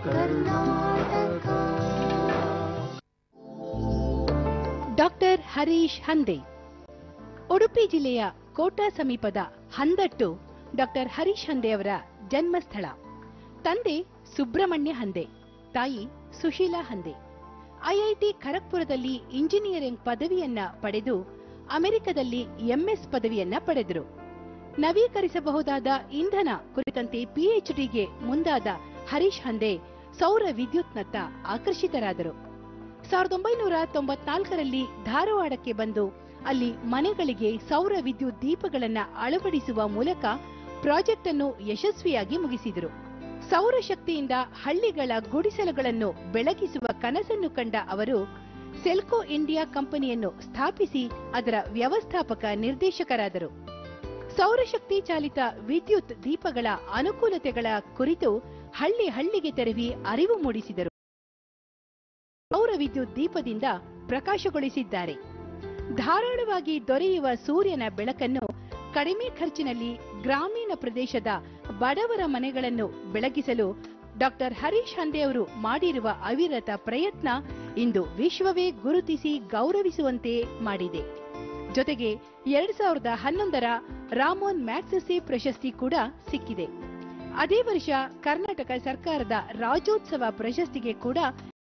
Doctor Harish Hande Udupi ಜಿಲ್ಲೆಯ ಕೋಟಾ ಸಮೀಪದ ಹಂದಟ್ಟು doctor Harish Hande ಅವರ ಜನ್ಮಸ್ಥಳ ತಂದೆ ಸುಬ್ರಹ್ಮಣ್ಯ ಹಂದೆ ತಾಯಿ ಸುಶೀಲಾ ಹಂದೆ ಐಐಟಿ ಖರಗ್ಪುರದಲ್ಲಿ ಇಂಜಿನಿಯರಿಂಗ್ ಪದವಿಯನ್ನ ಪಡೆದು ಅಮೆರಿಕದಲ್ಲಿ ಎಂಎಸ್ ಪದವಿಯನ್ನ ಪಡೆದರು ನವೀಕರಿಸಬಹುದಾದ ಇಂಧನ ಕುರಿತಂತೆ ಪಿಎಚ್ಡಿಗೆ ಮುಂದಾದ ಹರೀಶ್ ಹಂದೆ ಸೌರ ವಿದ್ಯುತ್ನತ್ತ ಆಕರ್ಷಿತರಾದರು ಸಾವಿರದ ಒಂಬೈನೂರ ತೊಂಬತ್ನಾಲ್ಕರಲ್ಲಿ ಧಾರವಾಡಕ್ಕೆ ಬಂದು ಅಲ್ಲಿ ಮನೆಗಳಿಗೆ ಸೌರ ವಿದ್ಯುತ್ ದೀಪಗಳನ್ನ ಅಳವಡಿಸುವ ಮೂಲಕ ಪ್ರಾಜೆಕ್ಟ್ ಅನ್ನು ಯಶಸ್ವಿಯಾಗಿ ಮುಗಿಸಿದರು ಸೌರಶಕ್ತಿಯಿಂದ ಹಳ್ಳಿಗಳ ಗುಡಿಸಲುಗಳನ್ನು ಬೆಳಗಿಸುವ ಕನಸನ್ನು ಕಂಡ ಅವರು ಸೆಲ್ಕೋ ಇಂಡಿಯಾ ಕಂಪನಿಯನ್ನು ಸ್ಥಾಪಿಸಿ ಅದರ ವ್ಯವಸ್ಥಾಪಕ ನಿರ್ದೇಶಕರಾದರು ಸೌರಶಕ್ತಿ ಚಾಲಿತ ವಿದ್ಯುತ್ ದೀಪಗಳ ಅನುಕೂಲತೆಗಳ ಕುರಿತು ಹಳ್ಳಿ ಹಳ್ಳಿಗೆ ತೆರವಿ ಅರಿವು ಮೂಡಿಸಿದರು ಸೌರ ವಿದ್ಯುತ್ ದೀಪದಿಂದ ಪ್ರಕಾಶಗೊಳಿಸಿದ್ದಾರೆ ಧಾರಾಳವಾಗಿ ದೊರೆಯುವ ಸೂರ್ಯನ ಬೆಳಕನ್ನು ಕಡಿಮೆ ಖರ್ಚಿನಲ್ಲಿ ಗ್ರಾಮೀಣ ಪ್ರದೇಶದ ಬಡವರ ಮನೆಗಳನ್ನು ಬೆಳಗಿಸಲು ಡಾಕ್ಟರ್ ಹರೀಶ್ ಹಂದೆ ಅವರು ಮಾಡಿರುವ ಅವಿರತ ಪ್ರಯತ್ನ ಇಂದು ವಿಶ್ವವೇ ಗುರುತಿಸಿ ಗೌರವಿಸುವಂತೆ ಮಾಡಿದೆ ಜೊತೆಗೆ ಎರಡ್ ಸಾವಿರದ ಹನ್ನೊಂದರ ರಾಮೋನ್ ಮ್ಯಾಗ್ಸೆಸೆ ಪ್ರಶಸ್ತಿ ಕೂಡ ಸಿಕ್ಕಿದೆ ಅದೇ ವರ್ಷ ಕರ್ನಾಟಕ ಸರ್ಕಾರದ ರಾಜ್ಯೋತ್ಸವ ಪ್ರಶಸ್ತಿಗೆ ಕೂಡ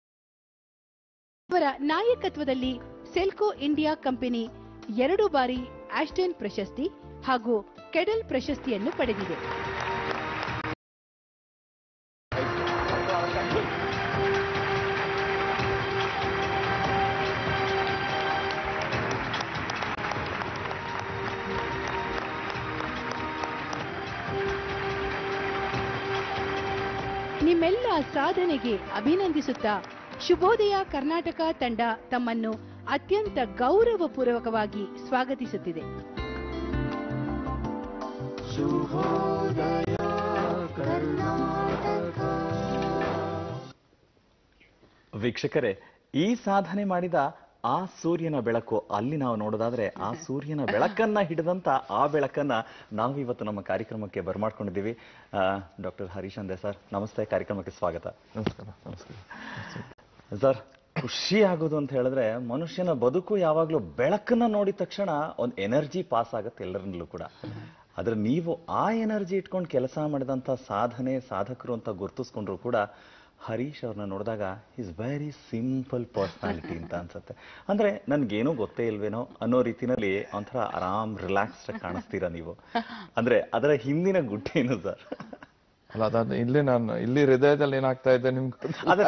ಅವರ ನಾಯಕತ್ವದಲ್ಲಿ ಸೆಲ್ಕೋ ಇಂಡಿಯಾ ಕಂಪನಿ ಎರಡು ಬಾರಿ ಆಸ್ಟನ್ ಪ್ರಶಸ್ತಿ ಹಾಗೂ ಕೆಡಲ್ ಪ್ರಶಸ್ತಿಯನ್ನು ಪಡೆದಿದೆ ನಿಮ್ಮೆಲ್ಲ ಸಾಧನೆಗೆ ಅಭಿನಂದಿಸುತ್ತಾ ಶುಭೋದಯ ಕರ್ನಾಟಕ ತಂಡ ತಮ್ಮನ್ನು ಅತ್ಯಂತ ಗೌರವಪೂರ್ವಕವಾಗಿ ಸ್ವಾಗತಿಸುತ್ತಿದೆ ವೀಕ್ಷಕರೇ ಈ ಸಾಧನೆ ಮಾಡಿದ ಆ ಸೂರ್ಯನ ಬೆಳಕು ಅಲ್ಲಿ ನಾವು ನೋಡೋದಾದ್ರೆ ಆ ಸೂರ್ಯನ ಬೆಳಕನ್ನ ಹಿಡಿದಂತ ಆ ಬೆಳಕನ್ನ ನಾವು ಇವತ್ತು ನಮ್ಮ ಕಾರ್ಯಕ್ರಮಕ್ಕೆ ಬರ್ಮಾಡ್ಕೊಂಡಿದ್ದೀವಿ ಡಾಕ್ಟರ್ ಹರೀಶ್ ಅಂದೆ ಸರ್ ನಮಸ್ತೆ ಕಾರ್ಯಕ್ರಮಕ್ಕೆ ಸ್ವಾಗತ ನಮಸ್ಕಾರ ನಮಸ್ಕಾರ ಸರ್ ಖುಷಿ ಆಗೋದು ಅಂತ ಹೇಳಿದ್ರೆ ಮನುಷ್ಯನ ಬದುಕು ಯಾವಾಗ್ಲೂ ಬೆಳಕನ್ನ ನೋಡಿದ ತಕ್ಷಣ ಒಂದು ಎನರ್ಜಿ ಪಾಸ್ ಆಗುತ್ತೆ ಎಲ್ಲರಲ್ಲೂ ಕೂಡ ಆದ್ರೆ ನೀವು ಆ ಎನರ್ಜಿ ಇಟ್ಕೊಂಡು ಕೆಲಸ ಮಾಡಿದಂತ ಸಾಧನೆ ಸಾಧಕರು ಅಂತ ಗುರ್ತಿಸ್ಕೊಂಡ್ರು ಕೂಡ ಹರೀಶ್ ಅವ್ರನ್ನ ನೋಡಿದಾಗ ಈಸ್ ವೆರಿ ಸಿಂಪಲ್ ಪರ್ಸನಾಲಿಟಿ ಅಂತ ಅನ್ಸುತ್ತೆ ಅಂದ್ರೆ ನನ್ಗೇನೂ ಗೊತ್ತೇ ಇಲ್ವೇನೋ ಅನ್ನೋ ರೀತಿನಲ್ಲಿ ಒಂಥರ ಆರಾಮ್ ರಿಲ್ಯಾಕ್ಸ್ಡ್ ಕಾಣಿಸ್ತೀರಾ ನೀವು ಅಂದ್ರೆ ಅದರ ಹಿಂದಿನ ಗುಟ್ಟೇನು ಸರ್ ಅಲ್ಲ ಅದಾದ ಇಲ್ಲಿ ನಾನು ಇಲ್ಲಿ ಹೃದಯದಲ್ಲಿ ಏನಾಗ್ತಾ ಇದೆ ನಿಮ್ಗೆ ಗೊತ್ತಿಲ್ಲ. ಅದೇ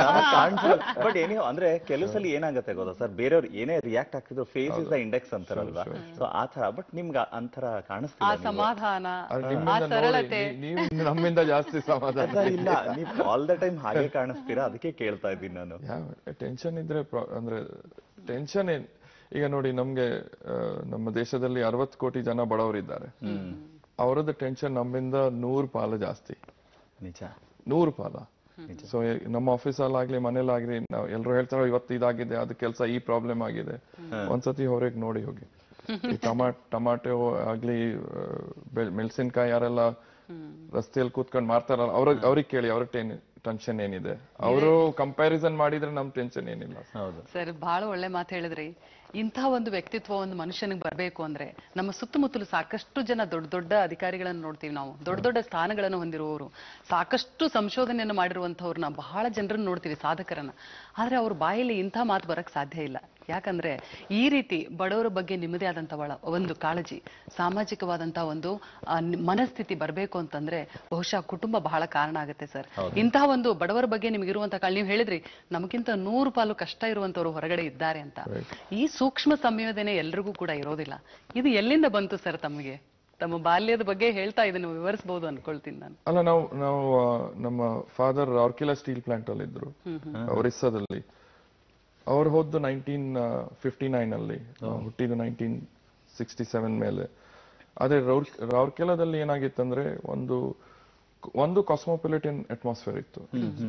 ಬಟ್ ಏನೇ ಅಂದ್ರೆ ಕೆಲವು ಸಲ ಏನಾಗುತ್ತೆ ಗೊತ್ತಾ ಸರ್ ಬೇರೆಯವ್ರು ಏನೇ ರಿಯಾಕ್ಟ್ ಆಗ್ತಿದ್ರು ಫೇಸ್ ಇಸ್ ದ ಇಂಡೆಕ್ಸ್ ಅಂತಾರಲ್ವಾ ಸೊ ಆ ತರ ಬಟ್ ನಿಮ್ಗೆ ಅಂತರ ಆ ಕಾಣಿಸ್ತಿಲ್ಲ ನೀವು. ಸಮಾಧಾನ ಅದು ಆ ನಿಮ್ಮಿಂದ ನೋಡಿ, ಸರಳತೆ ನೀ- ನೀವು ನಮ್ಮಿಂದ ಜಾಸ್ತಿ ಸಮಾಧಾನ ಸರ್ ಇಲ್ಲ ನೀವು ಆಲ್ ದ ಟೈಮ್ ಹಾಗೆ ಕಾಣಿಸ್ತೀರಾ ಅದಕ್ಕೆ ಕೇಳ್ತಾ ಇದ್ದೀನಿ ನಾನು ಯಾವ ಟೆನ್ಷನ್ ಇದ್ರೆ ಪ್ರಾ- ಅಂದ್ರೆ ಟೆನ್ಷನ್ ಏನ್ ಈಗ ನೋಡಿ ನಮ್ಗೆ ಆ, ನಮ್ಮ ದೇಶದಲ್ಲಿ ಅರವತ್ತು ಕೋಟಿ ಜನ ಬಡವರಿದ್ದಾರೆ ಅವರದ್ದು ಟೆನ್ಷನ್ ನಮ್ಮಿಂದ ನೂರು ಪಾಲು ಜಾಸ್ತಿ ನಿಜ ನೂರು ಪಾಲ ಸೊ ನಮ್ಮ ಆಫೀಸಲ್ಲಾಗ್ಲಿ ಮನೇಲಾಗ್ಲಿ ನಾವು ಎಲ್ಲರೂ ಹೇಳ್ತಾರೆ ಇವತ್ತು ಇದಾಗಿದೆ ಅದು ಕೆಲಸ ಈ ಪ್ರಾಬ್ಲಮ್ ಆಗಿದೆ ಒಂದ್ಸತಿ ಹೊರಗೆ ನೋಡಿ ಹೋಗಿ ಈ ಟಮಾಟ್ ಟಮಾಟೊ ಆಗ್ಲಿ ಆ, ಬೆಳ್- ಮೆಣಸಿನ್ಕಾಯಿ ಯಾರೆಲ್ಲ ರಸ್ತೆಯಲ್ಲಿ ಕೂತ್ಕೊಂಡು ಮಾರ್ತಾರಲ್ಲ ಅವ್ರಿಗೆ ಅವ್ರಿಗೆ ಕೇಳಿ ಅವ್ರಿಗೆ ಟೆನ್ಷನ್ ಏನಿದೆ ಅವರು ಕಂಪ್ಯಾರಿಸನ್ ಮಾಡಿದ್ರೆ ನಮ್ ಟೆನ್ಷನ್ ಏನಿಲ್ಲ ಹೌದು ಸರ್ ಬಹಳ ಒಳ್ಳೆ ಮಾತು ಹೇಳಿದ್ರಿ ಇಂಥ ಒಂದು ವ್ಯಕ್ತಿತ್ವ ಒಂದು ಮನುಷ್ಯನಿಗೆ ಬರಬೇಕು ಅಂದ್ರೆ ನಮ್ಮ ಸುತ್ತಮುತ್ತಲು ಸಾಕಷ್ಟು ಜನ ದೊಡ್ಡ ದೊಡ್ಡ ಅಧಿಕಾರಿಗಳನ್ನು ನೋಡ್ತೀವಿ ನಾವು ದೊಡ್ಡ ದೊಡ್ಡ ಸ್ಥಾನಗಳನ್ನು ಹೊಂದಿರುವವರು ಸಾಕಷ್ಟು ಸಂಶೋಧನೆಯನ್ನು ಮಾಡಿರುವಂತವ್ರನ್ನ ಬಹಳ ಜನರನ್ನ ನೋಡ್ತೀವಿ ಸಾಧಕರನ್ನ ಆದ್ರೆ ಅವ್ರ ಬಾಯಲ್ಲಿ ಇಂಥ ಮಾತು ಬರಕ್ ಸಾಧ್ಯ ಇಲ್ಲ ಯಾಕಂದ್ರೆ ಈ ರೀತಿ ಬಡವರ ಬಗ್ಗೆ ನಿಮ್ಮದೇ ಆದಂತ ಒಳ- ಒಂದು ಕಾಳಜಿ ಸಾಮಾಜಿಕವಾದಂತಹ ಒಂದು ಆ, ನಿ- ಮನಸ್ಥಿತಿ ಬರಬೇಕು ಅಂತಂದ್ರೆ ಬಹುಶಃ ಕುಟುಂಬ ಬಹಳ ಕಾರಣ ಆಗುತ್ತೆ ಸರ್ ಇಂತಹ ಒಂದು ಬಡವರ ಬಗ್ಗೆ ನಿಮಗಿರುವಂತ ಕಾಳಜಿ ನೀವು ಹೇಳಿದ್ರಿ ನಮಗಿಂತ ನೂರು ಪಾಲು ಕಷ್ಟ ಇರುವಂತವ್ರು ಹೊರಗಡೆ ಇದ್ದಾರೆ ಅಂತ ಈ ಸೂಕ್ಷ್ಮ ಸಂಯೋಜನೆ ಎಲ್ರಿಗೂ ಕೂಡ ಇರೋದಿಲ್ಲ ಇದು ಎಲ್ಲಿಂದ ಬಂತು ಸರ್ ತಮಗೆ ತಮ್ಮ ಬಾಲ್ಯದ ಬಗ್ಗೆ ಹೇಳ್ತಾ ಇದನ್ನು ವಿವರಿಸಬಹುದು ಅನ್ಕೊಳ್ತೀನಿ ನಾನು ಅಲ್ಲ ನಾವು ನಾವು ಆ, ನಮ್ಮ ಫಾದರ್ ರಾರ್ಕಿಲಾ ಸ್ಟೀಲ್ ಪ್ಲಾಂಟ್ ಅಲ್ಲಿ ಇದ್ರು ಒರಿಸ್ಸಾದಲ್ಲಿ ಅವ್ರು ಹೋದ್ದು ನೈನ್ಟೀನ್ ಫಿಫ್ಟಿ ನೈನ್ ಅಲ್ಲಿ ನಾವು ಹುಟ್ಟಿದ್ದು ನೈನ್ಟೀನ್ ಸಿಕ್ಸ್ಟಿ ಸೆವೆನ್ ಮೇಲೆ ಅದೇ ರೌರ್ ರೌರ್ಕೆಲಾದಲ್ಲಿ ಏನಾಗಿತ್ತಂದ್ರೆ ಒಂದು ಒಂದು ಕಾಸ್ಮೋಪಾಲಿಟನ್ ಅಟ್ಮಾಸ್ಫಿಯರ್ ಇತ್ತು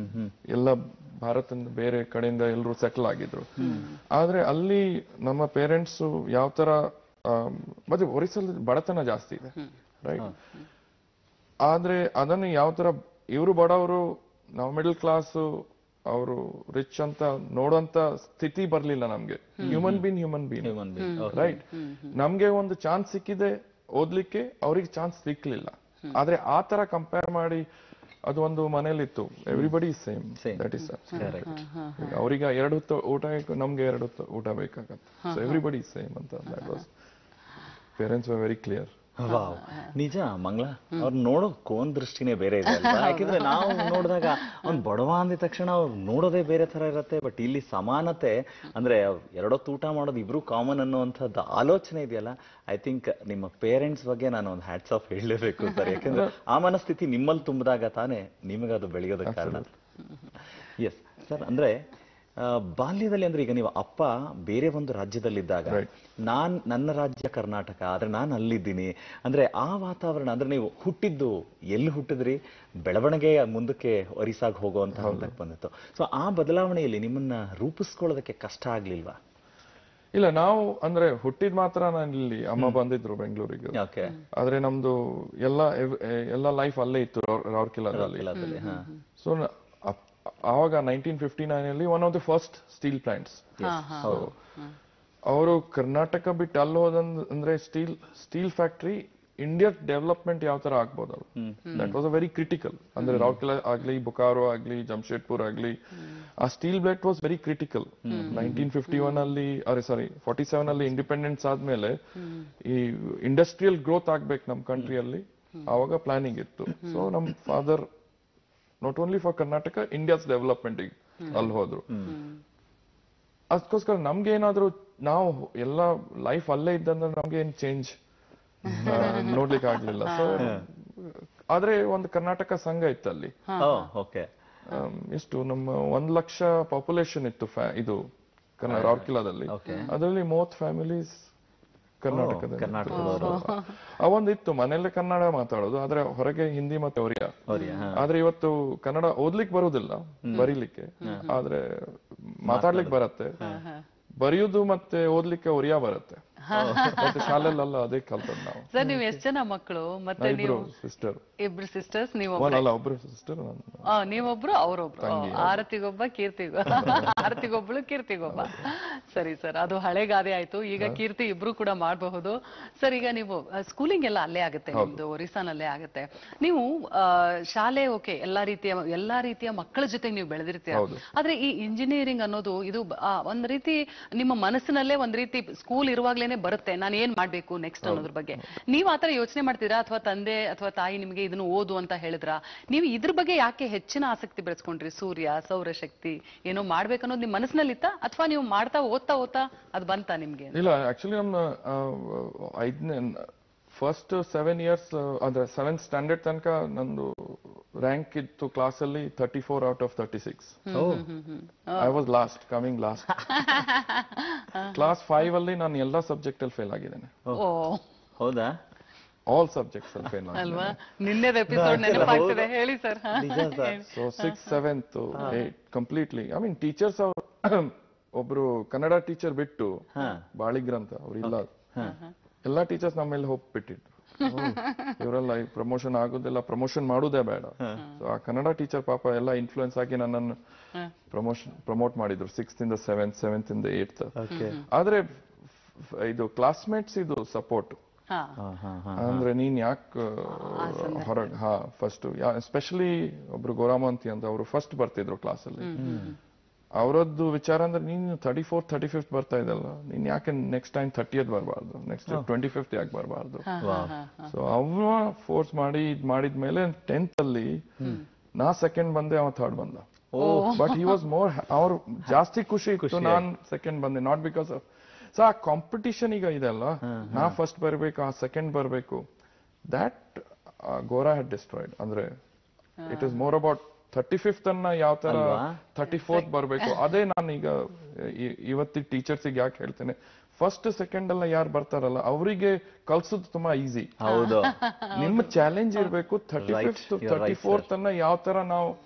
ಎಲ್ಲ ಭಾರತದ ಬೇರೆ ಕಡೆಯಿಂದ ಎಲ್ಲರೂ ಸೆಟಲ್ ಆಗಿದ್ರು ಆದ್ರೆ ಅಲ್ಲಿ ನಮ್ಮ ಪೇರೆಂಟ್ಸ್ ಯಾವ ತರ ಆಮ್, ಮತ್ತೆ ಒರಿಸ್ಸಲ್ಲಿ ಬಡತನ ಜಾಸ್ತಿ ಇದೆ ರೈಟ್ ಆದ್ರೆ ಅದನ್ನು ಯಾವ ತರ ಇವರು ಬಡವರು ನಾವು ಮಿಡಲ್ ಕ್ಲಾಸ್ ಅವರು ರಿಚ್ ಅಂತ ನೋಡುವಂತ ಸ್ಥಿತಿ ಬರ್ಲಿಲ್ಲ ನಮ್ಗೆ human being human being Human being. Okay. Right ನಮ್ಗೆ ಒಂದು ಚಾನ್ಸ್ ಸಿಕ್ಕಿದೆ ಓದ್ಲಿಕ್ಕೆ ಅವ್ರಿಗೆ ಚಾನ್ಸ್ ಸಿಕ್ಲಿಲ್ಲ ಆದ್ರೆ ಆ ತರ ಕಂಪೇರ್ ಮಾಡಿ ಅದು ಒಂದು ಮನೇಲಿತ್ತು everybody same Same. That is Correct. ಅವ್ರಿಗೆ ಎರಡು ಹೊತ್ತು ಊಟ ಬೇಕು ನಮ್ಗೆ ಎರಡು ಹೊತ್ತು ಊಟ ಬೇಕಾಗತ್ತೆ ಸೊ ಎವ್ರಿಬಡಿ ಸೇಮ್ ಅಂತ that was parents very clear wow ನಿಜ ಮಂಗಳ ಅವ್ರು ನೋಡೋಕ್ ಒಂದ್ ದೃಷ್ಟಿನೇ ಬೇರೆ ಇದೆ ಅಲ್ವಾ ಯಾಕಂದ್ರೆ ನಾವು ನೋಡಿದಾಗ ಅವ್ನ್ ಬಡವ ಅಂದಿದ ತಕ್ಷಣ ಅವ್ರು ನೋಡೋದೇ ಬೇರೆ ತರ ಇರತ್ತೆ ಬಟ್ ಇಲ್ಲಿ ಸಮಾನತೆ ಅಂದ್ರೆ ಎರಡೊತ್ತು ಊಟ ಮಾಡೋದು ಇಬ್ರು ಕಾಮನ್ ಅನ್ನುವಂಥದ್ದು ಆಲೋಚನೆ ಇದೆಯಲ್ಲ ಐ ಥಿಂಕ್ ನಿಮ್ಮ ಪೇರೆಂಟ್ಸ್ ಬಗ್ಗೆ ನಾನು ಒಂದು ಹ್ಯಾಟ್ಸ್ ಆಫ್ ಹೇಳಲೇಬೇಕು ಸರ್ ಯಾಕಂದ್ರೆ ಆ ಮನಸ್ಥಿತಿ ನಿಮ್ಮಲ್ಲಿ ತುಂಬಿದಾಗ ತಾನೇ ನಿಮಗದು ಬೆಳೆಯೋದಕ್ಕೆ ಕಾರಣ ಎಸ್ ಸರ್ ಅಂದ್ರೆ ಆ, ಬಾಲ್ಯದಲ್ಲಿ ಅಂದ್ರೆ ಈಗ ನೀವು ಅಪ್ಪ ಬೇರೆ ಒಂದು ರಾಜ್ಯದಲ್ಲಿದ್ದಾಗ Right. ನಾನ್ ನನ್ನ ರಾಜ್ಯ ಕರ್ನಾಟಕ ಆದ್ರೆ ನಾನು ಅಲ್ಲಿದ್ದೀನಿ ಅಂದ್ರೆ ಆ ವಾತಾವರಣ ಅಂದ್ರೆ ನೀವು ಹುಟ್ಟಿದ್ದು ಎಲ್ಲಿ ಹುಟ್ಟಿದ್ರಿ ಬೆಳವಣಿಗೆ ಮುಂದಕ್ಕೆ ಒರಿಸಾಗಿ ಹೋಗುವಂತ ಹಂತಕ್ಕೆ ಬಂದಿತ್ತು ಸೊ ಆ ಬದಲಾವಣೆಯಲ್ಲಿ ನಿಮ್ಮನ್ನ ರೂಪಿಸ್ಕೊಳ್ಳೋದಕ್ಕೆ ಕಷ್ಟ ಆಗ್ಲಿಲ್ವಾ ಇಲ್ಲ ನಾವು ಅಂದ್ರೆ ಹುಟ್ಟಿದ್ ಮಾತ್ರ ನಾನು ಇಲ್ಲಿ ಅಮ್ಮ ಬಂದಿದ್ರು ಬೆಂಗಳೂರಿಗೆ ಓಕೆ ಆದ್ರೆ ನಮ್ದು ಎಲ್ಲ ಎವ್- ಎಲ್ಲ ಲೈಫ್ ಅಲ್ಲೇ ಇತ್ತು ರೌರ್- ರೌರ್ಕೆಲಾದಲ್ಲಿ ಹಾ ಸೊ ಆವಾಗ ನೈನ್ಟೀನ್ ಫಿಫ್ಟಿ ನೈನ್ ಅಲ್ಲಿ one of the first steel plants ಅವರು ಕರ್ನಾಟಕ ಬಿಟ್ಟು ಅಲ್ಲಿ ಹೋದಂದ್ ಅಂದ್ರೆ steel steel factory India development ಯಾವ ತರ ಆಗ್ಬೋದಲ್ಲ that was a very critical ಅಂದ್ರೆ ರೌರ್ಕೆಲಾ ಆಗ್ಲಿ ಬುಕಾರೋ ಆಗ್ಲಿ ಜಮ್ಶೇದ್ಪುರ್ ಆಗ್ಲಿ ಆ steel belt was very critical nineteen fifty one ಅಲ್ಲಿ ಅರೆ ಸಾರಿ ಫಾರ್ಟಿ ಸೆವೆನ್ ಅಲ್ಲಿ ಇಂಡಿಪೆಂಡೆನ್ಸ್ ಆದ್ಮೇಲೆ ಈ ಇಂಡಸ್ಟ್ರಿಯಲ್ ಗ್ರೋತ್ ಆಗ್ಬೇಕು ನಮ್ ಕಂಟ್ರಿಯಲ್ಲಿ ಆವಾಗ ಪ್ಲಾನಿಂಗ್ ಇತ್ತು ಸೊ ನಮ್ father not only for Karnataka India's development ಅಲ್ಲಿ ಹೋದ್ರು ಅದಕ್ಕೋಸ್ಕರ ನಮ್ಗೆ ಏನಾದ್ರು ನಾವು ಎಲ್ಲ ಲೈಫ್ ಅಲ್ಲೇ ಇದ್ದಂದ್ರೆ ನಮ್ಗೆ ಏನ್ ಚೇಂಜ್ ನೋಡ್ಲಿಕ್ಕೆ ಆಗ್ಲಿಲ್ಲ ಸೊ ಆದ್ರೆ ಒಂದು ಕರ್ನಾಟಕ ಸಂಘ ಇತ್ತು ಅಲ್ಲಿ ಓಕೆ ಆಮ್, ಎಷ್ಟು ನಮ್ಮ ಒಂದ್ ಲಕ್ಷ ಪಾಪ್ಯುಲೇಷನ್ ಇತ್ತು ಫ್ಯಾ- ಇದು ಕನ್ನಡ ರಾರ್ಕಿಲಾದಲ್ಲಿ ಅದರಲ್ಲಿ ಮೂವತ್ ಫ್ಯಾಮಿಲೀಸ್ ಕರ್ನಾಟಕದಲ್ಲಿ ಕರ್ನಾಟಕದವರು ಆ ಒಂದ್ ಇತ್ತು ಮನೇಲೆ ಕನ್ನಡ ಮಾತಾಡೋದು ಆದ್ರೆ ಹೊರಗೆ ಹಿಂದಿ ಮತ್ತೆ ಒರಿಯ ಆದ್ರೆ ಇವತ್ತು ಕನ್ನಡ ಓದ್ಲಿಕ್ ಬರುದಿಲ್ಲ ಬರೀಲಿಕ್ಕೆ ಆದ್ರೆ ಮಾತಾಡ್ಲಿಕ್ಕೆ ಬರತ್ತೆ ಬರೆಯುವುದು ಮತ್ತೆ ಓದ್ಲಿಕ್ಕೆ ಒರಿಯ ಬರುತ್ತೆ ಮತ್ತೆ ಶಾಲೆಲೆಲ್ಲ ಅದೇ ಕಲ್ತದ್ ನಾವು ಸರ್ ನೀವು ಎಷ್ಟ್ ಜನ ಮಕ್ಕಳು ಮತ್ತೆ ಇಬ್ರು ನೀವು ಸಿಸ್ಟರ್ ಇಬ್ರು ಸಿಸ್ಟರ್ಸ್ ನೀವು ಒನ್ ಅಲ್ಲ ಒಬ್ರು ಸಿಸ್ಟರ್ ಆ, ನೀವೊಬ್ರು ಅವರೊಬ್ರು ಆರತಿಗೊಬ್ಬ ಕೀರ್ತಿಗೊಬ್ಬ ಆರತಿಗೊಬ್ಳು ಕೀರ್ತಿಗೊಬ್ಬ ಸರಿ ಸರ್ ಅದು ಹಳೆ ಗಾದೆ ಆಯ್ತು ಈಗ ಕೀರ್ತಿ ಇಬ್ರು ಕೂಡ ಮಾಡಬಹುದು ಸರ್ ಈಗ ನೀವು ಸ್ಕೂಲಿಂಗ್ ಎಲ್ಲ ಅಲ್ಲೇ ಆಗುತ್ತೆ ನಿಮ್ದು ಒರಿಸ್ಸಾನಲ್ಲೇ ಆಗುತ್ತೆ ನೀವು ಆ, ಶಾಲೆ ಓಕೆ ಎಲ್ಲಾ ರೀತಿಯ ಎಲ್ಲಾ ರೀತಿಯ ಮಕ್ಕಳ ಜೊತೆ ನೀವು ಬೆಳೆದಿರ್ತೀರ ಆದ್ರೆ ಈ ಇಂಜಿನಿಯರಿಂಗ್ ಅನ್ನೋದು ಇದು ಬ- ಆ, ಒಂದ್ ರೀತಿ ನಿಮ್ಮ ಮನಸ್ಸಿನಲ್ಲೇ ಒಂದ್ ರೀತಿ ಸ್ಕೂಲ್ ಇರುವಾಗ್ಲೇನೆ ಬರುತ್ತೆ ನಾನು ಏನ್ ಮಾಡ್ಬೇಕು ನೆಕ್ಸ್ಟ್ ಅನ್ನೋದ್ರ ಬಗ್ಗೆ ನೀವು ಆತರ ಯೋಚನೆ ಮಾಡ್ತೀರಾ ಅಥವಾ ತಂದೆ ಅಥವಾ ತಾಯಿ ನಿಮಗೆ ಇದನ್ನು ಓದು ಅಂತ ಹೇಳಿದ್ರ ನೀವು ಇದ್ರ ಬಗ್ಗೆ ಯಾಕೆ ಹೆಚ್ಚಿನ ಆಸಕ್ತಿ ಬೆಳೆಸ್ಕೊಂಡ್ರಿ ಸೂರ್ಯ ಸೌರಶಕ್ತಿ ಏನೋ ಮಾಡ್ಬೇಕನ್ನೋದು ನಿಮ್ ಮನಸ್ಸಿನಲ್ಲಿತ್ತ ಅಥವಾ ನೀವು ಮಾಡ್ತಾ ಓದ್ತಾ ಓದ್ತಾ ಅದು ಬಂತಾ ನಿಮ್ಗೆ ಇಲ್ಲ ಆಕ್ಚುಲಿ ನಮ್ಮ ಐದನೇ ಫಸ್ಟ್ ಸೆವೆನ್ ಇಯರ್ಸ್ ಅಂದ್ರೆ ಸೆವೆಂತ್ ಸ್ಟ್ಯಾಂಡರ್ಡ್ ತನಕ ನಂದು ರ್ಯಾಂಕ್ ಇತ್ತು ಕ್ಲಾಸ್ ಅಲ್ಲಿ thirty four out of thirty six I was last coming last class five ಅಲ್ಲಿ ನಾನು ಎಲ್ಲಾ ಸಬ್ಜೆಕ್ಟ್ ಅಲ್ಲಿ ಫೇಲ್ ಆಗಿದ್ದೇನೆ ಓ ಹೌದಾ ಆಲ್ ಸಬ್ಜೆಕ್ಟ್ಸ್ ಅಲ್ಲಿ ಫೇಲ್ ಅಲ್ವಾ ನಿನ್ನೆದ ಎಪಿಸೋಡ್ ನೆನಪಾಗ್ತಿದೆ ಹೇಳಿ ಸರ್ ನಿಜ sir so six seventh eight completely I mean teachers ಅವ್ರು ಒಬ್ರು ಕನ್ನಡ ಟೀಚರ್ ಬಿಟ್ಟು ಬಾಳಿಗ್ರ ಅಂತ ಅವ್ರು ಇಲ್ಲ ಎಲ್ಲಾ ಟೀಚರ್ಸ್ ನಮ್ಮ ಮೇಲೆ ಹೋಪ್ ಬಿಟ್ಟಿದ್ರು ಇವರೆಲ್ಲ ಪ್ರಮೋಷನ್ ಆಗೋದಿಲ್ಲ ಪ್ರಮೋಷನ್ ಮಾಡೋದೇ ಬೇಡ ಸೊ ಆ ಕನ್ನಡ ಟೀಚರ್ ಪಾಪ ಎಲ್ಲ ಇನ್ಫ್ಲೂಯೆನ್ಸ್ ಆಗಿ ನನ್ನನ್ನು ಪ್ರಮೋಷನ್ ಪ್ರಮೋಟ್ ಮಾಡಿದ್ರು ಸಿಕ್ಸ್ತ್ ಇಂದ ಸೆವೆಂತ್ ಸೆವೆಂತ್ ಇಂದ ಏಟ್ ಆದ್ರೆ ಫ್- ಇದು ಕ್ಲಾಸ್ಮೇಟ್ಸ್ ಇದು ಸಪೋರ್ಟ್ ಹಾ ಅಂದ್ರೆ ನೀನ್ ಯಾಕೆ ಹೊರಗೆ ಹಾ ಫಸ್ಟ್ ಎಸ್ಪೆಷಲಿ ಒಬ್ರು ಗೋರಾಮಂತಿ ಅಂತ ಅವರು ಫಸ್ಟ್ ಬರ್ತಿದ್ರು ಕ್ಲಾಸ್ ಅಲ್ಲಿ ಅವರದ್ದು ವಿಚಾರ ಅಂದ್ರೆ ನೀನು ತರ್ಟಿ ಫೋರ್ ತರ್ಟಿ ಫಿಫ್ತ್ ಬರ್ತಾ ಇದಲ್ಲ ನೀನ್ ಯಾಕೆ ನೆಕ್ಸ್ಟ್ ಟೈಮ್ ಥರ್ಟಿಯತ್ ಬರಬಾರ್ದು ನೆಕ್ಸ್ಟ್ ಟ್ವೆಂಟಿ ಫಿಫ್ತ್ ಯಾಕೆ ಬರಬಾರ್ದು ಸೊ ಅವ ಫೋರ್ಸ್ ಮಾಡಿ ಇದ್ ಮಾಡಿದ್ಮೇಲೆ ಟೆಂತ್ ಅಲ್ಲಿ ನಾ ಸೆಕೆಂಡ್ ಬಂದೆ ಅವ ಥರ್ಡ್ ಬಂದ ಬಟ್ ಹಿ ವಾಸ್ ಮೋರ್ ಅವ್ರು ಜಾಸ್ತಿ ಖುಷಿ ಇತ್ತು ನಾನ್ ಸೆಕೆಂಡ್ ಬಂದೆ ನಾಟ್ ಬಿಕಾಸ್ ಆಫ್ ಸೊ ಆ ಕಾಂಪಿಟಿಷನ್ ಈಗ ಇದೆಲ್ಲ ನಾ ಫಸ್ಟ್ ಬರ್ಬೇಕು ಆ ಸೆಕೆಂಡ್ ಬರ್ಬೇಕು ದಟ್ ಗೋರಾ ಹ್ಯಾಡ್ ಡಿಸ್ಟ್ರಾಯ್ಡ್ ಅಂದ್ರೆ it is more about thirty fifth ಅನ್ನ ಯಾವ ತರ ಥರ್ಟಿ ಫೋರ್ತ್ ಬರ್ಬೇಕು ಅದೇ ನಾನು ಈಗ ಇ- ಇವತ್ತಿ ಟೀಚರ್ಸಿಗೆ ಯಾಕೆ ಹೇಳ್ತೇನೆ ಫಸ್ಟ್ ಸೆಕೆಂಡ್ ಎಲ್ಲ ಯಾರು ಬರ್ತಾರಲ್ಲ ಅವರಿಗೆ ಕಲ್ಸೋದು ತುಂಬಾ ಈಸಿ ಹೌದು ನಿಮ್ಮ ಚಾಲೆಂಜ್ ಇರಬೇಕು thirty Right. Fifth You're thirty right, fourth ಅನ್ನ ಯಾವ ತರ ನಾವು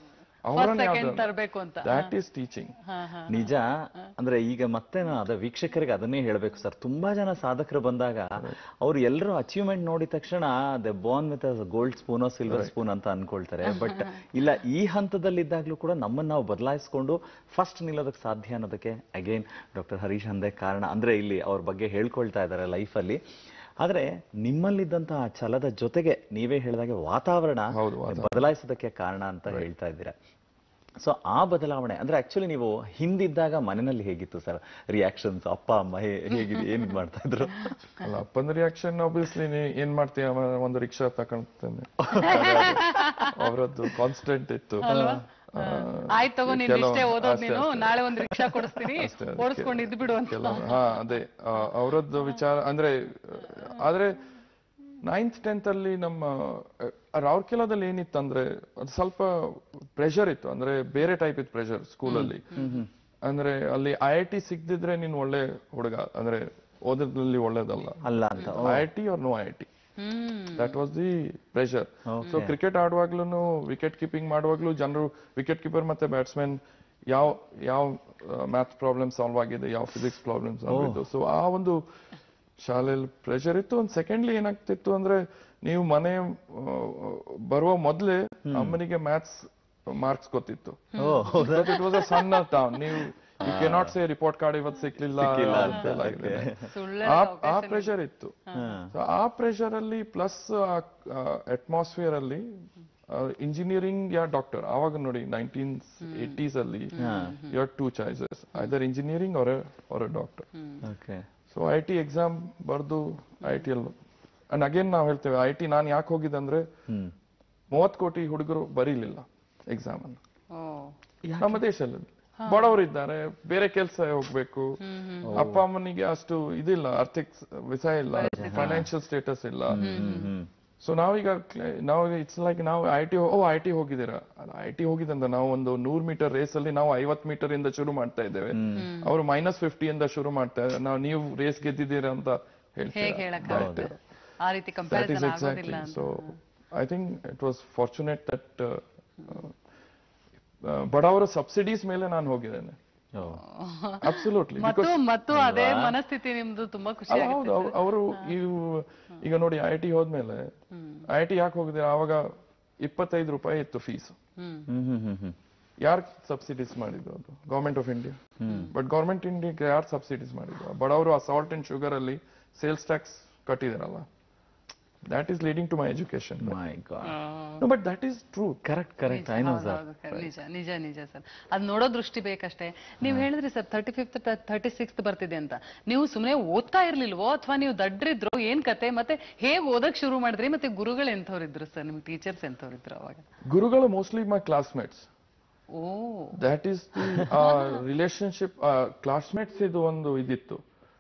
ಅವರನ್ನೇ ಸೆಕೆಂಡ್ ತರಬೇಕು ಅಂತ ದ್ಯಾಟ್ ಈಸ್ ಟೀಚಿಂಗ್ ಹಾ ಹಾ ನಿಜ ಅಂದ್ರೆ ಈಗ ಮತ್ತೆ ನಾನು ಅದ ವೀಕ್ಷಕರಿಗೆ ಅದನ್ನೇ ಹೇಳ್ಬೇಕು ಸರ್ ತುಂಬಾ ಜನ ಸಾಧಕರು ಬಂದಾಗ ಅವ್ರು ಎಲ್ಲರೂ ಅಚೀವ್ಮೆಂಟ್ ನೋಡಿದ ತಕ್ಷಣ the born with gold spoon silver spoon ಅಂತ ಅನ್ಕೊಳ್ತಾರೆ ಬಟ್ ಇಲ್ಲ ಈ ಹಂತದಲ್ಲಿದ್ದಾಗ್ಲೂ ಕೂಡ ನಮ್ಮನ್ನ ನಾವು ಬದಲಾಯಿಸ್ಕೊಂಡು ಫಸ್ಟ್ ನಿಲ್ಲೋದಕ್ಕೆ ಸಾಧ್ಯ ಅನ್ನೋದಕ್ಕೆ ಅಗೈನ್ ಡಾಕ್ಟರ್ ಹರೀಶ್ ಅಂದೆ ಕಾರಣ ಅಂದ್ರೆ ಇಲ್ಲಿ ಅವ್ರ ಬಗ್ಗೆ ಹೇಳ್ಕೊಳ್ತಾ ಇದ್ದಾರೆ ಲೈಫಲ್ಲಿ ಆದ್ರೆ ನಿಮ್ಮಲ್ಲಿದ್ದಂತಹ ಆ ಛಲದ ಜೊತೆಗೆ ನೀವೇ ಹೇಳಿದಾಗೆ ವಾತಾವರಣ ಹೌದು, ವಾತಾವರಣ. ಬದಲಾಯಿಸೋದಕ್ಕೆ ಕಾರಣ ಅಂತ ಹೇಳ್ತಾ ಇದ್ದೀರಾ ಸೊ ಆ ಬದಲಾವಣೆ ಅಂದ್ರೆ ಆಕ್ಚುಲಿ ನೀವು ಹಿಂದಿದ್ದಾಗ ಮನೆಯಲ್ಲಿ ಹೇಗಿತ್ತು ಸರ್ ರಿಯಾಕ್ಷನ್ಸ್ ಅಪ್ಪ ಅಮ್ಮ ಹೇ- ಹೇಗಿದೆ ಏನ್ ಮಾಡ್ತಾ ಇದ್ರು ಅಲ್ಲ ಅಪ್ಪನ ರಿಯಾಕ್ಷನ್ ಆಬ್ವಿಯಸ್ಲಿ ಏನ್ ಮಾಡ್ತೀಯ ಅವ ಒಂದು ರಿಕ್ಷಾ ತಕೊಂಡ್ತೇನೆ ಅವರದ್ದು ಕಾನ್ಸ್ಟೆಂಟ್ ಇತ್ತು ಆ, ಆಯ್ತು ತಗೋ ನೀನ್ ಕೆಲವು- ಇಷ್ಟೇ ಓದೋದ್ ಅಷ್ಟೇ, ನೀನು ಅಷ್ಟೇ. ನಾಳೆ ಒಂದ್ ರಿಕ್ಷಾ ಕೊಡಿಸ್ತೀನಿ ಅಷ್ಟೇ, ಅಷ್ಟೇ. ಓಡಿಸ್ಕೊಂಡು ಇದ್ದು ಬಿಡು ಅಂತ ಕೆಲವು ಹಾ ಅದೇ ಆ, ಅವರದ್ದು ವಿಚಾರ ಅಂದ್ರೆ ಆ, ಆದ್ರೆ ನೈನ್ತ್ ಟೆಂತ್ ಅಲ್ಲಿ ನಮ್ಮ ಆ, ರಾವ್ರ್ಕೆಲಾದಲ್ಲಿ ಏನಿತ್ತು ಅಂದ್ರೆ ಅದು ಸ್ವಲ್ಪ ಪ್ರೆಷರ್ ಇತ್ತು ಅಂದ್ರೆ ಬೇರೆ ಟೈಪ್ ಇತ್ತು ಪ್ರೆಷರ್ ಸ್ಕೂಲಲ್ಲಿ ಅಂದ್ರೆ ಅಲ್ಲಿ ಐ ಐ ಟಿ ಸಿಕ್ದಿದ್ರೆ ನೀನ್ ಒಳ್ಳೆ ಹುಡುಗ ಅಂದ್ರೆ ಓದೋದ್ರಲ್ಲಿ ಒಳ್ಳೇದಲ್ಲ ಅಲ್ಲ ಅಂತ I I T or no I I T hmm that was the pressure so cricket ಆಡುವಾಗ್ಲೂ ವಿಕೆಟ್ ಕೀಪಿಂಗ್ ಮಾಡುವಾಗ್ಲೂ ಜನರು ವಿಕೆಟ್ ಕೀಪರ್ ಮತ್ತೆ ಬ್ಯಾಟ್ಸ್ಮನ್ ಯಾವ ಯಾವ ಮ್ಯಾಥ್ಸ್ ಪ್ರಾಬ್ಲಮ್ ಸಾಲ್ವ್ ಆಗಿದೆ ಯಾವ ಫಿಸಿಕ್ಸ್ ಪ್ರಾಬ್ಲಮ್ ಸಾಲ್ವ್ ಆಗಿದೆ ಸೊ ಆ ಒಂದು ಶಾಲೆಯಲ್ಲಿ ಪ್ರೆಷರ್ ಇತ್ತು ಒಂದು ಸೆಕೆಂಡ್ಲಿ ಏನಾಗ್ತಿತ್ತು ಅಂದ್ರೆ ನೀವು ಮನೆ ಆ, ಬರುವ ಮೊದ್ಲೇ ಅಮ್ಮನಿಗೆ ಮ್ಯಾಥ್ಸ್ ಮಾರ್ಕ್ಸ್ ಗೊತ್ತಿತ್ತು ಇಟ್ ವಾಸ್ ಅ ಸಣ್ಣ ಟೌನ್ ನೀವು you cannot say report card ಇವತ್ತು ಸಿಕ್ಲಿಲ್ಲ ಅಂತೆಲ್ಲ ಇದೆ. ಸುಳ್ಳೆ ಆ- ಆ ಪ್ರೆಷರ್ ಇತ್ತು So, ಆ ಪ್ರೆಷರ್ ಅಲ್ಲಿ ಪ್ಲಸ್ ಅಟ್ಮಾಸ್ಫಿಯರ್ ಅಲ್ಲಿ ಇಂಜಿನಿಯರಿಂಗ್ ಯಾ ಡಾಕ್ಟರ್ ಆವಾಗ ನೋಡಿ ನೈನ್ಟೀನ್ ಏಟೀಸ್ ಅಲ್ಲಿ you two choices either engineering ಅವರ ಅವರ doctor okay so I T exam ಬರ್ದು ಐ ಟಿ ಅಲ್ಲಿ ಅಂಡ್ ಅಗೇನ್ ನಾವು ಹೇಳ್ತೇವೆ ಐ ಟಿ ನಾನು ಯಾಕೆ ಹೋಗಿದ್ದೆ ಅಂದ್ರೆ ಹ್ಮ್ ಮೂವತ್ ಕೋಟಿ ಹುಡುಗರು ಬರೀಲಿಲ್ಲ ಎಕ್ಸಾಮ್ ಅನ್ನು ಓ ನಮ್ಮ ದೇಶದಲ್ಲಿ ಬಡವರು ಇದ್ದಾರೆ ಬೇರೆ ಕೆಲಸ ಹೋಗ್ಬೇಕು ಅಪ್ಪ ಅಮ್ಮನಿಗೆ ಅಷ್ಟು ಇದಿಲ್ಲ ಆರ್ಥಿಕ ವಿಷ ಇಲ್ಲ ಫೈನಾನ್ಷಿಯಲ್ ಸ್ಟೇಟಸ್ ಇಲ್ಲ ಹ್ಮ್ ಹ್ಮ್ ಸೊ ನಾವೀಗ ಕ್ಲ- ನಾವು ಇಟ್ಸ್ ಲೈಕ್ ನಾವು I T oh I T ಹೋಗಿದ್ದೀರಾ ಐ ಟಿ ಹೋಗಿದಂತ ನಾವು ಒಂದು ನೂರ್ ಮೀಟರ್ ರೇಸ್ ಅಲ್ಲಿ ನಾವು ಐವತ್ ಮೀಟರ್ ಇಂದ ಶುರು ಮಾಡ್ತಾ ಇದ್ದೇವೆ ಅವರು ಮೈನಸ್ ಫಿಫ್ಟಿ ಇಂದ ಶುರು ಮಾಡ್ತಾ ಇದ್ದಾರೆ ನಾವು ನೀವು ರೇಸ್ ಗೆದ್ದಿದ್ದೀರಾ ಅಂತ ಹೇಗ್ ಹೇಳ್ತೀರಾ ಹೇಳಕ್ಕಾಗುತ್ತೆ ಆ ರೀತಿ ದಟ್ ಕಂಪ್ಯಾರಿಸನ್ ಈಸ್ ಆಗೋದಿಲ್ಲ ಎಕ್ಸಾಕ್ಟ್ಲಿ ಅಂತ so I think it was fortunate that ಬಡವರ ಸಬ್ಸಿಡೀಸ್ ಮೇಲೆ ನಾನು ಹೋಗಿದ್ದೇನೆ ಓ ಅಬ್ಸಲ್ಯೂಟ್ಲಿ ಮತ್ತು ಮತ್ತು ಅದೇ ಮನಸ್ಥಿತಿ ನಿಮ್ದು ತುಂಬಾ ಖುಷಿ ಅಲ್ಲ ಆಗುತ್ತೆ ಹೌದು ಅವರು ಇವು ಈಗ ನೋಡಿ ಐ ಟಿ ಹೋದ್ಮೇಲೆ ಐ ಟಿ ಯಾಕೆ ಹೋಗಿದ್ರೆ ಆವಾಗ ಇಪ್ಪತ್ತೈದು ರೂಪಾಯಿ ಇತ್ತು ಫೀಸ್ ಹ್ಮ್ ಹ್ಮ್ ಹ್ಮ್ ಹ್ಮ್ ಹ್ಮ್ ಯಾರು ಸಬ್ಸಿಡೀಸ್ ಮಾಡಿದ್ದು ಅದು government of India but government ಇಂಡಿಯಾಗೆ ಯಾರು ಸಬ್ಸಿಡೀಸ್ ಮಾಡಿದ್ದು ಬಡವರು ಆ ಸಾಲ್ಟ್ ಅಂಡ್ ಶುಗರ್ ಅಲ್ಲಿ ಸೇಲ್ಸ್ ಟ್ಯಾಕ್ಸ್ ಕಟ್ಟಿದಾರಲ್ಲ that is leading to my education my god no but that is true correct correct I know sir ಹೌದು, ಹೌದು, ನಿಜ ನಿಜ ನಿಜ ಸರ್ ಅದ್ ನೋಡೋ ದೃಷ್ಟಿ ಬೇಕಷ್ಟೇ ನೀವು ಹೇಳಿದ್ರಿ sir thirty fifth thirty six ಬರ್ತಿದೆ ಅಂತ ನೀವು ಸುಮ್ನೆ ಓದ್ತಾ ಇರ್ಲಿಲ್ವೋ ಅಥವಾ ನೀವು ದಡ್ರಿದ್ರು ಏನ್ ಕತೆ ಮತ್ತೆ ಹೇಗ್ ಓದಕ್ ಶುರು ಮಾಡಿದ್ರಿ ಮತ್ತೆ ಗುರುಗಳು ಎಂಥವ್ರಿದ್ರು ಸರ್ ನಿಮ್ ಟೀಚರ್ಸ್ ಎಂಥವ್ರಿದ್ರು ಅವಾಗ ಗುರುಗಳು mostly my classmates oh that is relationship classmates ಇದು ಒಂದು ಇದಿತ್ತು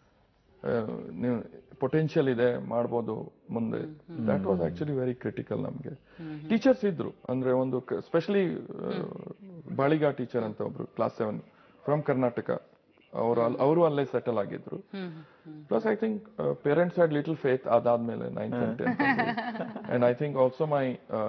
ಆ, ನೀವು ಪೊಟೆನ್ಷಿಯಲ್ ಇದೆ ಮಾಡ್ಬೋದು ಮುಂದೆ that was actually very critical ನಮ್ಗೆ ಟೀಚರ್ಸ್ ಇದ್ರು ಅಂದ್ರೆ ಒಂದು ಸ್ಪೆಷಲಿ ಬಾಳಿಗಾ ಟೀಚರ್ ಅಂತ ಒಬ್ರು ಕ್ಲಾಸ್ ಸೆವೆನ್ ಫ್ರಮ್ ಕರ್ನಾಟಕ ಅವರು ಅವರು ಅಲ್ಲೇ ಸೆಟಲ್ ಆಗಿದ್ರು plus I think parents had little faith ಅದಾದ್ಮೇಲೆ ninth and tenth and I think also my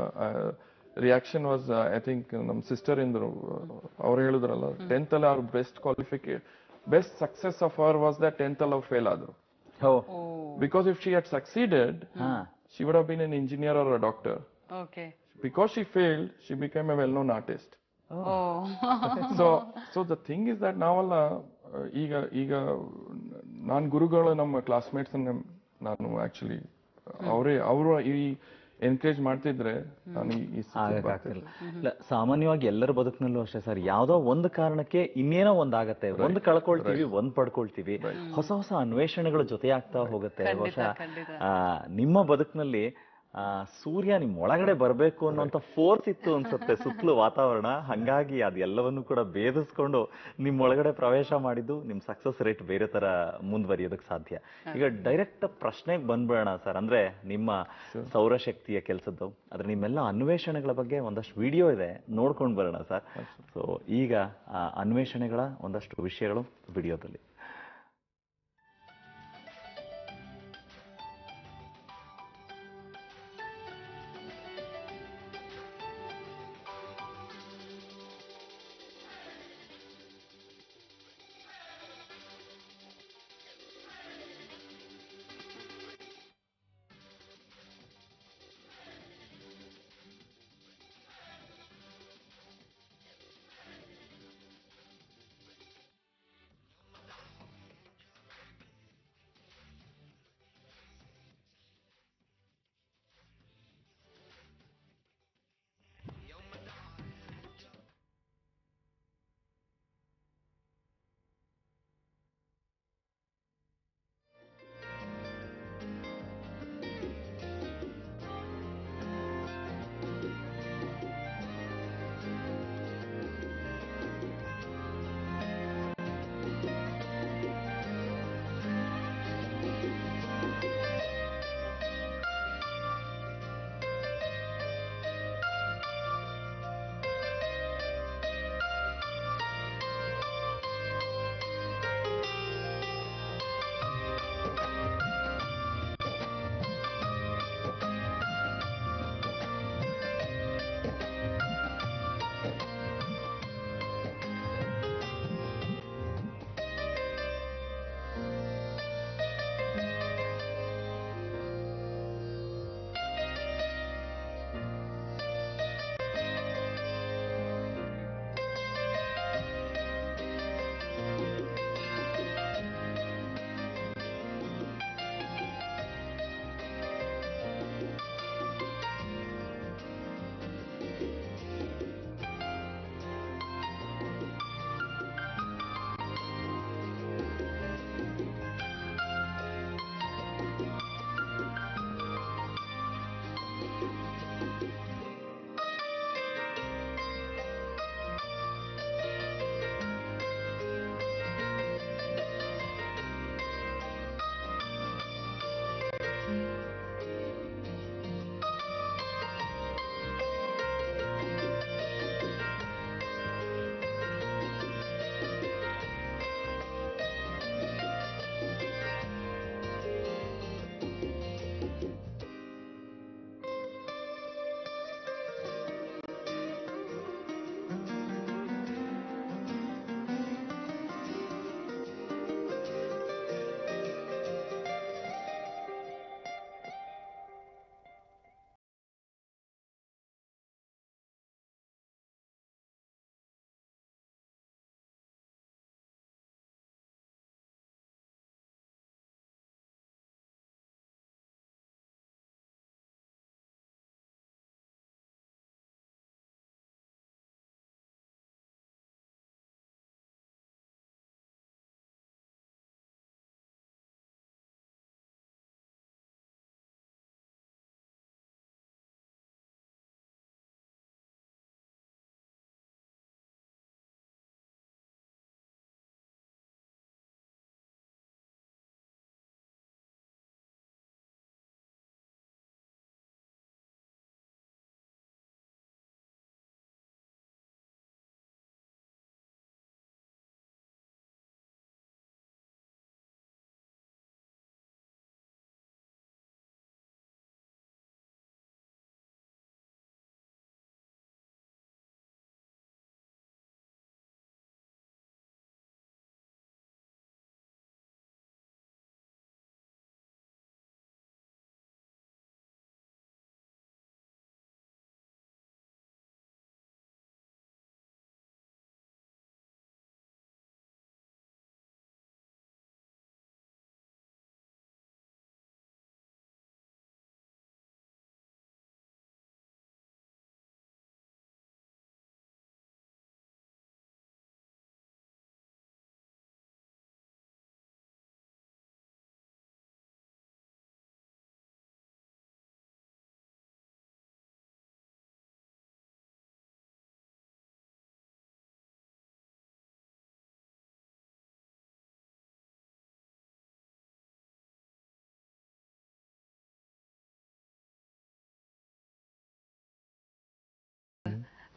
reaction was I think ನಮ್ ಸಿಸ್ಟರ್ ಇಂದ್ರು ಅವ್ರು ಹೇಳಿದ್ರಲ್ಲ ಟೆಂತ್ ಅಲ್ಲಿ ಅವ್ರ ಬೆಸ್ಟ್ ಕ್ವಾಲಿಫಿಕೇ best success of our was the tenth ಅಲ್ಲಿ ಅವ್ರು ಫೇಲ್ ಆದ್ರು oh because if she had succeeded ಹಾ she would have been an engineer or a doctor okay because she failed she become a well non artist oh so so the thing is that ನಾವೆಲ್ಲ ಆ, ಈಗ ಈಗ ನಾನ್ ಗುರುಗಳು ನಮ್ಮ classmates ನಾನು actually ಅವರೇ ಅವರು ಈ ಎನ್ಕರೇಜ್ ಮಾಡ್ತಿದ್ರೆ ನಾನು ಈ- ಈ ಸ್ಥಿತಿಗೆ ಬರ್ತಿರ್ಲಿಲ್ಲ. ಆಗಕ್ಕಾಗ್ತಿಲ್ಲ ಇಲ್ಲ ಸಾಮಾನ್ಯವಾಗಿ ಎಲ್ಲರ ಬದುಕಿನಲ್ಲೂ ಅಷ್ಟೇ ಸರ್ ಯಾವ್ದೋ ಒಂದು ಕಾರಣಕ್ಕೆ ಇನ್ನೇನೋ ಒಂದ್ ಆಗತ್ತೆ ಒಂದ್ ಕಳ್ಕೊಳ್ತೀವಿ ಒಂದ್ ಪಡ್ಕೊಳ್ತೀವಿ ಹೊಸ ಹೊಸ ಅನ್ವೇಷಣೆಗಳು ಜೊತೆ ಆಗ್ತಾ ಹೋಗುತ್ತೆ ಬಹುಶಃ ಖಂಡಿತ. ಆ, ನಿಮ್ಮ ಬದುಕಿನಲ್ಲಿ ಆ ಸೂರ್ಯ ನಿಮ್ ಒಳಗಡೆ ಬರ್ಬೇಕು ಅನ್ನೋಂತ ಫೋರ್ಸ್ ಇತ್ತು ಅನ್ಸುತ್ತೆ ಸುತ್ತಲೂ ವಾತಾವರಣ ಹಂಗಾಗಿ ಅದೆಲ್ಲವನ್ನು ಕೂಡ ಭೇದಿಸ್ಕೊಂಡು ನಿಮ್ ಒಳಗಡೆ ಪ್ರವೇಶ ಮಾಡಿದ್ದು ನಿಮ್ ಸಕ್ಸಸ್ ರೇಟ್ ಬೇರೆ ತರ ಮುಂದುವರಿಯೋದಕ್ಕೆ ಸಾಧ್ಯ ಈಗ ಡೈರೆಕ್ಟ್ ಪ್ರಶ್ನೆಗೆ ಬಂದ್ಬೇಡ ಸರ್ ಅಂದ್ರೆ ನಿಮ್ಮ ಸೌರಶಕ್ತಿಯ ಕೆಲಸದ್ದು ಅದ್ರ ನಿಮ್ಮೆಲ್ಲ ಅನ್ವೇಷಣೆಗಳ ಬಗ್ಗೆ ಒಂದಷ್ಟು ವಿಡಿಯೋ ಇದೆ ನೋಡ್ಕೊಂಡು ಬರೋಣ ಸರ್ ಸೊ ಈಗ ಆ ಅನ್ವೇಷಣೆಗಳ ಒಂದಷ್ಟು ವಿಷಯಗಳು ವಿಡಿಯೋದಲ್ಲಿ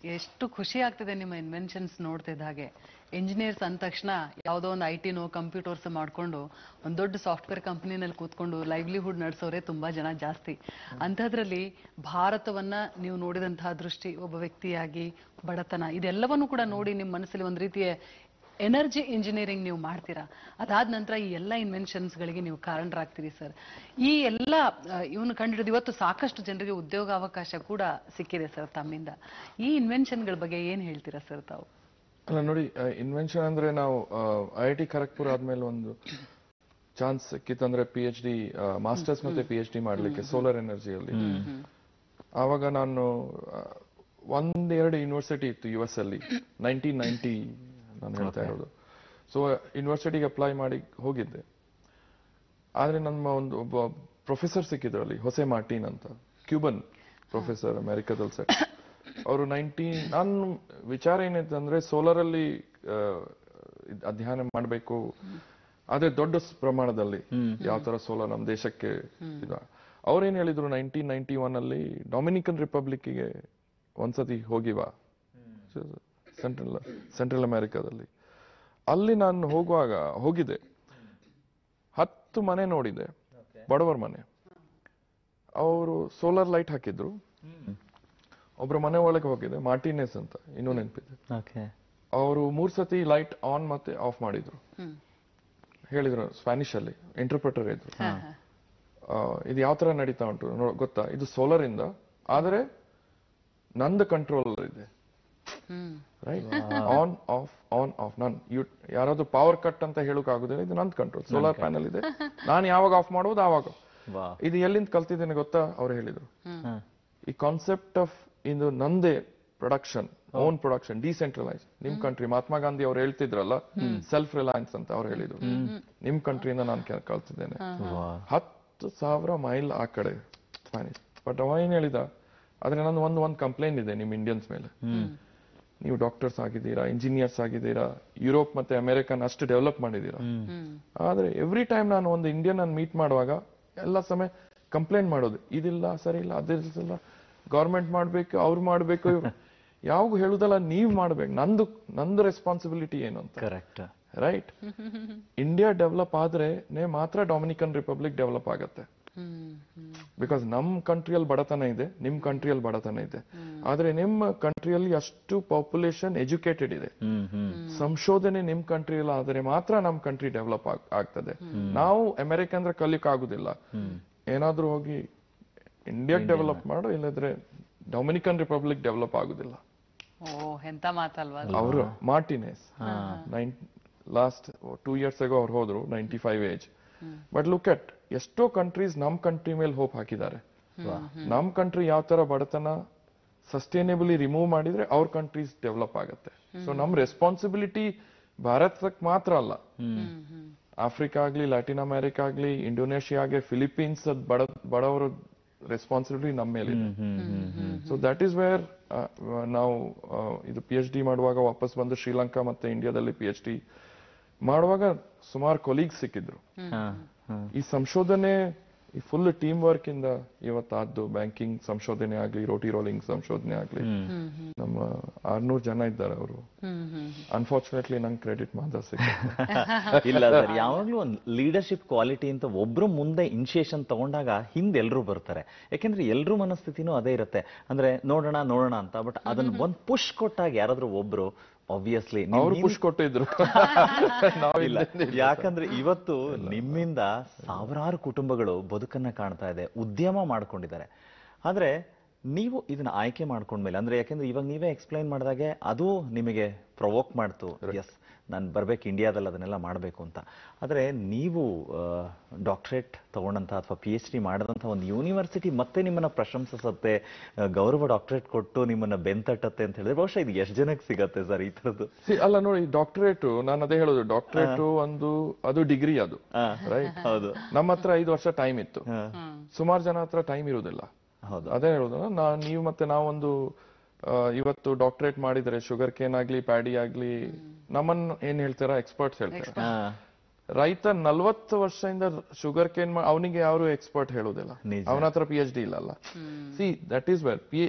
ಎಷ್ಟು ಖುಷಿ ಆಗ್ತಿದೆ ನಿಮ್ಮ ಇನ್ವೆನ್ಷನ್ಸ್ ನೋಡ್ತಿದ್ದ ಹಾಗೆ ಇಂಜಿನಿಯರ್ಸ್ ಅಂದ ತಕ್ಷಣ ಯಾವುದೋ ಒಂದು ಐ ಟಿನೋ ಕಂಪ್ಯೂಟರ್ಸ್ ಮಾಡ್ಕೊಂಡು ಒಂದು ದೊಡ್ಡ ಸಾಫ್ಟ್ವೇರ್ ಕಂಪನಿನಲ್ಲಿ ಕೂತ್ಕೊಂಡು ಲೈವ್ಲಿಹುಡ್ ನಡೆಸೋರೆ ತುಂಬಾ ಜನ ಜಾಸ್ತಿ ಅಂಥದ್ರಲ್ಲಿ ಭಾರತವನ್ನ ನೀವು ನೋಡಿದಂತಹ ದೃಷ್ಟಿ ಒಬ್ಬ ವ್ಯಕ್ತಿಯಾಗಿ ಬಡತನ ಇದೆಲ್ಲವನ್ನು ಕೂಡ ನೋಡಿ ನಿಮ್ಮ ಮನಸ್ಸಲ್ಲಿ ಒಂದು ರೀತಿಯ ಎನರ್ಜಿ ಇಂಜಿನಿಯರಿಂಗ್ ನೀವು ಮಾಡ್ತೀರಾ ಅದಾದ ನಂತರ ಈ ಎಲ್ಲ ಇನ್ವೆನ್ಷನ್ಸ್ಗಳಿಗೆ ನೀವು ಕಾರಣರಾಗ್ತೀರಿ ಸರ್ ಈ ಎಲ್ಲ ಇವನು ಕಂಡಿಡಿದು ಇವತ್ತು ಸಾಕಷ್ಟು ಜನರಿಗೆ ಉದ್ಯೋಗ ಅವಕಾಶ ಕೂಡ ಸಿಕ್ಕಿದೆ ಸರ್ ತಮ್ಮಿಂದ ಈ ಇನ್ವೆನ್ಷನ್ಗಳ ಬಗ್ಗೆ ಏನ್ ಹೇಳ್ತೀರಾ ಸರ್ ತಾವು ಅಲ್ಲ ನೋಡಿ ಇನ್ವೆನ್ಷನ್ ಅಂದ್ರೆ ನಾವು ಐ ಐ ಟಿ ಖರಗ್ಪುರ ಆದ್ಮೇಲೆ ಒಂದು ಚಾನ್ಸ್ ಸಿಕ್ಕಿತ್ತಂದ್ರೆ ಪಿ ಎಚ್ ಡಿ ಮಾಸ್ಟರ್ಸ್ ಮತ್ತೆ ಪಿ ಎಚ್ ಡಿ ಮಾಡ್ಲಿಕ್ಕೆ ಸೋಲಾರ್ ಎನರ್ಜಿಯಲ್ಲಿ ಆವಾಗ ನಾನು ಆ, ಒಂದೆರಡು ಯೂನಿವರ್ಸಿಟಿ ಇತ್ತು ಯು ಎಸ್ ಅಲ್ಲಿ ನೈನ್ಟೀನ್ ನೈನ್ಟಿ ನಾನು ಹೇಳ್ತಾ ಇರೋದು ಸೊ ಯೂನಿವರ್ಸಿಟಿಗೆ ಅಪ್ಲೈ ಮಾಡಿ ಹೋಗಿದ್ದೆ ಆದ್ರೆ ನಮ್ಮ ಒಂದು ಒಬ್ಬ ಪ್ರೊಫೆಸರ್ ಸಿಕ್ಕಿದ್ರು ಅಲ್ಲಿ ಹೊಸೆ ಮಾರ್ಟಿನ್ ಅಂತ ಕ್ಯೂಬನ್ ಪ್ರೊಫೆಸರ್ ಅಮೆರಿಕದಲ್ಲಿ ಸೆಟ್ ಅವರು ನೈನ್ಟೀನ್ ನಾನು ವಿಚಾರ ಏನಿತ್ತು ಅಂದ್ರೆ ಸೋಲಾರ್ ಅಲ್ಲಿ ಆ, ಇದ್ ಅಧ್ಯಯನ ಮಾಡಬೇಕು ಆದ್ರೆ ದೊಡ್ಡ ಸ್- ಪ್ರಮಾಣದಲ್ಲಿ ಯಾವ ತರ ಸೋಲಾರ್ ನಮ್ಮ ದೇಶಕ್ಕೆ ಇದ ಅವ್ರೇನ್ ಹೇಳಿದ್ರು ನೈನ್ಟೀನ್ ನೈನ್ಟಿ ಒನ್ ಅಲ್ಲಿ ಡೊಮಿನಿಕನ್ ರಿಪಬ್ಲಿಕ್ಗೆ ಒಂದ್ಸತಿ ಹೋಗಿವಾ ಸೆಂಟ್ರಲ್ ಸೆಂಟ್ರಲ್ ಅಮೆರಿಕಾದಲ್ಲಿ ಅಲ್ಲಿ ನಾನು ಹೋಗುವಾಗ ಹೋಗಿದ್ದೆ ಹತ್ತು ಮನೆ ನೋಡಿದೆ ಬಡವರ ಮನೆ ಅವರು ಸೋಲಾರ್ ಲೈಟ್ ಹಾಕಿದ್ರು ಒಬ್ರ ಮನೆ ಒಳಗೆ ಹೋಗಿದೆ ಮಾರ್ಟಿನೆಸ್ ಅಂತ ಇನ್ನೂ ನೆನಪಿದೆ ಓಕೆ ಅವರು ಮೂರ್ ಸತಿ ಲೈಟ್ ಆನ್ ಮತ್ತೆ ಆಫ್ ಮಾಡಿದ್ರು ಹೇಳಿದ್ರು ಸ್ಪ್ಯಾನಿಷ್ ಅಲ್ಲಿ ಇಂಟರ್ಪ್ರಿಟರ್ ಇದ್ರು ಆ, ಇದು ಯಾವ ತರ ನಡೀತಾ ಉಂಟು ನೋ- ಗೊತ್ತಾ ಇದು ಸೋಲಾರ್ ಇಂದ ಆದ್ರೆ ನಂದು ಕಂಟ್ರೋಲ್ ಇದೆ right on off on off ನನ್ ಯು ಯಾರಾದ್ರೂ ಪವರ್ ಕಟ್ ಅಂತ ಹೇಳಕ್ ಆಗುದಿಲ್ಲ ಇದು ನಂದು ಕಂಟ್ರೋಲ್ ಸೋಲಾರ್ ಪ್ಯಾನಲ್ ಇದೆ ನಾನು ಯಾವಾಗ ಆಫ್ ಮಾಡುವುದು ಆವಾಗ ವಾ ಇದು ಎಲ್ಲಿಂದ ಕಲ್ತಿದ್ದೇನೆ ಗೊತ್ತಾ ಅವ್ರು ಹೇಳಿದ್ರು ಈ ಕಾನ್ಸೆಪ್ಟ್ ಆಫ್ ಇದು ನಂದೇ ಪ್ರೊಡಕ್ಷನ್ ಓನ್ ಪ್ರೊಡಕ್ಷನ್ ಡಿಸೆಂಟ್ರಲೈಸ್ ನಿಮ್ ಕಂಟ್ರಿ ಮಹಾತ್ಮ ಗಾಂಧಿ ಅವ್ರು ಹೇಳ್ತಿದ್ರಲ್ಲ ಸೆಲ್ಫ್ ರಿಲಯನ್ಸ್ ಅಂತ ಅವ್ರು ಹೇಳಿದ್ರು ನಿಮ್ ಕಂಟ್ರಿಯಿಂದ ನಾನು ಕೆ- ಕಲ್ತಿದ್ದೇನೆ ಹತ್ತು ಸಾವಿರ ಮೈಲ್ ಆ ಕಡೆ ಸ್ಪ್ಯಾನಿಷ್ ಬಟ್ ಅವ ಏನ್ ಹೇಳಿದ ಆದ್ರೆ ನಾನು ಒಂದು ಒಂದು ಕಂಪ್ಲೇಂಟ್ ಇದೆ ನಿಮ್ ಇಂಡಿಯನ್ಸ್ ಮೇಲೆ ನೀವು ಡಾಕ್ಟರ್ಸ್ ಆಗಿದ್ದೀರಾ ಇಂಜಿನಿಯರ್ಸ್ ಆಗಿದ್ದೀರಾ ಯುರೋಪ್ ಮತ್ತೆ ಅಮೆರಿಕನ್ ಅಷ್ಟು ಡೆವಲಪ್ ಮಾಡಿದ್ದೀರಾ ಆದ್ರೆ ಎವ್ರಿ ಟೈಮ್ ನಾನು ಒಂದು ಇಂಡಿಯನ್ ಅನ್ನು ಮೀಟ್ ಮಾಡುವಾಗ ಎಲ್ಲ ಸಮಯ ಕಂಪ್ಲೇಂಟ್ ಮಾಡೋದು ಇದಿಲ್ಲ ಸರಿ ಇಲ್ಲ ಅದಿಲ್ಲ ಗೌರ್ಮೆಂಟ್ ಮಾಡ್ಬೇಕು ಅವ್ರು ಮಾಡ್ಬೇಕು ಇವ್ರು ಯಾವಾಗ ಹೇಳುದಲ್ಲ ನೀವ್ ಮಾಡ್ಬೇಕು ನಂದು ನಂದು ರೆಸ್ಪಾನ್ಸಿಬಿಲಿಟಿ ಏನು ಅಂತ ಕರೆಕ್ಟ್ ರೈಟ್ ಇಂಡಿಯಾ ಡೆವಲಪ್ ಆದ್ರೆ ಮಾತ್ರ ಡೊಮಿನಿಕನ್ ರಿಪಬ್ಲಿಕ್ ಡೆವಲಪ್ ಆಗತ್ತೆ ಬಿಕಾಸ್ ನಮ್ ಕಂಟ್ರಿಯಲ್ಲಿ ಬಡತನ ಇದೆ ನಿಮ್ ಕಂಟ್ರಿಯಲ್ಲಿ ಬಡತನ ಇದೆ ಆದ್ರೆ ನಿಮ್ಮ ಕಂಟ್ರಿಯಲ್ಲಿ ಅಷ್ಟು ಪಾಪ್ಯುಲೇಷನ್ ಎಜುಕೇಟೆಡ್ ಇದೆ ಹ್ಮ್ ಹ್ಮ್ ಸಂಶೋಧನೆ ನಿಮ್ ಕಂಟ್ರಿಯಲ್ಲಿ ಆದರೆ ಮಾತ್ರ ನಮ್ ಕಂಟ್ರಿ ಡೆವಲಪ್ ಆಗ್ತದೆ ನಾವು ಅಮೆರಿಕ ಅಂದ್ರೆ ಕಲಿಕ್ ಆಗುದಿಲ್ಲ ಏನಾದ್ರೂ ಹೋಗಿ ಇಂಡಿಯಾಕ್ ಡೆವಲಪ್ ಮಾಡು ಇಲ್ಲದ್ರೆ ಡೊಮಿನಿಕನ್ ರಿಪಬ್ಲಿಕ್ ಡೆವಲಪ್ ಆಗುದಿಲ್ಲ ಓ ಎಂತ ಮಾತಲ್ವಾ ಅದು? ಅವರು Martinez nine last two years ago ಅವ್ರು ಹೋದ್ರು ninety five age but look at ಎಷ್ಟೋ ಕಂಟ್ರೀಸ್ ನಮ್ ಕಂಟ್ರಿ ಮೇಲೆ ಹೋಪ್ ಹಾಕಿದ್ದಾರೆ ನಮ್ ಕಂಟ್ರಿ ಯಾವ ತರ ಬಡತನ ಸಸ್ಟೈನೇಬಲಿ ರಿಮೂವ್ ಮಾಡಿದ್ರೆ ಅವ್ರ ಕಂಟ್ರೀಸ್ ಡೆವಲಪ್ ಆಗುತ್ತೆ ಸೊ ನಮ್ ರೆಸ್ಪಾನ್ಸಿಬಿಲಿಟಿ ಭಾರತಕ್ಕೆ ಮಾತ್ರ ಅಲ್ಲ ಆಫ್ರಿಕಾ ಆಗ್ಲಿ ಲ್ಯಾಟಿನ್ ಅಮೆರಿಕಾ ಆಗ್ಲಿ ಇಂಡೋನೇಷಿಯಾ ಆಗಿ ಫಿಲಿಪೀನ್ಸ್ ಬಡ ಬಡವರ ರೆಸ್ಪಾನ್ಸಿಬಿಲಿಟಿ ನಮ್ಮ ಮೇಲಿದೆ ಸೊ ದಟ್ ಈಸ್ ವೇರ್ ನಾವು ಆ, ಇದು ಪಿ ಎಚ್ ಡಿ ಮಾಡುವಾಗ ವಾಪಸ್ ಬಂದು ಶ್ರೀಲಂಕಾ ಮತ್ತೆ ಇಂಡಿಯಾದಲ್ಲಿ ಪಿ ಎಚ್ ಡಿ ಮಾಡುವಾಗ ಸುಮಾರು ಕೊಲೀಗ್ಸ್ ಸಿಕ್ಕಿದ್ರು ಹಾ ಹಾ ಈ ಸಂಶೋಧನೆ ಈ ಫುಲ್ ಟೀಮ್ ವರ್ಕ್ ಇಂದ ಇವತ್ತಾದ್ದು ಬ್ಯಾಂಕಿಂಗ್ ಸಂಶೋಧನೆ ಆಗ್ಲಿ ರೋಟಿ ರೋಲಿಂಗ್ ಸಂಶೋಧನೆ ಆಗ್ಲಿ ನಮ್ಮ ಆರ್ನೂರು ಜನ ಇದ್ದಾರೆ ಅವರು ಅನ್ಫಾರ್ಚುನೇಟ್ಲಿ ನಂಗೆ ಕ್ರೆಡಿಟ್ ಮಾತ್ರ ಸಿಕ್ಕ ಇಲ್ಲ ಸರ್ ಯಾವಾಗ್ಲೂ ಒಂದು ಲೀಡರ್ಶಿಪ್ ಕ್ವಾಲಿಟಿ ಅಂತ ಒಬ್ರು ಮುಂದೆ ಇನಿಷಿಯೇಷನ್ ತಗೊಂಡಾಗ ಹಿಂದೆ ಎಲ್ರು ಬರ್ತಾರೆ ಯಾಕೆಂದ್ರೆ ಎಲ್ರೂ ಮನಸ್ಥಿತಿನೂ ಅದೇ ಇರುತ್ತೆ ಅಂದ್ರೆ ನೋಡೋಣ ನೋಡೋಣ ಅಂತ ಬಟ್ ಅದನ್ನ ಒಂದ್ ಪುಷ್ ಕೊಟ್ಟಾಗ ಯಾರಾದ್ರೂ ಒಬ್ರು ಆಬ್ವಿಯಸ್ಲಿ ಅವರು ಪುಷ್ ಕೊಟ್ಟಿದ್ರು ಇಲ್ಲ ಯಾಕಂದ್ರೆ ಇವತ್ತು ನಿಮ್ಮಿಂದ ಸಾವಿರಾರು ಕುಟುಂಬಗಳು ಬದುಕನ್ನ ಕಾಣ್ತಾ ಇದೆ ಉದ್ಯಮ ಮಾಡ್ಕೊಂಡಿದ್ದಾರೆ ಆದ್ರೆ ನೀವು ಇದನ್ನ ಆಯ್ಕೆ ಮಾಡ್ಕೊಂಡ್ಮೇಲೆ ಅಂದ್ರೆ ಯಾಕೆಂದ್ರೆ ಇವಾಗ ನೀವೇ ಎಕ್ಸ್ಪ್ಲೈನ್ ಮಾಡಿದಾಗೆ ಅದು ನಿಮಗೆ ಪ್ರೊವೋಕ್ ಮಾಡ್ತು ಎಸ್ ನಾನು ಬರ್ಬೇಕು ಇಂಡಿಯಾದಲ್ಲಿ ಅದನ್ನೆಲ್ಲ ಮಾಡಬೇಕು ಅಂತ ಆದ್ರೆ ನೀವು ಡಾಕ್ಟರೇಟ್ ತಗೊಂಡಂತ ಅಥವಾ ಪಿ ಎಚ್ ಡಿ ಮಾಡಿದಂಥ ಒಂದು ಯೂನಿವರ್ಸಿಟಿ ಮತ್ತೆ ನಿಮ್ಮನ್ನ ಪ್ರಶಂಸಿಸುತ್ತೆ ಆ, ಗೌರವ ಡಾಕ್ಟರೇಟ್ ಕೊಟ್ಟು ನಿಮ್ಮನ್ನ ಬೆಂತಟ್ಟತ್ತೆ ಅಂತ ಹೇಳಿದ್ರೆ ಬಹುಶಃ ಇದು ಎಷ್ಟು ಜನಕ್ಕೆ ಸಿಗತ್ತೆ ಸರ್ ಈ ಥರದ್ದು See, ಅಲ್ಲ ನೋಡಿ ಡಾಕ್ಟರೇಟ್ ನಾನು ಅದೇ ಹೇಳೋದು ಡಾಕ್ಟರೇಟ್ ಒಂದು ಅದು ಡಿಗ್ರಿ ಅದು ಹಾ, ರೈಟ್ ಹೌದು ನಮ್ಮ ಹತ್ರ ಐದು ವರ್ಷ ಟೈಮ್ ಇತ್ತು ಹಾ, ಸುಮಾರು ಜನ ಹತ್ರ ಟೈಮ್ ಇರುವುದಿಲ್ಲ ಹೌದು ಅದೇ ಹೇಳೋದು ನಾ ನೀವು ಮತ್ತೆ ನಾವೊಂದು ಆ, ಇವತ್ತು ಡಾಕ್ಟರೇಟ್ ಮಾಡಿದ್ರೆ ಶುಗರ್ ಕೇನ್ ಆಗ್ಲಿ ಪ್ಯಾಡಿ ಆಗ್ಲಿ ನಮ್ಮನ್ನ ಏನ್ ಹೇಳ್ತಾರ ಎಕ್ಸ್ಪರ್ಟ್ಸ್ ಹೇಳ್ತಾರೆ ಹಾ, ರೈತ ನಲ್ವತ್ತು ವರ್ಷದಿಂದ ಶುಗರ್ ಕೇನ್ ಅವನಿಗೆ ಯಾರು ಎಕ್ಸ್ಪರ್ಟ್ ಹೇಳೋದಿಲ್ಲ ನಿಜ. ಅವನ ಹತ್ರ ಪಿ ಎಚ್ ಡಿ ಇಲ್ಲಲ್ಲ see that is well P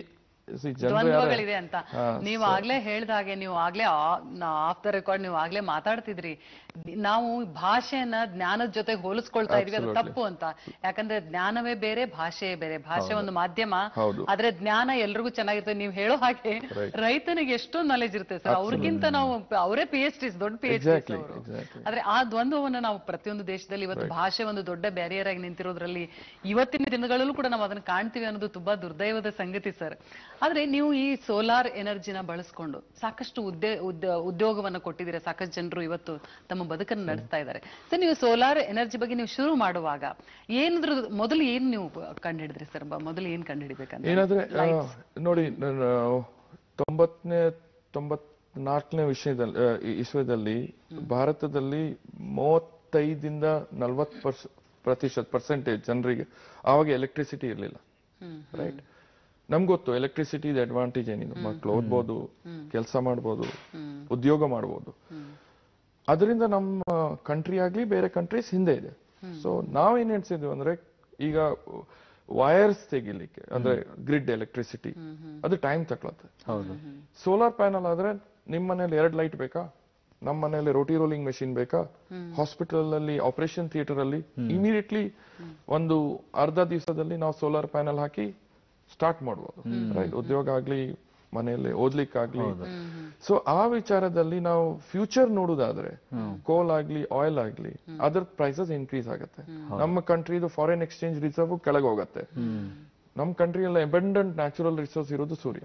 see, ಜನ್ರು ಯಾರೇ- ದ್ವಂದ್ವಗಳಿದೆ ಅಂತ ಹಾ, ನೀವು ಆಗ್ಲೇ ಹೇಳ್ದ ಹಾಗೆ ನೀವು ಆಗ್ಲೇ ಆಫ್ ದ ರೆಕಾರ್ಡ್ ನೀವು ಆಗ್ಲೇ ಮಾತಾಡ್ತಿದ್ರಿ ನಾವು ಭಾಷೆಯನ್ನ ಜ್ಞಾನದ ಜೊತೆ ಹೋಲಿಸ್ಕೊಳ್ತಾ ಇದೀವಿ ಅದು ತಪ್ಪು ಅಂತ ಯಾಕಂದ್ರೆ ಜ್ಞಾನವೇ ಬೇರೆ ಭಾಷೆಯೇ ಬೇರೆ ಭಾಷೆ ಒಂದು ಮಾಧ್ಯಮ ಹೌದು. ಆದ್ರೆ ಜ್ಞಾನ ಎಲ್ರಿಗೂ ಚೆನ್ನಾಗಿರ್ತದೆ ನೀವು ಹೇಳೋ ಹಾಗೆ ರೈತನಿಗೆ ಎಷ್ಟೋ ನಾಲೆಜ್ ಇರುತ್ತೆ ಸರ್ ಅವ್ರಿಗಿಂತ ನಾವು ಅವರೇ ಪಿ ಎಚ್ ಡಿಸ್ ದೊಡ್ಡ ಪಿ ಎಚ್ Exactly, ಅವರು exactly. ಆದ್ರೆ ಆ ದ್ವಂದ್ವವನ್ನ ನಾವು ಪ್ರತಿಯೊಂದು ದೇಶದಲ್ಲಿ ಇವತ್ತು ಭಾಷೆ ಒಂದು ದೊಡ್ಡ ಬ್ಯಾರಿಯರ್ ಆಗಿ ನಿಂತಿರೋದ್ರಲ್ಲಿ ಇವತ್ತಿನ ದಿನಗಳಲ್ಲೂ ಕೂಡ ನಾವು ಅದನ್ನ ಕಾಣ್ತೀವಿ ಅನ್ನೋದು ತುಂಬಾ ದುರ್ದೈವದ ಸಂಗತಿ ಸರ್ ಆದ್ರೆ ನೀವು ಈ ಸೋಲಾರ್ ಎನರ್ಜಿನ ಬಳಸ್ಕೊಂಡು ಸಾಕಷ್ಟು ಉದ್ದೇ ಉದ್ದ- ಉದ್ಯೋಗವನ್ನ ಕೊಟ್ಟಿದ್ದೀರಾ ಸಾಕಷ್ಟು ಜನರು ಇವತ್ತು ತಮ್ಮ ಬದುಕನ್ನು ನಡೆಸ್ತಾ ಇದ್ದಾರೆ ಸರ್ ನೀವು ಸೋಲಾರ್ ಎನರ್ಜಿ ಬಗ್ಗೆ ನೀವು ಶುರು ಮಾಡುವಾಗ ಏನಾದ್ರೂ ಮೊದಲು ಏನ್ ನೀವು ಕಂಡುಹಿಡಿದ್ರಿ ಸರ್ ಮೊದಲು ಏನ್ ಕಂಡುಹಿಡಿಬೇಕಂತ ಏನಾದ್ರೆ ಆ, ನೋಡಿ ನಾನು ತೊಂಬತ್ತನೇ ತೊಂಬತ್ನಾಲ್ಕನೇ ವಿಷಯದಲ್ಲಿ ಆ, ಈ ಇಸ್ವಿದಲ್ಲಿ ಭಾರತದಲ್ಲಿ ಮೂವತ್ತೈದಿಂದ ನಲ್ವತ್ ಪರ್ಸ್ ಪ್ರತಿಶತ ಪರ್ಸೆಂಟೇಜ್ ಜನರಿಗೆ ಆವಾಗ ಎಲೆಕ್ಟ್ರಿಸಿಟಿ ಇರಲಿಲ್ಲ ರೈಟ್ ನಮ್ಗೆ ಗೊತ್ತು ಎಲೆಕ್ಟ್ರಿಸಿಟಿ ಅಡ್ವಾಂಟೇಜ್ ಏನಿದೆ ಮಕ್ಳು ಓದ್ಬೋದು ಕೆಲಸ ಮಾಡ್ಬೋದು ಉದ್ಯೋಗ ಮಾಡ್ಬೋದು ಅದರಿಂದ ನಮ್ಮ ಕಂಟ್ರಿ ಆಗ್ಲಿ ಬೇರೆ ಕಂಟ್ರೀಸ್ ಹಿಂದೆ ಇದೆ ಸೊ ನಾವೇನ್ ಎಣಿಸಿದ್ವಿ ಅಂದ್ರೆ ಈಗ ವೈರ್ಸ್ ತೆಗಿಲಿಕ್ಕೆ ಅಂದ್ರೆ ಗ್ರಿಡ್ ಎಲೆಕ್ಟ್ರಿಸಿಟಿ ಅದು ಟೈಮ್ ತಗೊಳತ್ತೆ ಹೌದು ಸೋಲಾರ್ ಪ್ಯಾನಲ್ ಆದ್ರೆ ನಿಮ್ ಮನೇಲಿ ಎರಡ್ ಲೈಟ್ ಬೇಕಾ ನಮ್ಮ ಮನೇಲಿ ರೋಟಿ ರೋಲಿಂಗ್ ಮೆಷಿನ್ ಬೇಕಾ ಹಾಸ್ಪಿಟಲ್ ಅಲ್ಲಿ ಆಪರೇಷನ್ ಥಿಯೇಟರ್ ಅಲ್ಲಿ ಇಮಿಡಿಯೇಟ್ಲಿ ಒಂದು ಅರ್ಧ ದಿವಸದಲ್ಲಿ ನಾವು ಸೋಲಾರ್ ಪ್ಯಾನಲ್ ಹಾಕಿ ಸ್ಟಾರ್ಟ್ ಮಾಡ್ಬೋದು ರೈಟ್ ಉದ್ಯೋಗ ಆಗ್ಲಿ ಮನೆಯಲ್ಲಿ ಓದ್ಲಿಕ್ಕಾಗ್ಲಿ ಸೊ ಆ ವಿಚಾರದಲ್ಲಿ ನಾವು ಫ್ಯೂಚರ್ ನೋಡುದಾದ್ರೆ ಕೋಲ್ ಆಗ್ಲಿ ಆಯಿಲ್ ಆಗ್ಲಿ ಅದರ ಪ್ರೈಸಸ್ ಇನ್ಕ್ರೀಸ್ ಆಗುತ್ತೆ ನಮ್ಮ ಕಂಟ್ರಿದು ಫಾರಿನ್ ಎಕ್ಸ್ಚೇಂಜ್ ರಿಸರ್ವ್ ಕೆಳಗೆ ಹೋಗುತ್ತೆ ನಮ್ಮ ಕಂಟ್ರಿಯಲ್ಲಿ ಅಬೆಂಡೆಂಟ್ ನ್ಯಾಚುರಲ್ ರಿಸೋರ್ಸ್ ಇರೋದು ಸೂರ್ಯ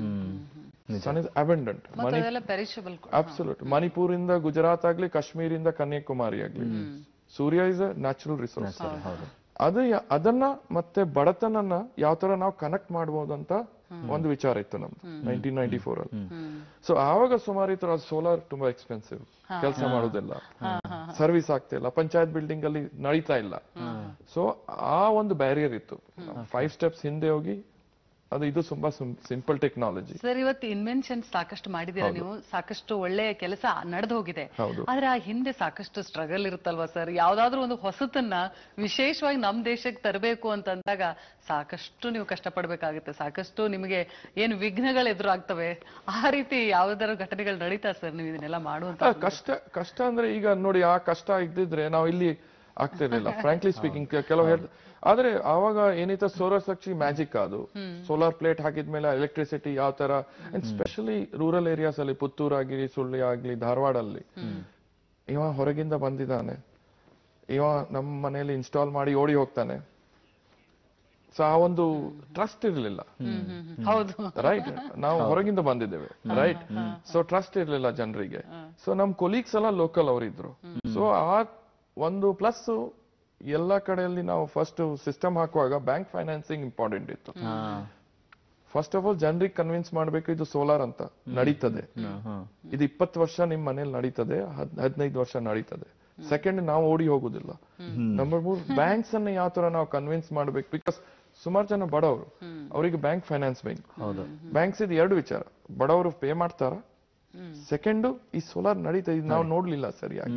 ಸನ್ ಇಸ್ ಅಬೆಂಡೆಂಟ್ ಮತ್ತೆ ಅದೆಲ್ಲ ಪೆರಿಷಬಲ್ ಅಬ್ಸಲ್ಯೂಟ್ ಮಣಿಪುರಿಂದ ಗುಜರಾತ್ ಆಗ್ಲಿ ಕಾಶ್ಮೀರಿಂದ ಕನ್ಯಾಕುಮಾರಿ ಆಗ್ಲಿ surya is a natural resource ಅದು ಯ- ಅದನ್ನ ಮತ್ತೆ ಬಡತನನ್ನ ಯಾವ ತರ ನಾವು ಕನೆಕ್ಟ್ ಮಾಡಬಹುದು ಅಂತ ಒಂದು ವಿಚಾರ ಇತ್ತು ನಮ್ದು ನೈನ್ಟೀನ್ ನೈನ್ಟಿ ಫೋರ್ ಅಲ್ಲಿ ಸೊ ಆವಾಗ ಸುಮಾರು ಈ ತರ ಸೋಲಾರ್ ತುಂಬಾ ಎಕ್ಸ್ಪೆನ್ಸಿವ್ ಕೆಲಸ ಮಾಡೋದಿಲ್ಲ ಸರ್ವಿಸ್ ಆಗ್ತಿಲ್ಲ ಪಂಚಾಯತ್ ಬಿಲ್ಡಿಂಗ್ ಅಲ್ಲಿ ನಡೀತಾ ಇಲ್ಲ ಸೊ ಆ ಒಂದು ಬ್ಯಾರಿಯರ್ ಇತ್ತು ಫೈವ್ ಸ್ಟೆಪ್ಸ್ ಹಿಂದೆ ಹೋಗಿ ಅದು ಇದು ತುಂಬಾ ಸಿಂಪಲ್ ಟೆಕ್ನಾಲಜಿ ಸರ್ ಇವತ್ತು ಇನ್ವೆನ್ಷನ್ ಸಾಕಷ್ಟು ಮಾಡಿದೀರಾ ನೀವು ಸಾಕಷ್ಟು ಒಳ್ಳೆಯ ಕೆಲಸ ನಡೆದು ಹೋಗಿದೆ ಹೌದು. ಆದ್ರೆ ಆ ಹಿಂದೆ ಸಾಕಷ್ಟು ಸ್ಟ್ರಗಲ್ ಇರುತ್ತಲ್ವಾ ಸರ್ ಯಾವ್ದಾದ್ರು ಒಂದು ಹೊಸತನ್ನ ವಿಶೇಷವಾಗಿ ನಮ್ ದೇಶಕ್ಕೆ ತರಬೇಕು ಅಂತ ಅಂದಾಗ ಸಾಕಷ್ಟು ನೀವು ಕಷ್ಟಪಡ್ಬೇಕಾಗುತ್ತೆ ಸಾಕಷ್ಟು ನಿಮಗೆ ಏನು ವಿಘ್ನಗಳು ಎದುರಾಗ್ತವೆ ಆ ರೀತಿ ಯಾವ್ದಾದ್ರು ಘಟನೆಗಳು ನಡೀತಾ ಸರ್ ನೀವು ಇದನ್ನೆಲ್ಲ ಮಾಡುವಂತ ಆ, ಕಷ್ಟ ಕಷ್ಟ ಅಂದ್ರೆ ಈಗ ನೋಡಿ ಆ ಕಷ್ಟ ಇದ್ದಿದ್ರೆ ನಾವು ಇಲ್ಲಿ ಆಗ್ತಿರ್ಲಿಲ್ಲ ಫ್ರಾಂಕ್ಲಿ ಸ್ಪೀಕಿಂಗ್ ಕೆಲವು ಹೇಳ್ ಆದ್ರೆ ಆವಾಗ ಏನಿತ್ತು ಸೋಲಾರ್ ಸಾಕ್ಷಿ ಮ್ಯಾಜಿಕ್ ಅದು ಸೋಲಾರ್ ಪ್ಲೇಟ್ ಹಾಕಿದ್ಮೇಲೆ ಎಲೆಕ್ಟ್ರಿಸಿಟಿ ಯಾವ ತರ ಅಂಡ್ ಸ್ಪೆಷಲಿ ರೂರಲ್ ಏರಿಯಾಸ್ ಅಲ್ಲಿ ಪುತ್ತೂರು ಆಗಿರಿ ಸುಳ್ಳಿ ಆಗ್ಲಿ ಧಾರವಾಡ ಅಲ್ಲಿ ಇವ ಹೊರಗಿಂದ ಬಂದಿದ್ದಾನೆ ಇವ ನಮ್ಮ ಮನೆಯಲ್ಲಿ ಇನ್ಸ್ಟಾಲ್ ಮಾಡಿ ಓಡಿ ಹೋಗ್ತಾನೆ ಸೊ ಆ ಒಂದು ಟ್ರಸ್ಟ್ ಇರಲಿಲ್ಲ ಹೌದು ರೈಟ್ ನಾವು ಹೊರಗಿಂದ ಬಂದಿದ್ದೇವೆ ರೈಟ್ ಸೊ ಟ್ರಸ್ಟ್ ಇರ್ಲಿಲ್ಲ ಜನರಿಗೆ ಸೊ ನಮ್ ಕೊಲೀಗ್ಸ್ ಎಲ್ಲ ಲೋಕಲ್ ಅವರಿದ್ರು ಸೊ ಆ ಒಂದು ಪ್ಲಸ್ ಎಲ್ಲ ಕಡೆಯಲ್ಲಿ ನಾವು ಫಸ್ಟ್ ಸಿಸ್ಟಮ್ ಹಾಕುವಾಗ ಬ್ಯಾಂಕ್ ಫೈನಾನ್ಸಿಂಗ್ ಇಂಪಾರ್ಟೆಂಟ್ ಇತ್ತು ಫಸ್ಟ್ ಆಫ್ ಆಲ್ ಜನರಿಗೆ ಕನ್ವಿನ್ಸ್ ಮಾಡ್ಬೇಕು ಇದು ಸೋಲಾರ್ ಅಂತ ನಡೀತದೆ ಇದು ಇಪ್ಪತ್ತು ವರ್ಷ ನಿಮ್ ಮನೇಲಿ ನಡೀತದೆ ಹದ್- ಹದಿನೈದು ವರ್ಷ ನಡೀತದೆ ಸೆಕೆಂಡ್ ನಾವು ಓಡಿ ಹೋಗುದಿಲ್ಲ ನಂಬರ್ ಮೂರ್ ಬ್ಯಾಂಕ್ಸ್ ಅನ್ನ ಯಾವ ತರ ನಾವು ಕನ್ವಿನ್ಸ್ ಮಾಡ್ಬೇಕು ಬಿಕಾಸ್ ಸುಮಾರು ಜನ ಬಡವರು ಅವರಿಗೆ ಬ್ಯಾಂಕ್ ಫೈನಾನ್ಸ್ ಬೇಕು ಬ್ಯಾಂಕ್ಸ್ ಇದು ಎರಡು ವಿಚಾರ ಬಡವರು ಪೇ ಮಾಡ್ತಾರ ಸೆಕೆಂಡ್ ಈ ಸೋಲಾರ್ ನಡೀತಾ ಇದು ನಾವು ನೋಡ್ಲಿಲ್ಲ ಸರಿಯಾಗಿ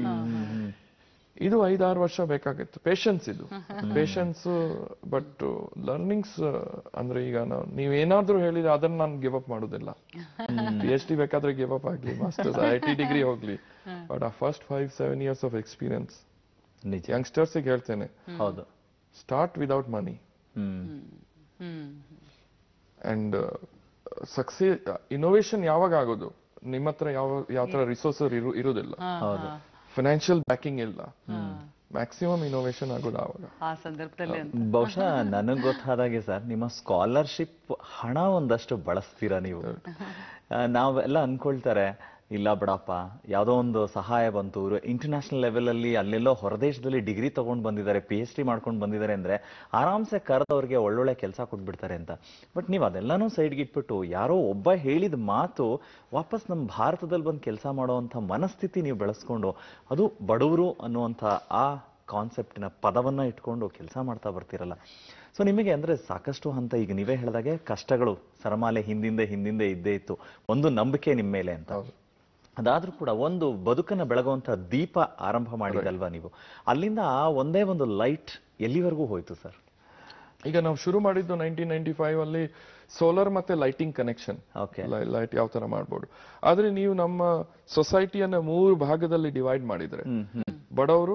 ಇದು ಐದಾರು ವರ್ಷ ಬೇಕಾಗಿತ್ತು ಪೇಶನ್ಸ್ ಇದು ಪೇಶನ್ಸ್ ಬಟ್ ಲರ್ನಿಂಗ್ಸ್ ಅಂದ್ರೆ ಈಗ ನಾವು ನೀವೇನಾದ್ರೂ ಹೇಳಿದ್ರೆ ಅದನ್ನ ನಾನು ಗಿವ್ ಅಪ್ ಮಾಡುದಿಲ್ಲ ಪಿ ಎಚ್ ಡಿ ಬೇಕಾದ್ರೆ ಗಿವ್ ಅಪ್ ಆಗ್ಲಿ ಮಾಸ್ಟರ್ಸ್ ಐ ಟಿ ಡಿಗ್ರಿ ಹೋಗ್ಲಿ ಬಟ್ ಆ first five seven years of experience ನಿಜ ಯಂಗ್ಸ್ಟರ್ಸ್ ಹೇಳ್ತೇನೆ ಹೌದು start without money hmm hmm and ಸಕ್ಸೆ ಇನೋವೇಷನ್ ಯಾವಾಗ ಆಗೋದು ನಿಮ್ಮ ಹತ್ರ ಯಾವ ಯಾವ ತರ ರಿಸೋರ್ಸ್ ಇರುವುದಿಲ್ಲ ಹೌದು ಫೈನಾನ್ಷಿಯಲ್ ಬ್ಯಾಕಿಂಗ್ ಇಲ್ಲ ಮ್ಯಾಕ್ಸಿಮಮ್ ಇನೋವೇಷನ್ ಆಗೋದು ಆವಾಗ ಆ ಸಂದರ್ಭದಲ್ಲಿ ಅಂತ ಬಹುಶಃ ನನಗ್ ಗೊತ್ತಾದಾಗೆ ಸರ್ ನಿಮ್ಮ ಸ್ಕಾಲರ್ಶಿಪ್ ಹಣ ಒಂದಷ್ಟು ಬಳಸ್ತೀರಾ ನೀವು ಆ, ನಾವೆಲ್ಲ ಅನ್ಕೊಳ್ತಾರೆ ಇಲ್ಲ ಬಿಡಪ್ಪ ಯಾವುದೋ ಒಂದು ಸಹಾಯ ಬಂತು ಇಂಟರ್ನ್ಯಾಷನಲ್ ಲೆವೆಲ್ ಅಲ್ಲಿ ಅಲ್ಲೆಲ್ಲೋ ಹೊರದೇಶದಲ್ಲಿ ಡಿಗ್ರಿ ತಗೊಂಡ್ ಬಂದಿದ್ದಾರೆ ಪಿ ಎಚ್ ಡಿ ಮಾಡ್ಕೊಂಡು ಬಂದಿದ್ದಾರೆ ಅಂದ್ರೆ ಆರಾಮ್ಸೆ ಕರೆದವ್ರಿಗೆ ಒಳ್ಳೊಳ್ಳೆ ಕೆಲಸ ಕೊಟ್ಬಿಡ್ತಾರೆ ಅಂತ ಬಟ್ ನೀವು ಅದೆಲ್ಲಾನು ಸೈಡ್ಗೆ ಇಟ್ಬಿಟ್ಟು ಯಾರೋ ಒಬ್ಬ ಹೇಳಿದ ಮಾತು ವಾಪಸ್ ನಮ್ಮ ಭಾರತದಲ್ಲಿ ಬಂದು ಕೆಲಸ ಮಾಡುವಂಥ ಮನಸ್ಥಿತಿ ನೀವು ಬೆಳೆಸ್ಕೊಂಡು ಅದು ಬಡವರು ಅನ್ನುವಂಥ ಆ ಕಾನ್ಸೆಪ್ಟಿನ ಪದವನ್ನ ಇಟ್ಕೊಂಡು ಕೆಲಸ ಮಾಡ್ತಾ ಬರ್ತಿರಲ್ಲ ಸೊ ನಿಮಗೆ ಅಂದ್ರೆ ಸಾಕಷ್ಟು ಹಂತ ಈಗ ನೀವೇ ಹೇಳಿದಾಗೆ ಕಷ್ಟಗಳು ಸರಮಾಲೆ ಹಿಂದಿಂದೆ ಹಿಂದಿಂದೆ ಇದ್ದೇ ಇತ್ತು ಒಂದು ನಂಬಿಕೆ ನಿಮ್ಮ ಮೇಲೆ ಅಂತ ಅದಾದ್ರೂ ಕೂಡ ಒಂದು ಬದುಕನ್ನ ಬೆಳಗುವಂತ ದೀಪ ಆರಂಭ ಮಾಡಿದಲ್ವಾ ನೀವು ಅಲ್ಲಿಂದ ಆ ಒಂದೇ ಒಂದು ಲೈಟ್ ಎಲ್ಲಿವರೆಗೂ ಹೋಯ್ತು ಸರ್ ಈಗ ನಾವು ಶುರು ಮಾಡಿದ್ದು ನೈನ್ಟೀನ್ ನೈನ್ಟಿ ಫೈವ್ ಅಲ್ಲಿ ಸೋಲಾರ್ ಮತ್ತೆ ಲೈಟಿಂಗ್ ಕನೆಕ್ಷನ್ Okay. ಲೈಟ್ ಯಾವ ತರ ಮಾಡ್ಬೋದು ಆದ್ರೆ ನೀವು ನಮ್ಮ ಸೊಸೈಟಿಯನ್ನ ಮೂರು ಭಾಗದಲ್ಲಿ ಡಿವೈಡ್ ಮಾಡಿದ್ರೆ ಹ್ಮ್ ಹ್ಮ್ ಬಡವರು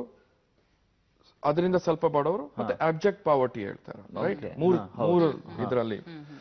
ಅದರಿಂದ ಸ್ವಲ್ಪ ಬಡವರು ಮತ್ತೆ ಅಬ್ಜೆಕ್ಟ್ ಪಾವರ್ಟಿ ಹೇಳ್ತಾರೆ ರೈಟ್ Okay. ಮೂರು ಹಾ, ಹೌದು. ಮೂರು ಇದರಲ್ಲಿ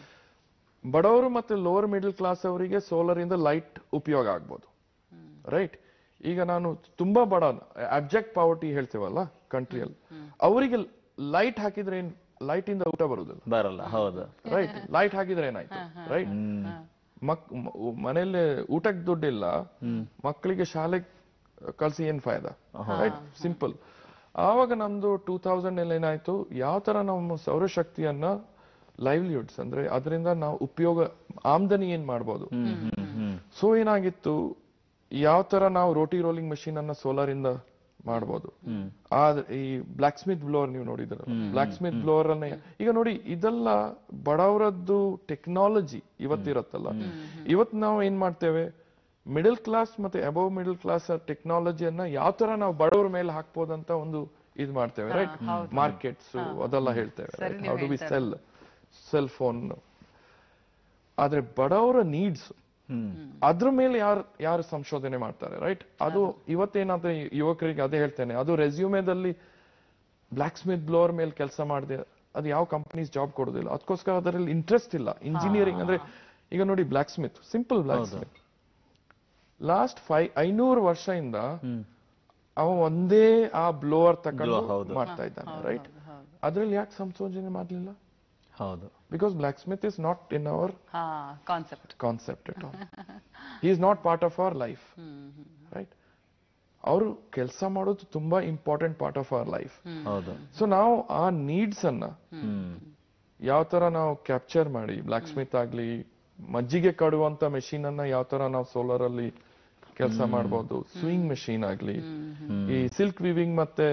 ಬಡವರು ಮತ್ತೆ ಲೋವರ್ ಮಿಡಲ್ ಕ್ಲಾಸ್ ಅವರಿಗೆ ಸೋಲಾರ್ ಇಂದ ಲೈಟ್ ಉಪಯೋಗ ಆಗ್ಬೋದು ರೈಟ್ ಈಗ ನಾನು ತುಂಬಾ ಬಡ ಅಬ್ಜೆಕ್ಟ್ ಪಾವರ್ಟಿ ಹೇಳ್ತೇವಲ್ಲ ಕಂಟ್ರಿಯಲ್ಲಿ ಅವರಿಗೆ ಲೈಟ್ ಹಾಕಿದ್ರೆ ಏನ್ ಲೈಟ್ ಇಂದ ಊಟ ಬರುದಿಲ್ಲ ಬರಲ್ಲ ಹೌದು ರೈಟ್ ಲೈಟ್ ಹಾಕಿದ್ರೆ ಏನಾಯ್ತು ರೈಟ್ ಮಕ್ ಮ- ಮನೇಲಿ ಊಟಕ್ಕೆ ದುಡ್ಡಿಲ್ಲ ಮಕ್ಕಳಿಗೆ ಶಾಲೆಗೆ ಕಳ್ಸಿ ಏನ್ ಫಾಯ್ದಾ ರೈಟ್ ಸಿಂಪಲ್ ಆವಾಗ ನಮ್ದು ಟೂ ತೌಸಂಡ್ ಅಲ್ಲಿ ಏನಾಯ್ತು ಯಾವ ತರ ನಾವು ಸೌರಶಕ್ತಿಯನ್ನ ಲೈವ್ಲಿಹುಡ್ಸ್ ಅಂದ್ರೆ ಅದರಿಂದ ನಾವು ಉಪಯೋಗ ಆಮ್ದನಿ ಏನ್ ಮಾಡ್ಬೋದು ಸೊ ಏನಾಗಿತ್ತು ಯಾವ ತರ ನಾವು ರೋಟಿ ರೋಲಿಂಗ್ ಮಷೀನ್ ಅನ್ನ ಸೋಲಾರ್ ಇಂದ ಮಾಡ್ಬೋದು ಆದ್ರೆ ಈ ಬ್ಲಾಕ್ ಸ್ಮಿತ್ ಬ್ಲೋವರ್ ನೀವು ನೋಡಿದ್ರ ಬ್ಲಾಕ್ ಸ್ಮಿತ್ ಬ್ಲೋವರ್ ಅನ್ನ ಈಗ ನೋಡಿ ಇದೆಲ್ಲ ಬಡವರದ್ದು ಟೆಕ್ನಾಲಜಿ ಇವತ್ತಿರತ್ತಲ್ಲ ಇವತ್ ನಾವು ಏನ್ ಮಾಡ್ತೇವೆ ಮಿಡಲ್ ಕ್ಲಾಸ್ ಮತ್ತೆ ಅಬವ್ ಮಿಡಲ್ ಕ್ಲಾಸ್ ಟೆಕ್ನಾಲಜಿಯನ್ನ ಯಾವ ತರ ನಾವು ಬಡವರ ಮೇಲೆ ಹಾಕ್ಬೋದಂತ ಒಂದು ಇದ್ ಮಾಡ್ತೇವೆ ರೈಟ್ ಮಾರ್ಕೆಟ್ಸ್ ಅದೆಲ್ಲ ಹೇಳ್ತೇವೆ ಸರಿ how do we sell cell phone ಆದ್ರೆ ಬಡವರ ನೀಡ್ಸ್ ಅದ್ರ ಮೇಲೆ ಯಾರು ಯಾರು ಸಂಶೋಧನೆ ಮಾಡ್ತಾರೆ ರೈಟ್ ಅದು ಇವತ್ತೇನಾದ್ರೆ ಯುವಕರಿಗೆ ಅದೇ ಹೇಳ್ತೇನೆ ಅದು ರೆಸ್ಯೂಮೆದಲ್ಲಿ ಬ್ಲಾಕ್ ಸ್ಮಿತ್ ಬ್ಲೋವರ್ ಮೇಲೆ ಕೆಲಸ ಮಾಡಿದೆ ಅದು ಯಾವ ಕಂಪನೀಸ್ ಜಾಬ್ ಕೊಡೋದಿಲ್ಲ ಅದಕ್ಕೋಸ್ಕರ ಅದರಲ್ಲಿ ಇಂಟ್ರೆಸ್ಟ್ ಇಲ್ಲ ಇಂಜಿನಿಯರಿಂಗ್ ಅಂದ್ರೆ ಈಗ ನೋಡಿ blacksmith simple blacksmith last five ಐನೂರು ವರ್ಷದಿಂದ ಅವ ಒಂದೇ ಆ ಬ್ಲೋವರ್ ತಕೊಂಡು ಹೌದು. ಮಾಡ್ತಾ ಇದ್ದಾನೆ ರೈಟ್ ಅದ್ರಲ್ಲಿ ಯಾಕೆ ಸಂಶೋಧನೆ ಮಾಡ್ಲಿಲ್ಲ ಹೌದು because blacksmith is not in our ಹಾ concept concept at all he is not part of our life right ಅವರು ಕೆಲಸ ಮಾಡೋದು ತುಂಬಾ important part of our life ಹೌದು ಸೊ ನಾವು ಆ ನೀಡ್ಸ್ ಅನ್ನ ಹ್ಮ್ ಯಾವ ತರ ನಾವು ಕ್ಯಾಪ್ಚರ್ ಮಾಡಿ ಬ್ಲಾಕ್ ಸ್ಮಿತ್ ಆಗ್ಲಿ ಮಜ್ಜಿಗೆ ಕಡುವಂತ ಮೆಷಿನ್ ಅನ್ನ ಯಾವ ತರ ನಾವು ಸೋಲಾರ್ ಅಲ್ಲಿ ಕೆಲಸ ಮಾಡಬಹುದು ಸ್ವಿಂಗ್ ಮೆಷಿನ್ ಆಗ್ಲಿ ಈ ಸಿಲ್ಕ್ ವಿವಿಂಗ್ ಮತ್ತೆ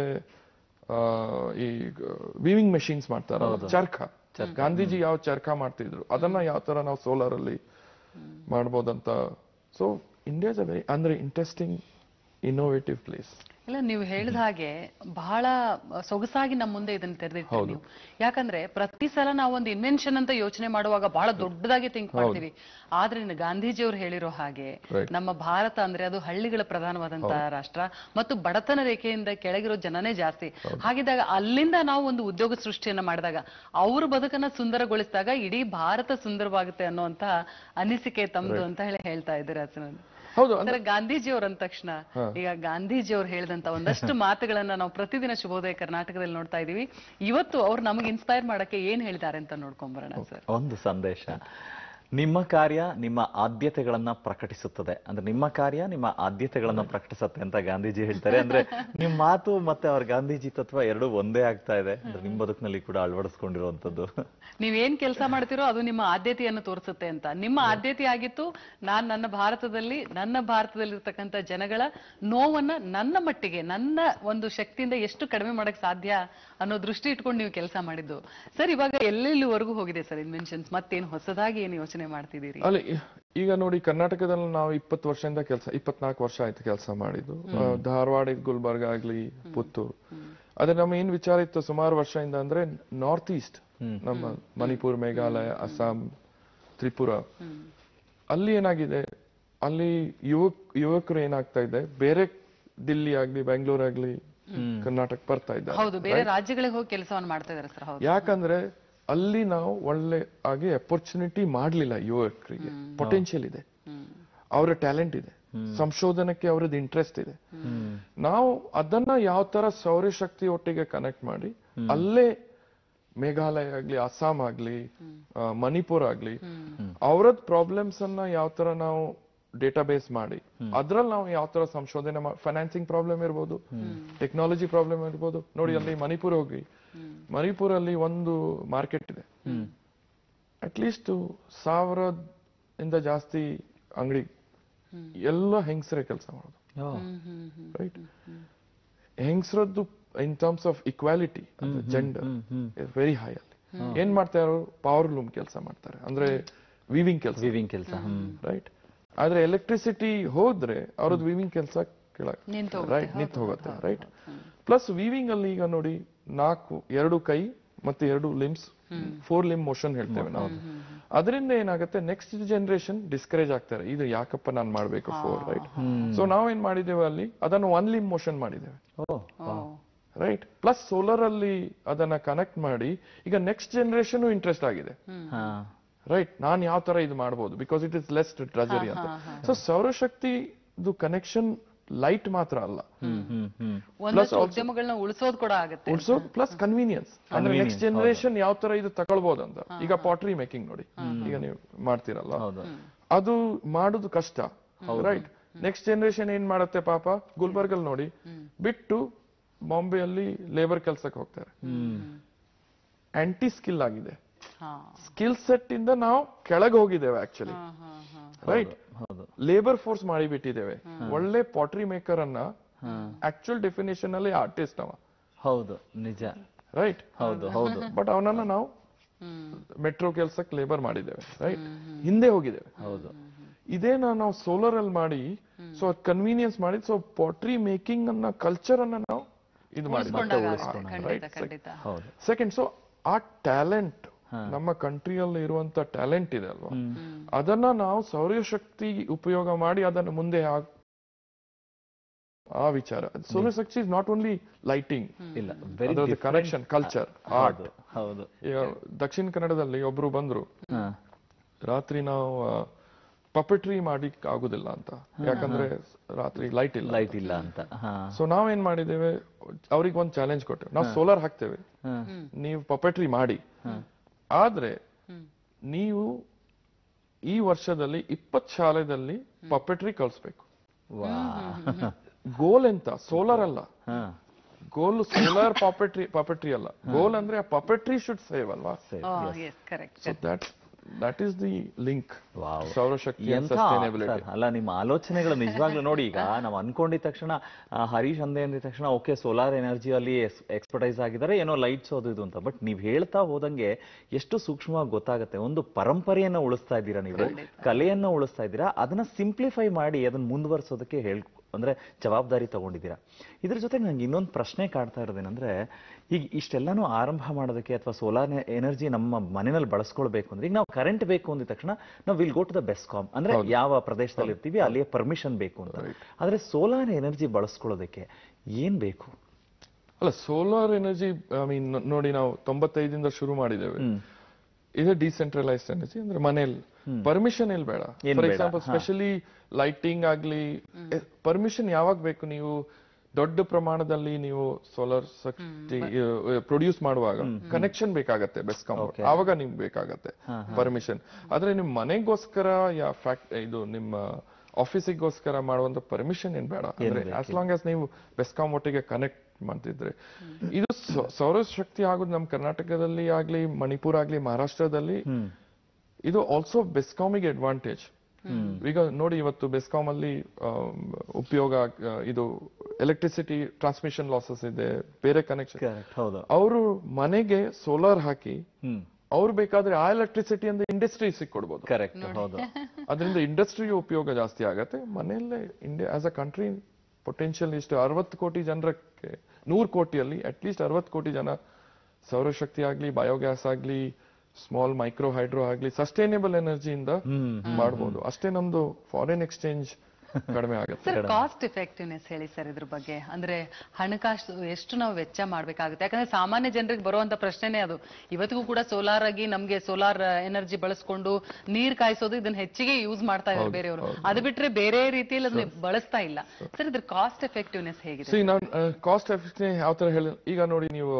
ಆ, ಈ ವಿವಿಂಗ್ ಮೆಷಿನ್ಸ್ ಮಾಡ್ತಾರ ಚರ್ಖ ಗಾಂಧೀಜಿ ಯಾವ ಚರ್ಖ ಮಾಡ್ತಿದ್ರು ಅದನ್ನ ಯಾವ ತರ ನಾವು ಸೋಲಾರ್ ಅಲ್ಲಿ ಮಾಡ್ಬೋದಂತ so India is a very ಅಂದ್ರೆ ಇಂಟ್ರೆಸ್ಟಿಂಗ್ ಇನ್ನೋವೇಟಿವ್ ಪ್ಲೇಸ್ ಇಲ್ಲ ನೀವು ಹೇಳಿದ ಹಾಗೆ ಬಹಳ ಸೊಗಸಾಗಿ ನಮ್ಮ ಮುಂದೆ ಇದನ್ನ ತೆರೆದಿರ್ತೀವಿ ನೀವು ಯಾಕಂದ್ರೆ ಪ್ರತಿ ಸಲ ನಾವು ಒಂದು ಇನ್ವೆನ್ಷನ್ ಅಂತ ಯೋಚನೆ ಮಾಡುವಾಗ ಬಹಳ ದೊಡ್ಡದಾಗಿ ಥಿಂಕ್ ಮಾಡ್ತೀವಿ ಆದ್ರೆ ಇನ್ನು ಗಾಂಧೀಜಿಯವರು ಹೇಳಿರೋ ಹಾಗೆ Right. ನಮ್ಮ ಭಾರತ ಅಂದ್ರೆ ಅದು ಹಳ್ಳಿಗಳ ಪ್ರಧಾನವಾದಂತಹ ರಾಷ್ಟ್ರ ಮತ್ತು ಬಡತನ ರೇಖೆಯಿಂದ ಕೆಳಗಿರೋ ಜನನೇ ಜಾಸ್ತಿ ಹಾಗಿದ್ದಾಗ ಅಲ್ಲಿಂದ ನಾವು ಒಂದು ಉದ್ಯೋಗ ಸೃಷ್ಟಿಯನ್ನ ಮಾಡಿದಾಗ ಅವ್ರ ಬದುಕನ್ನ ಸುಂದರಗೊಳಿಸಿದಾಗ ಇಡೀ ಭಾರತ ಸುಂದರವಾಗುತ್ತೆ ಅನ್ನುವಂತ ಅನಿಸಿಕೆ ತಮ್ದು ಅಂತ ಹೇಳಿ ಹೇಳ್ತಾ ಇದ್ದೀರಾ ಸರ್ ಹೌದು ಅಂದ್ರೆ ಗಾಂಧೀಜಿಯವ್ರ ಅಂದ ತಕ್ಷಣ ಈಗ ಗಾಂಧೀಜಿಯವ್ರು ಹೇಳಿದಂತ ಒಂದಷ್ಟು ಮಾತುಗಳನ್ನ ನಾವು ಪ್ರತಿದಿನ ಶುಭೋದಯ ಕರ್ನಾಟಕದಲ್ಲಿ ನೋಡ್ತಾ ಇದೀವಿ ಇವತ್ತು ಅವ್ರು ನಮಗೆ ಇನ್ಸ್ಪೈರ್ ಮಾಡಕ್ಕೆ ಏನ್ ಹೇಳಿದ್ದಾರೆ ಅಂತ ನೋಡ್ಕೊಂಡ್ ಬರೋಣ ಸರ್ ಒಂದು ಸಂದೇಶ ನಿಮ್ಮ ಕಾರ್ಯ ನಿಮ್ಮ ಆದ್ಯತೆಗಳನ್ನ ಪ್ರಕಟಿಸುತ್ತದೆ ಅಂದ್ರೆ ನಿಮ್ಮ ಕಾರ್ಯ ನಿಮ್ಮ ಆದ್ಯತೆಗಳನ್ನ ಪ್ರಕಟಿಸುತ್ತೆ ಅಂತ ಗಾಂಧೀಜಿ ಹೇಳ್ತಾರೆ ಅಂದ್ರೆ ನಿಮ್ ಮಾತು ಮತ್ತೆ ಅವ್ರ ಗಾಂಧೀಜಿ ತತ್ವ ಎರಡೂ ಒಂದೇ ಆಗ್ತಾ ಇದೆ ಅಂದ್ರೆ ನಿಮ್ ಬದುಕಿನಲ್ಲಿ ಕೂಡ ಅಳವಡಿಸ್ಕೊಂಡಿರುವಂತದ್ದು ನೀವ್ ಏನ್ ಕೆಲಸ ಮಾಡ್ತಿರೋ ಅದು ನಿಮ್ಮ ಆದ್ಯತೆಯನ್ನು ತೋರಿಸುತ್ತೆ ಅಂತ ನಿಮ್ಮ ಆದ್ಯತೆ ಆಗಿತ್ತು ನಾನ್ ನನ್ನ ಭಾರತದಲ್ಲಿ ನನ್ನ ಭಾರತದಲ್ಲಿರ್ತಕ್ಕಂಥ ಜನಗಳ ನೋವನ್ನ ನನ್ನ ಮಟ್ಟಿಗೆ ನನ್ನ ಒಂದು ಶಕ್ತಿಯಿಂದ ಎಷ್ಟು ಕಡಿಮೆ ಮಾಡಕ್ ಸಾಧ್ಯ ಅನ್ನೋ ದೃಷ್ಟಿ ಇಟ್ಕೊಂಡು ನೀವು ಕೆಲಸ ಮಾಡಿದ್ದು ಸರ್ ಇವಾಗ ಎಲ್ಲೆಲ್ಲಿವರೆಗೂ ಹೋಗಿದೆ ಸರ್ ಇನ್ವೆನ್ಷನ್ಸ್ ಮತ್ತೇನು ಹೊಸದಾಗಿ ಏನು ಯೋಚನೆ ಮಾಡ್ತಿದ್ದೀರಿ ಅಲ್ಲಿ ಈಗ ನೋಡಿ ಕರ್ನಾಟಕದಲ್ಲಿ ನಾವು ಇಪ್ಪತ್ತು ವರ್ಷದಿಂದ ಕೆಲಸ ಇಪ್ಪತ್ನಾಲ್ಕು ವರ್ಷ ಆಯ್ತು ಕೆಲಸ ಮಾಡಿದ್ದು ಆ, ಧಾರವಾಡ ಗುಲ್ಬರ್ಗ ಆಗ್ಲಿ ಪುತ್ತೂರು ಅದೇ ನಮ್ಮ ಏನ್ ವಿಚಾರ ಇತ್ತು ಸುಮಾರು ವರ್ಷದಿಂದ ಅಂದ್ರೆ ನಾರ್ತ್ ಈಸ್ಟ್ ನಮ್ಮ ಮಣಿಪುರ್ ಮೇಘಾಲಯ ಅಸ್ಸಾಂ ತ್ರಿಪುರ ಅಲ್ಲಿ ಏನಾಗಿದೆ ಅಲ್ಲಿ ಯುವಕ್ ಯುವಕರು ಏನಾಗ್ತಾ ಇದೆ ಬೇರೆ ದಿಲ್ಲಿ ಆಗ್ಲಿ ಬೆಂಗಳೂರು ಆಗ್ಲಿ ಕರ್ನಾಟಕ ಬರ್ತಾ ಇದ್ದಾರೆ ಹೌದು ಬೇರೆ ರಾಜ್ಯಗಳಿಗೆ ಹೋಗಿ ಕೆಲಸವನ್ನು ಮಾಡ್ತಾ ಇದಾರೆ ಸರ್ ಹೌದು ಯಾಕಂದ್ರೆ ಅಲ್ಲಿ ನಾವು ಒಳ್ಳೆ ಆಗಿ ಅಪರ್ಚುನಿಟಿ ಮಾಡ್ಲಿಲ್ಲ ಯುವಕರಿಗೆ ಪೊಟೆನ್ಶಿಯಲ್ ಇದೆ ಅವರ ಟ್ಯಾಲೆಂಟ್ ಇದೆ ಸಂಶೋಧನಕ್ಕೆ ಅವರದ್ದು ಇಂಟ್ರೆಸ್ಟ್ ಇದೆ ನಾವು ಅದನ್ನ ಯಾವ ತರ ಸೌರಶಕ್ತಿ ಒಟ್ಟಿಗೆ ಕನೆಕ್ಟ್ ಮಾಡಿ ಅಲ್ಲೇ ಮೇಘಾಲಯ ಆಗ್ಲಿ ಅಸ್ಸಾಂ ಆಗ್ಲಿ ಆ, ಮಣಿಪುರ್ ಆಗ್ಲಿ ಅವರದ್ ಪ್ರಾಬ್ಲಮ್ಸ್ ಅನ್ನ ಯಾವ ತರ ನಾವು ಡೇಟಾಬೇಸ್ ಮಾಡಿ ಅದ್ರಲ್ಲಿ ನಾವು ಯಾವ ತರ ಸಂಶೋಧನೆ ಫೈನಾನ್ಸಿಂಗ್ ಪ್ರಾಬ್ಲಮ್ ಇರ್ಬೋದು ಟೆಕ್ನಾಲಜಿ ಪ್ರಾಬ್ಲಮ್ ಇರ್ಬೋದು ನೋಡಿ ಅಲ್ಲಿ ಮಣಿಪುರ್ ಹೋಗಿ ಮಣಿಪುರಲ್ಲಿ ಒಂದು ಮಾರ್ಕೆಟ್ ಇದೆ ಅಟ್ಲೀಸ್ಟ್ ಸಾವಿರದ ಇಂದ ಜಾಸ್ತಿ ಅಂಗಡಿ ಎಲ್ಲ ಹೆಂಗಸರೇ ಕೆಲಸ ಮಾಡೋದು ರೈಟ್ ಹೆಂಗಸರದ್ದು in terms of equality gender very high ಅಲ್ಲಿ ಏನ್ ಮಾಡ್ತಾರೆ ಅವರು ಪವರ್ ಲೂಮ್ ಕೆಲಸ ಮಾಡ್ತಾರೆ ಅಂದ್ರೆ ವಿವಿಂಗ್ ಕೆಲಸ ವಿವಿಂಗ್ ಕೆಲಸ ಹ್ಮ್ ರೈಟ್ ಆದ್ರೆ ಎಲೆಕ್ಟ್ರಿಸಿಟಿ ಹೋದ್ರೆ ಅವ್ರದ್ದು ವಿವಿಂಗ್ ಕೆಲಸ ಕೆಳಗೆ ನಿಂತು ರೈಟ್ ನಿಂತು ಹೋಗುತ್ತೆ ರೈಟ್ ಪ್ಲಸ್ ವಿವಿಂಗ್ ಅಲ್ಲಿ ಈಗ ನೋಡಿ ನಾಲ್ಕು ಎರಡು ಕೈ ಮತ್ತೆ ಎರಡು ಲಿಮ್ಸ್ ಫೋರ್ ಲಿಮ್ ಮೋಷನ್ ಹೇಳ್ತೇವೆ ನಾವು ಅದರಿಂದ ಏನಾಗುತ್ತೆ ನೆಕ್ಸ್ಟ್ ಜನರೇಷನ್ ಡಿಸ್ಕರೇಜ್ ಆಗ್ತಾರೆ ಇದು ಯಾಕಪ್ಪ ನಾನು ಮಾಡ್ಬೇಕು ಫೋರ್ ರೈಟ್ ಸೊ ನಾವೇನ್ ಮಾಡಿದ್ದೇವೆ ಅಲ್ಲಿ ಅದನ್ನು ಒನ್ ಲಿಮ್ ಮೋಷನ್ ಮಾಡಿದ್ದೇವೆ ಓ ರೈಟ್ ಪ್ಲಸ್ ಸೋಲಾರ್ ಅಲ್ಲಿ ಅದನ್ನ ಕನೆಕ್ಟ್ ಮಾಡಿ ಈಗ ನೆಕ್ಸ್ಟ್ ಜನರೇಷನ್ ಇಂಟ್ರೆಸ್ಟ್ ಆಗಿದೆ ಹಾ ರೈಟ್ ನಾನ್ ಯಾವ ತರ ಇದು ಮಾಡಬಹುದು because it is less treasury ಅಂತ ಸೊ ಸೌರಶಕ್ತಿ ಕನೆಕ್ಷನ್ ಲೈಟ್ ಮಾತ್ರ ಅಲ್ಲ ಹ್ಮ್ ಹ್ಮ್ ಹ್ಮ್ ಒಂದಷ್ಟು ಉದ್ಯಮಗಳನ್ನ ಉಳಿಸೋದು ಕೂಡ ಆಗುತ್ತೆ ಉಳ್ಸೋ ಪ್ಲಸ್ ಕನ್ವೀನಿಯನ್ಸ್ ಅಂದ್ರೆ ನೆಕ್ಸ್ಟ್ ಜನರೇಷನ್ ಯಾವ ತರ ಇದು ತಗೊಳ್ಬಹುದು ಅಂತ ಈಗ ಪಾಟ್ರಿ ಮೇಕಿಂಗ್ ನೋಡಿ ಈಗ ನೀವು ಮಾಡ್ತೀರಲ್ಲ ಹೌದು ಅದು ಮಾಡುದು ಕಷ್ಟ ರೈಟ್ ನೆಕ್ಸ್ಟ್ ಜನರೇಷನ್ ಏನ್ ಮಾಡುತ್ತೆ ಪಾಪ ಗುಲ್ಬರ್ಗಲ್ ನೋಡಿ ಬಿಟ್ಟು ಬಾಂಬೆಯಲ್ಲಿ ಲೇಬರ್ ಕೆಲ್ಸಕ್ಕೆ ಹೋಗ್ತಾರೆ ಆಂಟಿ ಸ್ಕಿಲ್ ಆಗಿದೆ ಹಾ ಸ್ಕಿಲ್ ಸೆಟ್ ಇಂದ ನಾವು ಕೆಳಗೆ ಹೋಗಿದ್ದೇವೆ ಆಕ್ಚುಲಿ ಹಾ ಹಾ ಹಾ ರೈಟ್ ಹೌದು ಲೇಬರ್ ಫೋರ್ಸ್ ಮಾಡಿಬಿಟ್ಟಿದ್ದೇವೆ ಒಳ್ಳೆ ಪಾಟ್ರಿ ಮೇಕರ್ ಅನ್ನ ಆಕ್ಚುಯಲ್ ಡೆಫಿನೇಷನ್ ಅಲ್ಲಿ ಆರ್ಟಿಸ್ಟ್ ಅವ ಹೌದು ನಿಜ ರೈಟ್ ಹೌದು ಹೌದು ಬಟ್ ಅವನನ್ನ ನಾವು ಹ್ಮ್ ಮೆಟ್ರೋ ಕೆಲ್ಸಕ್ಕೆ ಲೇಬರ್ ಮಾಡಿದ್ದೇವೆ ರೈಟ್ ಹಿಂದೆ ಹೋಗಿದ್ದೇವೆ ಹೌದು ಇದೇನ ನಾವು ಸೋಲಾರ್ ಅಲ್ಲಿ ಮಾಡಿ ಸೊ ಕನ್ವೀನಿಯನ್ಸ್ ಮಾಡಿ ಸೊ ಪಾಟ್ರಿ ಮೇಕಿಂಗ್ ಅನ್ನ ಕಲ್ಚರ್ ಅನ್ನ ನಾವು ಇದು ಉಳಿಸ್ಕೊಂಡಾಗ ಮಾಡಿ ಆಗುತ್ತೆ. ಖಂಡಿತ ಖಂಡಿತ ಹೌದು ಸೆಕೆಂಡ್ ಸೊ ಆ ಟ್ಯಾಲೆಂಟ್ ನಮ್ಮ ಕಂಟ್ರಿಯಲ್ಲಿ ಇರುವಂತ ಟ್ಯಾಲೆಂಟ್ ಇದೆ ಅಲ್ವಾ ಅದನ್ನ ನಾವು ಸೌರಶಕ್ತಿ ಉಪಯೋಗ ಮಾಡಿ ಅದನ್ನ ಮುಂದೆ ಹಾಕ್ ಆ ವಿಚಾರ ಸೌರಶಕ್ತಿ ಇಸ್ ನಾಟ್ ಓನ್ಲಿ ಲೈಟಿಂಗ್ ಇಲ್ಲ ವೆರಿ ಕನೆಕ್ಷನ್ ಕಲ್ಚರ್ ಆರ್ಟ್ ಹೌದು ಹೌದು ಈಗ ದಕ್ಷಿಣ ಕನ್ನಡದಲ್ಲಿ ಒಬ್ರು ಬಂದ್ರು ಹಾ ರಾತ್ರಿ ನಾವು ಪಪೆಟ್ರಿ ಮಾಡಿ ಆಗುದಿಲ್ಲ ಅಂತ ಯಾಕಂದ್ರೆ ರಾತ್ರಿ ಲೈಟ್ ಇಲ್ಲ ಲೈಟ್ ಇಲ್ಲ ಅಂತ ಹಾ ಸೊ ನಾವೇನ್ ಮಾಡಿದ್ದೇವೆ ಅವ್ರಿಗೆ ಒಂದು ಚಾಲೆಂಜ್ ಕೊಟ್ಟೆವು ನಾವು ಸೋಲಾರ್ ಹಾಕ್ತೇವೆ ಹಾ ನೀವು ಪಪೆಟ್ರಿ ಮಾಡಿ ಆದ್ರೆ ನೀವು ಈ ವರ್ಷದಲ್ಲಿ ಇಪ್ಪತ್ ಶಾಲೆದಲ್ಲಿ ಪಪೆಟ್ರಿ ಕಳಿಸ್ಬೇಕು ವಾ ಗೋಲ್ ಎಂತ ಸೋಲಾರ್ ಅಲ್ಲ ಹಾ ಗೋಲ್ ಸೋಲಾರ್ ಪಾಪೆಟ್ರಿ ಪಾಪೆಟ್ರಿ ಅಲ್ಲ ಗೋಲ್ ಅಂದ್ರೆ ಆ ಪಪೆಟ್ರಿ ಶುಡ್ ಸೇವ್ ಅಲ್ವಾ ಸರಿ yes correct so that that is the link wow ಸೌರಶಕ್ತಿ ಎಂಥ ಸಸ್ಟೈನಬಿಲಿಟಿ ಸರ್, ಅಲ್ಲ ನಿಮ್ಮ ಆಲೋಚನೆಗಳು ನಿಜವಾಗ್ಲೂ ನೋಡಿ ಈಗ ನಾವು ಅನ್ಕೊಂಡಿದ ತಕ್ಷಣ ಆ, ಹರೀಶ್ ಅಂದೆ ಅಂದಿದ ತಕ್ಷಣ ಓಕೆ ಸೋಲಾರ್ ಎನರ್ಜಿಯಲ್ಲಿ ಎಕ್ಸ್ಪರ್ಟೈಸ್ ಆಗಿದ್ದಾರೆ ಏನೋ ಲೈಟ್ಸ್ ಅದು ಇದು ಅಂತ ಬಟ್ ನೀವು ಹೇಳ್ತಾ ಹೋದಂಗೆ ಎಷ್ಟು ಸೂಕ್ಷ್ಮವಾಗಿ ಗೊತ್ತಾಗುತ್ತೆ ಒಂದು ಪರಂಪರೆಯನ್ನ ಉಳಿಸ್ತಾ ಇದ್ದೀರಾ ನೀವು ಕಲೆಯನ್ನ ಉಳಿಸ್ತಾ ಇದ್ದೀರಾ ಅದನ್ನ ಸಿಂಪ್ಲಿಫೈ ಮಾಡಿ ಅದನ್ನ ಮುಂದುವರಿಸೋದಕ್ಕೆ ಹೇಳ್ ಅಂದ್ರೆ ಜವಾಬ್ದಾರಿ ತಗೊಂಡಿದ್ದೀರಾ ಇದ್ರ ಜೊತೆಗೆ ನಂಗೆ ಇನ್ನೊಂದು ಪ್ರಶ್ನೆ ಕಾಡ್ತಾ ಇರೋದೇನಂದ್ರೆ ಈಗ ಇಷ್ಟೆಲ್ಲಾನು ಆರಂಭ ಮಾಡೋದಕ್ಕೆ ಅಥವಾ ಸೋಲಾರ್ ಎನರ್ಜಿ ನಮ್ಮ ಮನೆಯಲ್ಲಿ ಬಳಸ್ಕೊಳ್ಬೇಕು ಅಂದ್ರೆ ಈಗ ನಾವು ಕರೆಂಟ್ ಬೇಕು ಅಂದಿದ ತಕ್ಷಣ ನಾವು will go to the BESCOM ಅಂದ್ರೆ ಯಾವ ಪ್ರದೇಶದಲ್ಲಿ ಇರ್ತೀವಿ ಅಲ್ಲಿಯ ಪರ್ಮಿಷನ್ ಬೇಕು ಅಂತ ಆದ್ರೆ ಸೋಲಾರ್ ಎನರ್ಜಿ ಬಳಸ್ಕೊಳ್ಳೋದಕ್ಕೆ ಏನ್ ಬೇಕು ಅಲ್ಲ ಸೋಲಾರ್ ಎನರ್ಜಿ ಐ ಮೀನ್ ನೋಡಿ ನಾವು ತೊಂಬತ್ತೈದಿಂದ ಶುರು ಮಾಡಿದ್ದೇವೆ ಇದು ಡಿಸೆಂಟ್ರಲೈಸ್ಡ್ ಎನರ್ಜಿ ಅಂದ್ರೆ ಮನೇಲಿ ಪರ್ಮಿಷನ್ ಎಲ್ಲಿ ಬೇಡ ಏನ್ ಫಾರ್ ಬೇಡ, ಎಕ್ಸಾಂಪಲ್ ಸ್ಪೆಷಲಿ ಲೈಟಿಂಗ್ ಆಗ್ಲಿ ಪರ್ಮಿಷನ್ ಯಾವಾಗ ಬೇಕು ನೀವು ದೊಡ್ಡ ಪ್ರಮಾಣದಲ್ಲಿ ನೀವು ಸೋಲಾರ್ ಶಕ್ತಿ ಪ್ರೊಡ್ಯೂಸ್ ಮಾಡುವಾಗ ಕನೆಕ್ಷನ್ ಬೇಕಾಗತ್ತೆ ಬೆಸ್ಕಾಂ ಆವಾಗ ನಿಮ್ಗೆ ಬೇಕಾಗತ್ತೆ ಪರ್ಮಿಷನ್ ಆದ್ರೆ ನಿಮ್ ಮನೆಗೋಸ್ಕರ ಯಾ ಫ್ಯಾಕ್ಟ್ ಇದು ನಿಮ್ಮ ಆಫೀಸಿಗೋಸ್ಕರ ಮಾಡುವಂತ ಪರ್ಮಿಷನ್ ಏನ್ ಬೇಡ ಅಂದ್ರೆ ಆಸ್ ಲಾಂಗ್ ಆಸ್ ನೀವು ಬೆಸ್ಕಾಂ ಒಟ್ಟಿಗೆ ಕನೆಕ್ಟ್ ಮಾಡ್ತಿದ್ರೆ ಇದು ಸೌ- ಸೌರಶಕ್ತಿ ಆಗೋದು ನಮ್ಮ ಕರ್ನಾಟಕದಲ್ಲಿ ಆಗ್ಲಿ ಮಣಿಪುರ ಆಗ್ಲಿ ಮಹಾರಾಷ್ಟ್ರದಲ್ಲಿ ಇದು ಆಲ್ಸೋ ಬೆಸ್ಕಾಮಿಗೆ ಅಡ್ವಾಂಟೇಜ್ ಈಗ ನೋಡಿ ಇವತ್ತು ಬೆಸ್ಕಾಂ ಅಲ್ಲಿ ಆಮ್, ಉಪಯೋಗ ಆ, ಇದು ಎಲೆಕ್ಟ್ರಿಸಿಟಿ ಟ್ರಾನ್ಸ್ಮಿಷನ್ ಲಾಸಸ್ ಇದೆ ಬೇರೆ ಕನೆಕ್ಷನ್ ಕರೆಕ್ಟ್ ಹೌದು ಅವರು ಮನೆಗೆ ಸೋಲಾರ್ ಹಾಕಿ ಹ್ಮ್ ಅವ್ರು ಬೇಕಾದ್ರೆ ಆ ಎಲೆಕ್ಟ್ರಿಸಿಟಿ ಅಂದ್ರೆ ಇಂಡಸ್ಟ್ರಿ ಸಿಕ್ಕೊಡ್ಬೋದು ಕರೆಕ್ಟ್ ಹೌದು ಅದರಿಂದ ಇಂಡಸ್ಟ್ರಿ ಉಪಯೋಗ ಜಾಸ್ತಿ ಆಗತ್ತೆ ಮನೆಯಲ್ಲೇ India as a country potential ಇಷ್ಟು ಅರವತ್ತು ಕೋಟಿ ಜನರಕ್ಕೆ ನೂರು ಕೋಟಿಯಲ್ಲಿ ಅಟ್ ಲೀಸ್ಟ್ ಅರವತ್ತು ಕೋಟಿ ಜನ ಸೌರಶಕ್ತಿ ಆಗ್ಲಿ ಬಯೋಗ್ಯಾಸ್ ಆಗ್ಲಿ ಸ್ಮಾಲ್ ಮೈಕ್ರೋ ಹೈಡ್ರೋ ಆಗ್ಲಿ ಸಸ್ಟೈನೇಬಲ್ ಎನರ್ಜಿಯಿಂದ ಮಾಡ್ಬೋದು ಅಷ್ಟೇ ನಮ್ದು ಫಾರಿನ್ ಎಕ್ಸ್ಚೇಂಜ್ ಕಡಿಮೆ ಆಗುತ್ತೆ ಸರ್ ಕಾಸ್ಟ್ ಎಫೆಕ್ಟಿವ್ನೆಸ್ ಹೇಳಿ ಸರ್ ಇದ್ರ ಬಗ್ಗೆ ಅಂದ್ರೆ ಹಣಕಾಸು ಎಷ್ಟು ನಾವು ವೆಚ್ಚ ಮಾಡ್ಬೇಕಾಗುತ್ತೆ ಯಾಕಂದ್ರೆ ಸಾಮಾನ್ಯ ಜನರಿಗೆ ಬರುವಂತ ಪ್ರಶ್ನೆನೇ ಅದು ಇವತ್ತಿಗೂ ಕೂಡ ಸೋಲಾರ್ ಆಗಿ ನಮ್ಗೆ ಸೋಲಾರ್ ಎನರ್ಜಿ ಬಳಸ್ಕೊಂಡು ನೀರ್ ಕಾಯಿಸೋದು ಇದನ್ನ ಹೆಚ್ಚಿಗೆ ಯೂಸ್ ಮಾಡ್ತಾ ಇದ್ದಾರೆ ಬೇರೆಯವರು ಅದು ಬಿಟ್ರೆ ಬೇರೆ ರೀತಿಯಲ್ಲಿ ಅದನ್ನ ಬಳಸ್ತಾ ಇಲ್ಲ ಸರ್ ಇದ್ರ ಕಾಸ್ಟ್ ಎಫೆಕ್ಟಿವ್ನೆಸ್ ಹೇಗಿದೆ ಸಿ ನಾನು ಕಾಸ್ಟ್ ಎಫೆಕ್ಟ್ ಯಾವ ತರ ಹೇಳಿ ಈಗ ನೋಡಿ ನೀವು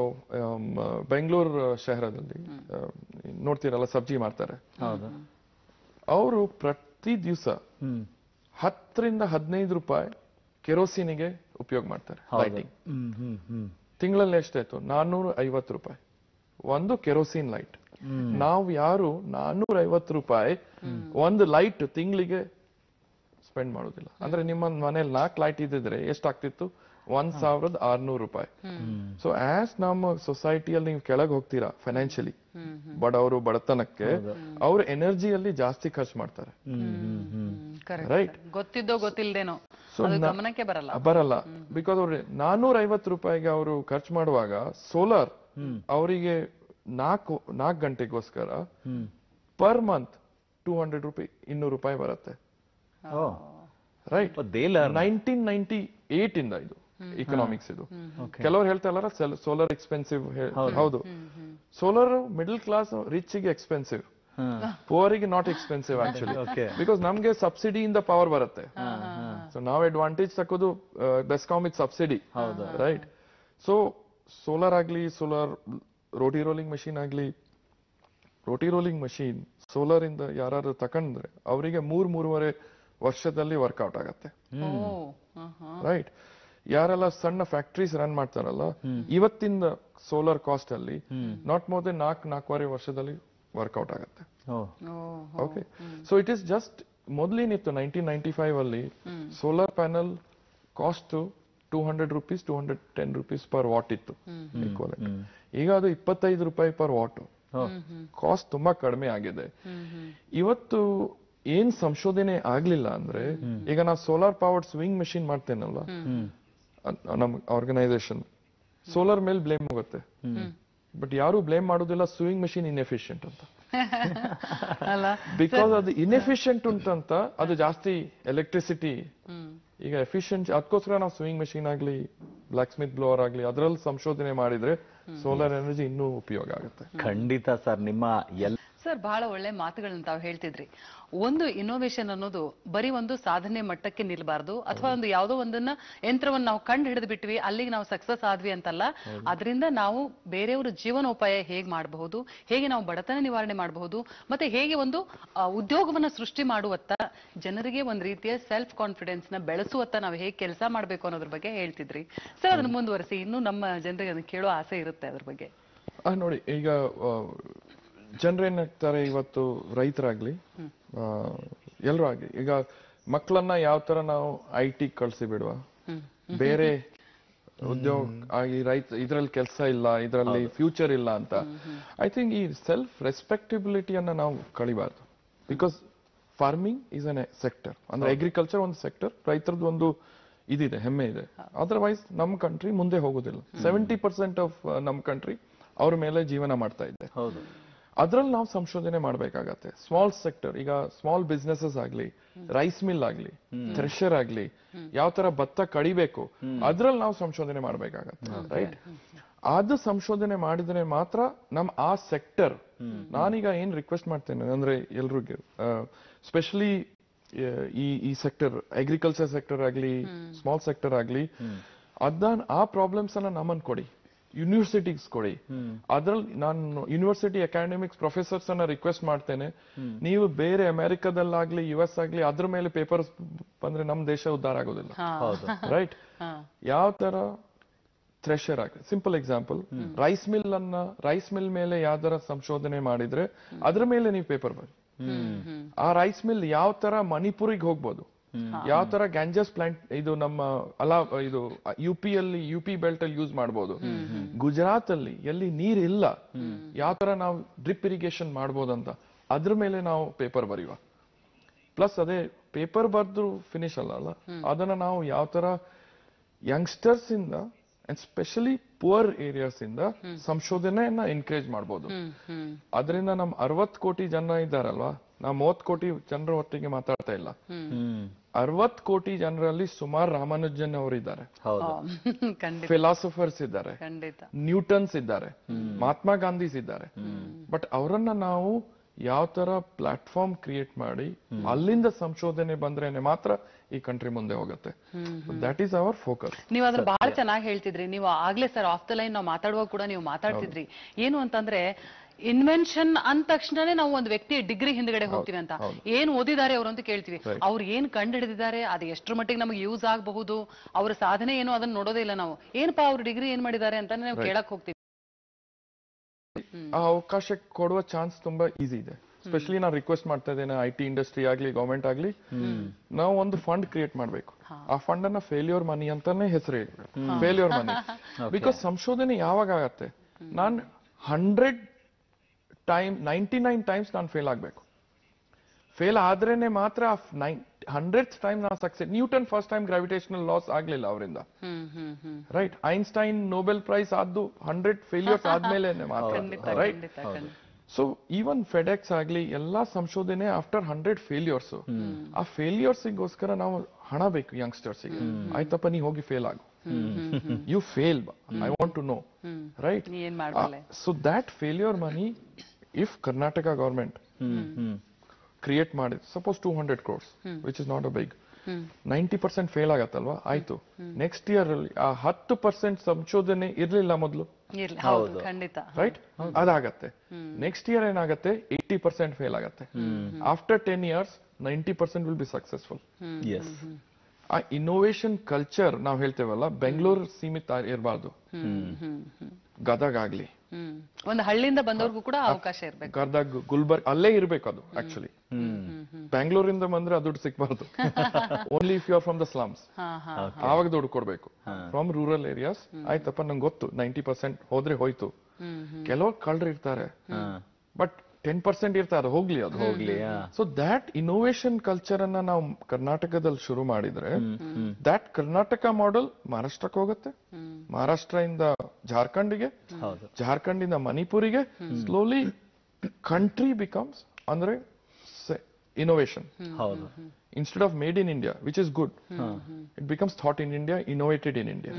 ಬೆಂಗಳೂರು ಶಹರದಲ್ಲಿ ಆ, ನೋಡ್ತೀರಲ್ಲ ಸಬ್ಜಿ ಮಾಡ್ತಾರೆ ಹೌದು ಅವರು ಪ್ರತಿ ದಿವಸ ಹ್ಮ್ ಹತ್ತರಿಂದ ಹದಿನೈದು ರೂಪಾಯಿ ಕೆರೋಸಿನಿಗೆ ಉಪಯೋಗ ಮಾಡ್ತಾರೆ ಲೈಟಿಂಗ್ ಹ್ಮ್ ಹ್ಮ್ ಹ್ಮ್ ತಿಂಗಳಲ್ಲಿ ಎಷ್ಟಾಯ್ತು ನಾನ್ನೂರ ಐವತ್ತು ರೂಪಾಯಿ ಒಂದು ಕೆರೋಸಿನ್ ಲೈಟ್ ನಾವು ಯಾರು ನಾನ್ನೂರ ಐವತ್ತು ರೂಪಾಯಿ ಒಂದು ಲೈಟ್ ತಿಂಗಳಿಗೆ ಸ್ಪೆಂಡ್ ಮಾಡೋದಿಲ್ಲ ಅಂದ್ರೆ ನಿಮ್ಮ ಮನೇಲಿ ನಾಲ್ಕು ಲೈಟ್ ಇದ್ದಿದ್ರೆ ಎಷ್ಟಾಗ್ತಿತ್ತು ಒಂದ್ ಸಾವಿರದ ಆರ್ನೂರು ರೂಪಾಯಿ ಸೊ ಆಸ್ ನಮ್ಮ ಸೊಸೈಟಿಯಲ್ಲಿ ನೀವು ಕೆಳಗೆ ಹೋಗ್ತೀರಾ ಫೈನಾನ್ಷಿಯಲಿ ಬಡವರು ಬಡತನಕ್ಕೆ ಅವ್ರ ಎನರ್ಜಿಯಲ್ಲಿ ಜಾಸ್ತಿ ಖರ್ಚು ಮಾಡ್ತಾರೆ ಕರೆಕ್ಟ್ Right. ಗೊತ್ತಿದ್ದೋ ಗೊತ್ತಿಲ್ದೇನೋ So ಅದು ನಾ- ಗಮನಕ್ಕೆ ಬರಲ್ಲ ಬರಲ್ಲ ಬಿಕಾಸ್ ಅವ್ರು ನಾನ್ನೂರ ಐವತ್ತು ರೂಪಾಯಿಗೆ ಅವರು ಖರ್ಚು ಮಾಡುವಾಗ ಸೋಲಾರ್ ಅವರಿಗೆ ನಾಲ್ಕು ನಾಲ್ಕು ಗಂಟೆಗೋಸ್ಕರ per month two hundred rupee ಇನ್ನೂರು ರೂಪಾಯಿ ಬರುತ್ತೆ oh right dealer nineteen ninety eight ಇಂದ ಇದು ಇಕನಾಮಿಕ್ಸ್ ಇದು ಕೆಲವರು ಹೇಳ್ತಾ ಇಲ್ಲಾರ ಸೋಲಾರ್ ಎಕ್ಸ್ಪೆನ್ಸಿವ್ ಹೌದು ಸೋಲಾರ್ ಮಿಡಲ್ ಕ್ಲಾಸ್ ರಿಚ್ ಗೆ ಎಕ್ಸ್ಪೆನ್ಸಿವ್ ಪುವರಿಗೆ not expensive actually Okay. Because ನಮ್ಗೆ ಸಬ್ಸಿಡಿಯಿಂದ ಪವರ್ ಬರುತ್ತೆ ಸೊ ನಾವ್ ಅಡ್ವಾಂಟೇಜ್ ತಕ್ಕೋದು ಬೆಸ್ಕಾಮ್ ಇದ್ ಸಬ್ಸಿಡಿ ರೈಟ್ ಸೊ ಸೋಲಾರ್ ಆಗ್ಲಿ ಸೋಲಾರ್ ರೋಟಿ ರೋಲಿಂಗ್ ಮಷೀನ್ ಆಗ್ಲಿ ರೋಟಿ ರೋಲಿಂಗ್ ಮಷೀನ್ ಸೋಲಾರ್ ಇಂದ ಯಾರು ತಕೊಂಡ್ರೆ ಅವರಿಗೆ ಮೂರ್ ಮೂರುವರೆ ವರ್ಷದಲ್ಲಿ ವರ್ಕೌಟ್ ಆಗತ್ತೆ ಓ ಹ, ಹ. ರೈಟ್ ಯಾರೆಲ್ಲ ಸಣ್ಣ ಫ್ಯಾಕ್ಟ್ರೀಸ್ ರನ್ ಮಾಡ್ತಾರಲ್ಲ ಇವತ್ತಿಂದ ಸೋಲಾರ್ ಕಾಸ್ಟ್ ಅಲ್ಲಿ ನಾಟ್ ಮೋರ್ ದೆನ್ ನಾಲ್ಕು ನಾಲ್ಕೂವರೆ ವರ್ಷದಲ್ಲಿ ವರ್ಕೌಟ್ ಆಗುತ್ತೆ oh oh okay so it is just ಮೊದಲೇನಿತ್ತು ನೈನ್ಟೀನ್ ನೈನ್ಟಿ ಫೈವ್ ಅಲ್ಲಿ solar panel cost two hundred rupees two hundred ten rupees per watt ಇತ್ತು ಈಕ್ವಲೆಂಟ್ ಈಗ ಅದು ಇಪ್ಪತ್ತೈದು ರೂಪಾಯಿ ಪರ್ ವಾಟ್ ಕಾಸ್ಟ್ ತುಂಬಾ ಕಡಿಮೆ ಆಗಿದೆ ಇವತ್ತು ಏನ್ ಸಂಶೋಧನೆ ಆಗ್ಲಿಲ್ಲ ಅಂದ್ರೆ ಈಗ ನಾ ಸೋಲಾರ್ ಪವರ್ಡ್ ಸ್ವಿಂಗ್ ಮೆಷಿನ್ ಮಾಡ್ತೇನಲ್ಲ ಅದ್- ನಮ್ ಆರ್ಗನೈಸೇಷನ್ ಸೋಲಾರ್ ಮೇಲೆ ಬ್ಲೇಮ್ ಹೋಗುತ್ತೆ ಬಟ್ ಯಾರು ಬ್ಲೇಮ್ ಮಾಡೋದಿಲ್ಲ ಸ್ವಿಂಗ್ ಮೆಷಿನ್ ಇನ್ಎಫಿಷಿಯಂಟ್ ಅಂತ ಅಲ್ಲ ಬಿಕಾಸ್ ಅದು ಇನ್ಎಫಿಷಿಯಂಟ್ ಉಂಟಂತ ಅದು ಜಾಸ್ತಿ ಎಲೆಕ್ಟ್ರಿಸಿಟಿ ಈಗ ಎಫಿಷಿಯಂಟ್ ಅದಕ್ಕೋಸ್ಕರ ನಾವು ಸ್ವಿಂಗ್ ಮೆಷಿನ್ ಆಗ್ಲಿ ಬ್ಲಾಕ್ ಸ್ಮಿತ್ ಬ್ಲೋವರ್ ಆಗ್ಲಿ ಅದರಲ್ಲಿ ಸಂಶೋಧನೆ ಮಾಡಿದ್ರೆ ಸೋಲಾರ್ ಎನರ್ಜಿ ಇನ್ನೂ ಉಪಯೋಗ ಆಗುತ್ತೆ ಖಂಡಿತ ಸರ್ ನಿಮ್ಮ ಎಲ್ಲ ಸರ್ ಬಹಳ ಒಳ್ಳೆ ಮಾತುಗಳನ್ನ ತಾವು ಹೇಳ್ತಿದ್ರಿ ಒಂದು ಇನೋವೇಷನ್ ಅನ್ನೋದು ಬರೀ ಒಂದು ಸಾಧನೆ ಮಟ್ಟಕ್ಕೆ ನಿಲ್ಬಾರ್ದು ಅಥವಾ ಒಂದು ಯಾವುದೋ ಒಂದನ್ನ ಯಂತ್ರವನ್ನ ನಾವು ಕಂಡು ಹಿಡಿದು ಬಿಟ್ವಿ ಅಲ್ಲಿಗೆ ನಾವು ಸಕ್ಸಸ್ ಆದ್ವಿ ಅಂತಲ್ಲ ಅದರಿಂದ ನಾವು ಬೇರೆಯವರ ಜೀವನೋಪಾಯ ಹೇಗೆ ಮಾಡಬಹುದು ಹೇಗೆ ನಾವು ಬಡತನ ನಿವಾರಣೆ ಮಾಡಬಹುದು ಮತ್ತೆ ಹೇಗೆ ಒಂದು ಆ, ಉದ್ಯೋಗವನ್ನ ಸೃಷ್ಟಿ ಮಾಡುವತ್ತ ಜನರಿಗೆ ಒಂದ್ ರೀತಿಯ ಸೆಲ್ಫ್ ಕಾನ್ಫಿಡೆನ್ಸ್ ನ ಬೆಳೆಸುವತ್ತ ನಾವು ಹೇಗೆ ಕೆಲಸ ಮಾಡಬೇಕು ಅನ್ನೋದ್ರ ಬಗ್ಗೆ ಹೇಳ್ತಿದ್ರಿ ಸರ್ ಅದನ್ನ ಮುಂದುವರಿಸಿ ಇನ್ನೂ ನಮ್ಮ ಜನರಿಗೆ ಅದನ್ನ ಕೇಳೋ ಆಸೆ ಇರುತ್ತೆ ಅದ್ರ ಬಗ್ಗೆ ಆ, ನೋಡಿ ಈಗ ಜನರೇನಾಗ್ತಾರೆ ಇವತ್ತು ರೈತರಾಗ್ಲಿ ಎಲ್ಲರೂ ಆಗ್ಲಿ ಈಗ ಮಕ್ಕಳನ್ನ ಯಾವ ತರ ನಾವು ಐ ಟಿ ಕಳ್ಸಿ ಬಿಡುವ ಬೇರೆ ಉದ್ಯೋಗ ಆಗಿ ರೈತ ಇದ್ರಲ್ಲಿ ಕೆಲಸ ಇಲ್ಲ ಇದರಲ್ಲಿ ಫ್ಯೂಚರ್ ಇಲ್ಲ ಅಂತ ಐ ಥಿಂಕ್ ಈ ಸೆಲ್ಫ್ ರೆಸ್ಪೆಕ್ಟಬಿಲಿಟಿಯನ್ನ ನಾವು ಕಳಿಬಾರ್ದು because farming is an sector ಅಂದ್ರೆ ಅಗ್ರಿಕಲ್ಚರ್ ಒಂದು ಸೆಕ್ಟರ್ ರೈತರದ್ದು ಒಂದು ಇದಿದೆ ಹೆಮ್ಮೆ ಇದೆ ಅದರ್ವೈಸ್ ನಮ್ಮ ಕಂಟ್ರಿ ಮುಂದೆ ಹೋಗೋದಿಲ್ಲ ಸೆವೆಂಟಿ ಪರ್ಸೆಂಟ್ ಆಫ್ ನಮ್ಮ ಕಂಟ್ರಿ ಅವ್ರ ಮೇಲೆ ಜೀವನ ಮಾಡ್ತಾ ಇದೆ ಹೌದು ಅದ್ರಲ್ಲಿ ನಾವು ಸಂಶೋಧನೆ ಮಾಡ್ಬೇಕಾಗತ್ತೆ ಸ್ಮಾಲ್ ಸೆಕ್ಟರ್ ಈಗ ಸ್ಮಾಲ್ ಬಿಸ್ನೆಸಸ್ ಆಗ್ಲಿ ರೈಸ್ ಮಿಲ್ ಆಗ್ಲಿ ಥ್ರೆಷರ್ ಆಗ್ಲಿ ಯಾವ ತರ ಭತ್ತ ಕಡಿಬೇಕು ಅದ್ರಲ್ಲಿ ನಾವು ಸಂಶೋಧನೆ ಮಾಡ್ಬೇಕಾಗತ್ತೆ ರೈಟ್ ಅದು ಸಂಶೋಧನೆ ಮಾಡಿದ್ರೆ ಮಾತ್ರ ನಮ್ ಆ ಸೆಕ್ಟರ್ ನಾನೀಗ ಏನ್ ರಿಕ್ವೆಸ್ಟ್ ಮಾಡ್ತೇನೆ ಅಂದ್ರೆ ಎಲ್ರಿಗೂ ಸ್ಪೆಷಲಿ ಈ ಈ ಸೆಕ್ಟರ್ ಅಗ್ರಿಕಲ್ಚರ್ ಸೆಕ್ಟರ್ ಆಗ್ಲಿ ಸ್ಮಾಲ್ ಸೆಕ್ಟರ್ ಆಗ್ಲಿ ಅದನ್ನ ಆ ಪ್ರಾಬ್ಲಮ್ಸ್ ಅನ್ನ ನಮ್ಮನ್ ಕೊಡಿ ಯೂನಿವರ್ಸಿಟೀಸ್ ಕೊಡಿ ಅದ್ರಲ್ಲಿ ನಾನು ಯೂನಿವರ್ಸಿಟಿ ಅಕಾಡೆಮಿಕ್ಸ್ ಪ್ರೊಫೆಸರ್ಸ್ ಅನ್ನ ರಿಕ್ವೆಸ್ಟ್ ಮಾಡ್ತೇನೆ ನೀವು ಬೇರೆ ಅಮೆರಿಕದಲ್ಲಾಗ್ಲಿ ಯು ಎಸ್ ಆಗ್ಲಿ ಅದ್ರ ಮೇಲೆ ಪೇಪರ್ ಬಂದ್ರೆ ನಮ್ ದೇಶ ಉದ್ಧಾರ ಆಗೋದಿಲ್ಲ ರೈಟ್ ಯಾವ ತರ ಥ್ರೆಷರ್ ಆಗಿ ಸಿಂಪಲ್ ಎಕ್ಸಾಂಪಲ್ ರೈಸ್ ಮಿಲ್ ಅನ್ನ ರೈಸ್ ಮಿಲ್ ಮೇಲೆ ಯಾವ್ದಾರ ಸಂಶೋಧನೆ ಮಾಡಿದ್ರೆ ಅದ್ರ ಮೇಲೆ ನೀವು ಪೇಪರ್ ಬನ್ನಿ ಆ ರೈಸ್ ಮಿಲ್ ಯಾವ ತರ ಮಣಿಪುರಿಗೆ ಹೋಗ್ಬೋದು ಯಾವ ತರ ಗ್ಯಾಂಜಸ್ ಪ್ಲಾಂಟ್ ಇದು ನಮ್ಮ ಅಲಾ ಇದು ಯು ಪಿ ಅಲ್ಲಿ ಯು ಪಿ ಬೆಲ್ಟ್ ಅಲ್ಲಿ ಯೂಸ್ ಮಾಡಬಹುದು ಗುಜರಾತ್ ಅಲ್ಲಿ ಎಲ್ಲಿ ನೀರ್ ಇಲ್ಲ ಯಾವ ತರ ನಾವು ಡ್ರಿಪ್ ಇರಿಗೇಷನ್ ಮಾಡ್ಬೋದಂತ ಅದ್ರ ಮೇಲೆ ನಾವು ಪೇಪರ್ ಬರೆಯುವ ಪ್ಲಸ್ ಅದೇ ಪೇಪರ್ ಬರ್ದು ಫಿನಿಶ್ ಅಲ್ಲ ಅಲ್ಲ ಅದನ್ನ ನಾವು ಯಾವ ತರ ಯಂಗ್ಸ್ಟರ್ಸ್ ಇಂದ ಅಂಡ್ ಸ್ಪೆಷಲಿ ಪುವರ್ ಏರಿಯಾಸ್ ಇಂದ ಸಂಶೋಧನೆಯನ್ನ ಎನ್ಕರೇಜ್ ಮಾಡ್ಬೋದು ಅದರಿಂದ ನಮ್ ಅರವತ್ ಕೋಟಿ ಜನ ಇದ್ದಾರಲ್ವಾ ನಾವು ಮೂವತ್ ಕೋಟಿ ಜನರ ಒಟ್ಟಿಗೆ ಮಾತಾಡ್ತಾ ಇಲ್ಲ ಹ್ಮ್ ಅರವತ್ ಕೋಟಿ ಜನರಲ್ಲಿ ಸುಮಾರು ರಾಮಾನುಜನ್ ಅವರಿದ್ದಾರೆ ಹೌದು ಖಂಡಿತ ಫಿಲಾಸಫರ್ಸ್ ಇದ್ದಾರೆ ಖಂಡಿತ ನ್ಯೂಟನ್ಸ್ ಇದ್ದಾರೆ ಮಹಾತ್ಮ ಗಾಂಧೀಸ್ ಇದ್ದಾರೆ ಬಟ್ ಅವರನ್ನ ನಾವು ಯಾವ ತರ ಪ್ಲಾಟ್ಫಾರ್ಮ್ ಕ್ರಿಯೇಟ್ ಮಾಡಿ ಅಲ್ಲಿಂದ ಸಂಶೋಧನೆ ಬಂದ್ರೇನೆ ಮಾತ್ರ ಈ ಕಂಟ್ರಿ ಮುಂದೆ ಹೋಗುತ್ತೆ ದಟ್ ಈಸ್ ಅವರ್ ಫೋಕಸ್ ನೀವು ಅದ್ರ ಬಹಳ ಚೆನ್ನಾಗಿ ಹೇಳ್ತಿದ್ರಿ ನೀವು ಆಗ್ಲೇ ಸರ್ ಆಫ್ ದ ಲೈನ್ ನಾವು ಮಾತಾಡುವಾಗ ಕೂಡ ನೀವು ಮಾತಾಡ್ತಿದ್ರಿ ಏನು ಅಂತಂದ್ರೆ ಇನ್ವೆನ್ಷನ್ ಅಂದ ತಕ್ಷಣನೇ ನಾವು ಒಂದು ವ್ಯಕ್ತಿ ಡಿಗ್ರಿ ಹಿಂದ್ಗಡೆ ಹೋಗ್ತೀವಿ ಅಂತ ಏನ್ ಓದಿದ್ದಾರೆ ಅವರು ಅಂತ ಕೇಳ್ತೀವಿ ಅವ್ರು ಏನ್ ಕಂಡು ಹಿಡಿದಿದ್ದಾರೆ ಅದು ಎಷ್ಟ್ರ ಮಟ್ಟಿಗೆ ನಮಗೆ ಯೂಸ್ ಆಗಬಹುದು ಅವ್ರ ಸಾಧನೆ ಏನು ಅದನ್ನ ನೋಡೋದೇ ಇಲ್ಲ ನಾವು ಏನಪ್ಪಾ ಅವ್ರ ಡಿಗ್ರಿ ಏನ್ ಮಾಡಿದ್ದಾರೆ ಅಂತ ನಾವು ಕೇಳಕ್ ಹೋಗ್ತೀವಿ ಆ ಅವಕಾಶ ಕೊಡುವ ಚಾನ್ಸ್ ತುಂಬಾ ಈಸಿ ಇದೆ ಸ್ಪೆಷಲಿ ನಾನು ರಿಕ್ವೆಸ್ಟ್ ಮಾಡ್ತಾ ಇದ್ದೇನೆ ಐ ಟಿ ಇಂಡಸ್ಟ್ರಿ ಆಗ್ಲಿ ಗವರ್ಮೆಂಟ್ ಆಗ್ಲಿ ನಾವು ಒಂದು ಫಂಡ್ ಕ್ರಿಯೇಟ್ ಮಾಡ್ಬೇಕು ಆ ಫಂಡ್ ಅನ್ನ ಫೇಲ್ಯೂರ್ ಮನಿ ಅಂತಾನೆ ಹೆಸರು ಇಡ್ಬೇಕು ಫೇಲ್ಯೂರ್ ಮನಿ ಬಿಕಾಸ್ ಸಂಶೋಧನೆ ಯಾವಾಗ ಆಗತ್ತೆ ನಾನ್ hundred time ninety nine times ನಾನು ಫೇಲ್ ಆಗ್ಬೇಕು ಫೇಲ್ ಆದ್ರೇನೆ ಮಾತ್ರ ನೈನ್ ಹಂಡ್ರೆಡ್ ಟೈಮ್ ನಾವು success Newton first time gravitational laws ಆಗ್ಲಿಲ್ಲ ಅವರಿಂದ hmm hmm hmm right Einstein Nobel prize ಆದ್ದು ಹಂಡ್ರೆಡ್ ಫೇಲ್ಯೂರ್ಸ್ ಆದ್ಮೇಲೆ ಖಂಡಿತ ಮಾತ್ರ ರೈಟ್ ಖಂಡಿತ ಖಂಡಿತ ಸೊ ಈವನ್ ಫೆಡೆಕ್ಸ್ ಆಗ್ಲಿ ಎಲ್ಲಾ ಸಂಶೋಧನೆ ಆಫ್ಟರ್ ಹಂಡ್ರೆಡ್ ಫೇಲ್ಯೂರ್ಸ್ ಆ ಫೇಲ್ಯೂರ್ಸಿಗೋಸ್ಕರ ನಾವು ಹಣ ಬೇಕು ಯಂಗ್ಸ್ಟರ್ಸ್ಗೆ ಆಯ್ತಪ್ಪ ನೀ ಹೋಗಿ ಫೇಲ್ ಆಗು you fail I want to know right ನೀ ಏನ್ ಮಾಡ್ಬಲ್ಲೆ so that failure money if Karnataka government hmm hmm create ಮಾಡಿದ್ suppose two hundred crores which is not a big ninety percent fail ಆಗತ್ತಲ್ವಾ ಆಯ್ತು ನೆಕ್ಸ್ಟ್ ಇಯರ್ ಅಲ್ಲಿ ಆ ಹತ್ತು ಪರ್ಸೆಂಟ್ ಸಂಶೋಧನೆ ಇರ್ಲಿಲ್ಲ ಮೊದಲು ಇರ್ಲಿ ಹೌದು ಖಂಡಿತ ರೈಟ್ ಅದಾಗತ್ತೆ ನೆಕ್ಸ್ಟ್ ಇಯರ್ ಏನಾಗತ್ತೆ ಏಯ್ಟಿ ಪರ್ಸೆಂಟ್ ಫೇಲ್ ಆಗತ್ತೆ after ten years ninety percent will be successful as a innovation culture ನಾವು ಹೇಳ್ತೇವಲ್ಲ ಬೆಂಗಳೂರು ಸೀಮಿತ ಇರಬಾರ್ದು ಗದಗ ಆಗ್ಲಿ ಹ್ಮ್ ಒಂದು ಹಳ್ಳಿಯಿಂದ ಬಂದವ್ರಿಗೂ ಕೂಡ ಅವಕಾಶ ಇರ್ಬೇಕು ಗದಗ್ ಗುಲ್ಬರ್ಗ್ ಅಲ್ಲೇ ಇರ್ಬೇಕು ಅದು ಆಕ್ಚುಲಿ ಬ್ಯಾಂಗ್ಳೂರಿಂದ ಬಂದ್ರೆ ಅದು ದುಡ್ಡು ಸಿಕ್ಬಾರ್ದು only if you are from the slums ಹಾ ಹಾ ಆವಾಗ ದುಡ್ಡು ಕೊಡ್ಬೇಕು ಫ್ರಮ್ ರೂರಲ್ ಏರಿಯಾಸ್ ಆಯ್ತಪ್ಪ ನಂಗೆ ಗೊತ್ತು ನೈಂಟಿ ಪರ್ಸೆಂಟ್ ಹೋದ್ರೆ ಹೋಯ್ತು ಕೆಲವ್ರು ಕಳ್ರು ಇರ್ತಾರೆ ಬಟ್ ಟೆನ್ ಪರ್ಸೆಂಟ್ ಇರ್ತಾರೆ ಹೋಗ್ಲಿ ಅದು ಹೋಗ್ಲಿ ಆ. ಸೊ ದ್ಯಾಟ್ ಇನ್ನೋವೇಷನ್ ಕಲ್ಚರ್ ಅನ್ನ ನಾವು ಕರ್ನಾಟಕದಲ್ಲಿ ಶುರು ಮಾಡಿದ್ರೆ ದ್ಯಾಟ್ ಕರ್ನಾಟಕ ಮಾಡೆಲ್ ಮಹಾರಾಷ್ಟ್ರಕ್ಕೆ ಹೋಗುತ್ತೆ ಮಹಾರಾಷ್ಟ್ರದಿಂದ ಜಾರ್ಖಂಡ್ಗೆ ಹೌದು ಜಾರ್ಖಂಡಿಂದ ಮಣಿಪುರಿಗೆ ಸ್ಲೋಲಿ ಕಂಟ್ರಿ ಬಿಕಮ್ಸ್ ಅಂದ್ರೆ ಇನ್ನೋವೇಷನ್ ಹೌದು instead of made in India which is good it becomes thought in India innovated in India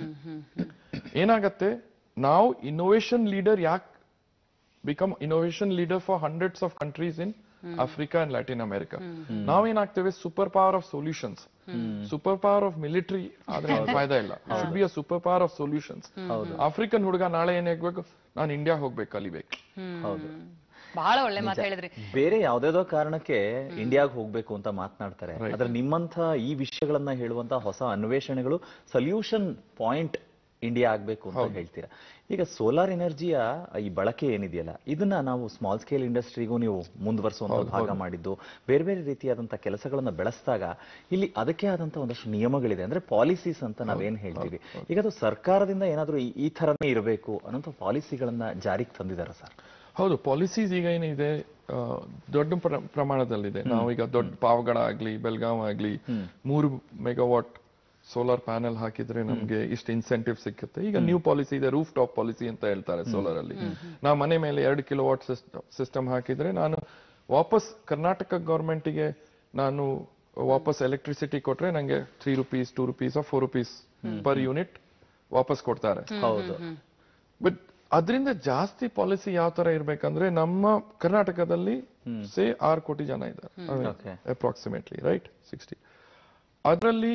ಏನಾಗತ್ತೆ ನಾವು ಇನ್ನೋವೇಷನ್ ಲೀಡರ್ ಯಾಕೆ become innovation leader for hundreds of countries in Africa and Latin America ನಾವೇನಾಗ್ತೇವೆ super power of solutions super power of military ಆದ್ರೆ ಏನ್ ಫಾಯ್ದಾ ಇಲ್ಲ should be a super power of solutions African ಹುಡುಗ ನಾಳೆ ಏನ್ ಆಗ್ಬೇಕು ನಾನು ಇಂಡಿಯಾ ಹೋಗ್ಬೇಕು ಕಲಿಬೇಕು ಹೌದು ಬಹಳ ಒಳ್ಳೆ ಮಾತು ಹೇಳಿದ್ರಿ ಬೇರೆ ಯಾವ್ದೇದೋ ಕಾರಣಕ್ಕೆ ಇಂಡಿಯಾಗ್ ಹೋಗ್ಬೇಕು ಅಂತ ಮಾತನಾಡ್ತಾರೆ ಆದ್ರೆ ನಿಮ್ಮಂತ ಈ ವಿಷಯಗಳನ್ನ ಹೇಳುವಂತ ಹೊಸ ಅನ್ವೇಷಣೆಗಳು ಸೊಲ್ಯೂಷನ್ ಪಾಯಿಂಟ್ ಇಂಡಿಯಾ ಆಗ್ಬೇಕು ಅಂತ ಹೇಳ್ತೀರಾ ಈಗ ಸೋಲಾರ್ ಎನರ್ಜಿಯ ಈ ಬಳಕೆ ಏನಿದೆಯಲ್ಲ ಇದನ್ನ ನಾವು ಸ್ಮಾಲ್ ಸ್ಕೇಲ್ ಇಂಡಸ್ಟ್ರಿಗೂ ನೀವು ಮುಂದುವರಿಸುವಂತ ಭಾಗ ಮಾಡಿದ್ದು ಬೇರೆ ಬೇರೆ ರೀತಿಯಾದಂತ ಕೆಲಸಗಳನ್ನ ಬೆಳೆಸಿದಾಗ ಇಲ್ಲಿ ಅದಕ್ಕೆ ಆದಂತ ಒಂದಷ್ಟು ನಿಯಮಗಳಿದೆ ಅಂದ್ರೆ ಪಾಲಿಸೀಸ್ ಅಂತ ನಾವೇನ್ ಹೇಳ್ತೀವಿ ಈಗ ಅದು ಸರ್ಕಾರದಿಂದ ಏನಾದ್ರೂ ಈ- ಈ ತರನೇ ಇರಬೇಕು ಅನ್ನೋ ಪಾಲಿಸಿಗಳನ್ನ ಜಾರಿಗೆ ತಂದಿದಾರ ಸರ್ ಹೌದು ಪಾಲಿಸೀಸ್ ಈಗ ಏನಿದೆ ಆ, ದೊಡ್ಡ ಪ್ರ- ಪ್ರಮಾಣದಲ್ಲಿದೆ ನಾವೀಗ ದೊಡ್ಡ ಪಾವಗಡ ಆಗ್ಲಿ ಬೆಲ್ಗಾವ್ ಆಗ್ಲಿ ಮೂರು ಮೆಗಾವಾಟ್ ಸೋಲಾರ್ ಪ್ಯಾನೆಲ್ ಹಾಕಿದ್ರೆ ನಮ್ಗೆ ಇಷ್ಟು ಇನ್ಸೆಂಟಿವ್ ಸಿಕ್ಕುತ್ತೆ ಈಗ ನ್ಯೂ ಪಾಲಿಸಿ ಇದೆ ರೂಫ್ ಟಾಪ್ ಪಾಲಿಸಿ ಅಂತ ಹೇಳ್ತಾರೆ ಸೋಲಾರ್ ಅಲ್ಲಿ ನಾವು ಮನೆ ಮೇಲೆ ಎರಡು ಕಿಲೋ ವಾಟ್ ಸಿಸ್ಟಮ್ ಹಾಕಿದ್ರೆ ನಾನು ವಾಪಸ್ ಕರ್ನಾಟಕ ಗವರ್ಮೆಂಟಿಗೆ ನಾನು ವಾಪಸ್ ಎಲೆಕ್ಟ್ರಿಸಿಟಿ ಕೊಟ್ರೆ ನಂಗೆ three rupees two rupees four rupees per unit ವಾಪಸ್ ಕೊಡ್ತಾರೆ ಹೌದು ಬಟ್ ಅದರಿಂದ ಜಾಸ್ತಿ ಪಾಲಿಸಿ ಯಾವ ತರ ಇರ್ಬೇಕಂದ್ರೆ ನಮ್ಮ ಕರ್ನಾಟಕದಲ್ಲಿ ಸೇ ಆರು ಕೋಟಿ ಜನ ಇದ್ದಾರೆ Okay. ಅಪ್ರಾಕ್ಸಿಮೇಟ್ಲಿ ರೈಟ್ ಸಿಕ್ಸ್ಟಿ ಅದರಲ್ಲಿ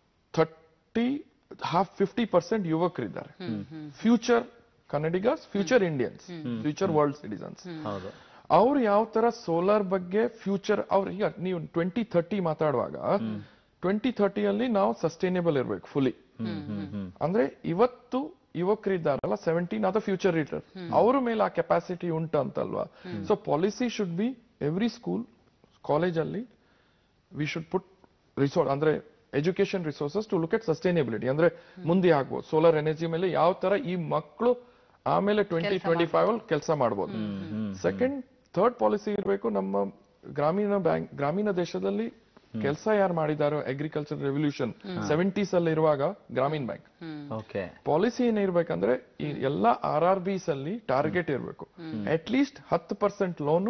ಥರ್ಟಿ ಹಾಫ್ ಫಿಫ್ಟಿ ಪರ್ಸೆಂಟ್ ಯುವಕರಿದ್ದಾರೆ future Kannadigas future Indians future world citizens ಹೌದು ಅವ್ರು ಯಾವ ತರ ಸೋಲಾರ್ ಬಗ್ಗೆ ಫ್ಯೂಚರ್ ಅವ್ರು ಈಗ ನೀವು ಟ್ವೆಂಟಿ ಥರ್ಟಿ ಮಾತಾಡುವಾಗ ಟ್ವೆಂಟಿ ಥರ್ಟಿಯಲ್ಲಿ ನಾವು ಸಸ್ಟೈನೇಬಲ್ ಇರ್ಬೇಕು ಫುಲಿ ಅಂದ್ರೆ ಇವತ್ತು ಯುವಕರಿದ್ದಾರಲ್ಲ ಸೆವೆಂಟೀನ್ ಅದ ಫ್ಯೂಚರ್ ಲೀಡರ್ ಅವ್ರ ಮೇಲೆ ಆ ಕೆಪಾಸಿಟಿ ಉಂಟು ಅಂತಲ್ವಾ so policy should be every school ಕಾಲೇಜಲ್ಲಿ ವಿ ಶುಡ್ ಪುಟ್ ರಿಸೋರ್ಸ್ ಅಂದ್ರೆ education resources to look at sustainability ಅಂದ್ರೆ ಮುಂದೆ ಆಗ್ಬೋದು ಸೋಲಾರ್ ಎನರ್ಜಿ ಮೇಲೆ ಯಾವ ತರ ಈ ಮಕ್ಕಳು ಆಮೇಲೆ ಟ್ವೆಂಟಿ ಟ್ವೆಂಟಿ ಫೈವ್ ಅಲ್ಲಿ ಕೆಲಸ ಮಾಡ್ಬೋದು ಸೆಕೆಂಡ್ ಥರ್ಡ್ ಪಾಲಿಸಿ ಇರಬೇಕು ನಮ್ಮ ಗ್ರಾಮೀಣ ಬ್ಯಾಂಕ್ ಗ್ರಾಮೀಣ ದೇಶದಲ್ಲಿ ಕೆಲಸ ಯಾರು ಮಾಡಿದಾರೋ ಅಗ್ರಿಕಲ್ಚರ್ ರೆವಲ್ಯೂಷನ್ ಸೆವೆಂಟೀಸ್ ಅಲ್ಲಿ ಇರುವಾಗ ಗ್ರಾಮೀಣ ಬ್ಯಾಂಕ್ ಓಕೆ ಪಾಲಿಸಿ ಏನಿರ್ಬೇಕಂದ್ರೆ ಈ ಎಲ್ಲ ಆರ್ ಆರ್ ಬಿಸ್ ಅಲ್ಲಿ ಟಾರ್ಗೆಟ್ ಇರಬೇಕು ಅಟ್ ಲೀಸ್ಟ್ ಹತ್ತು percent loan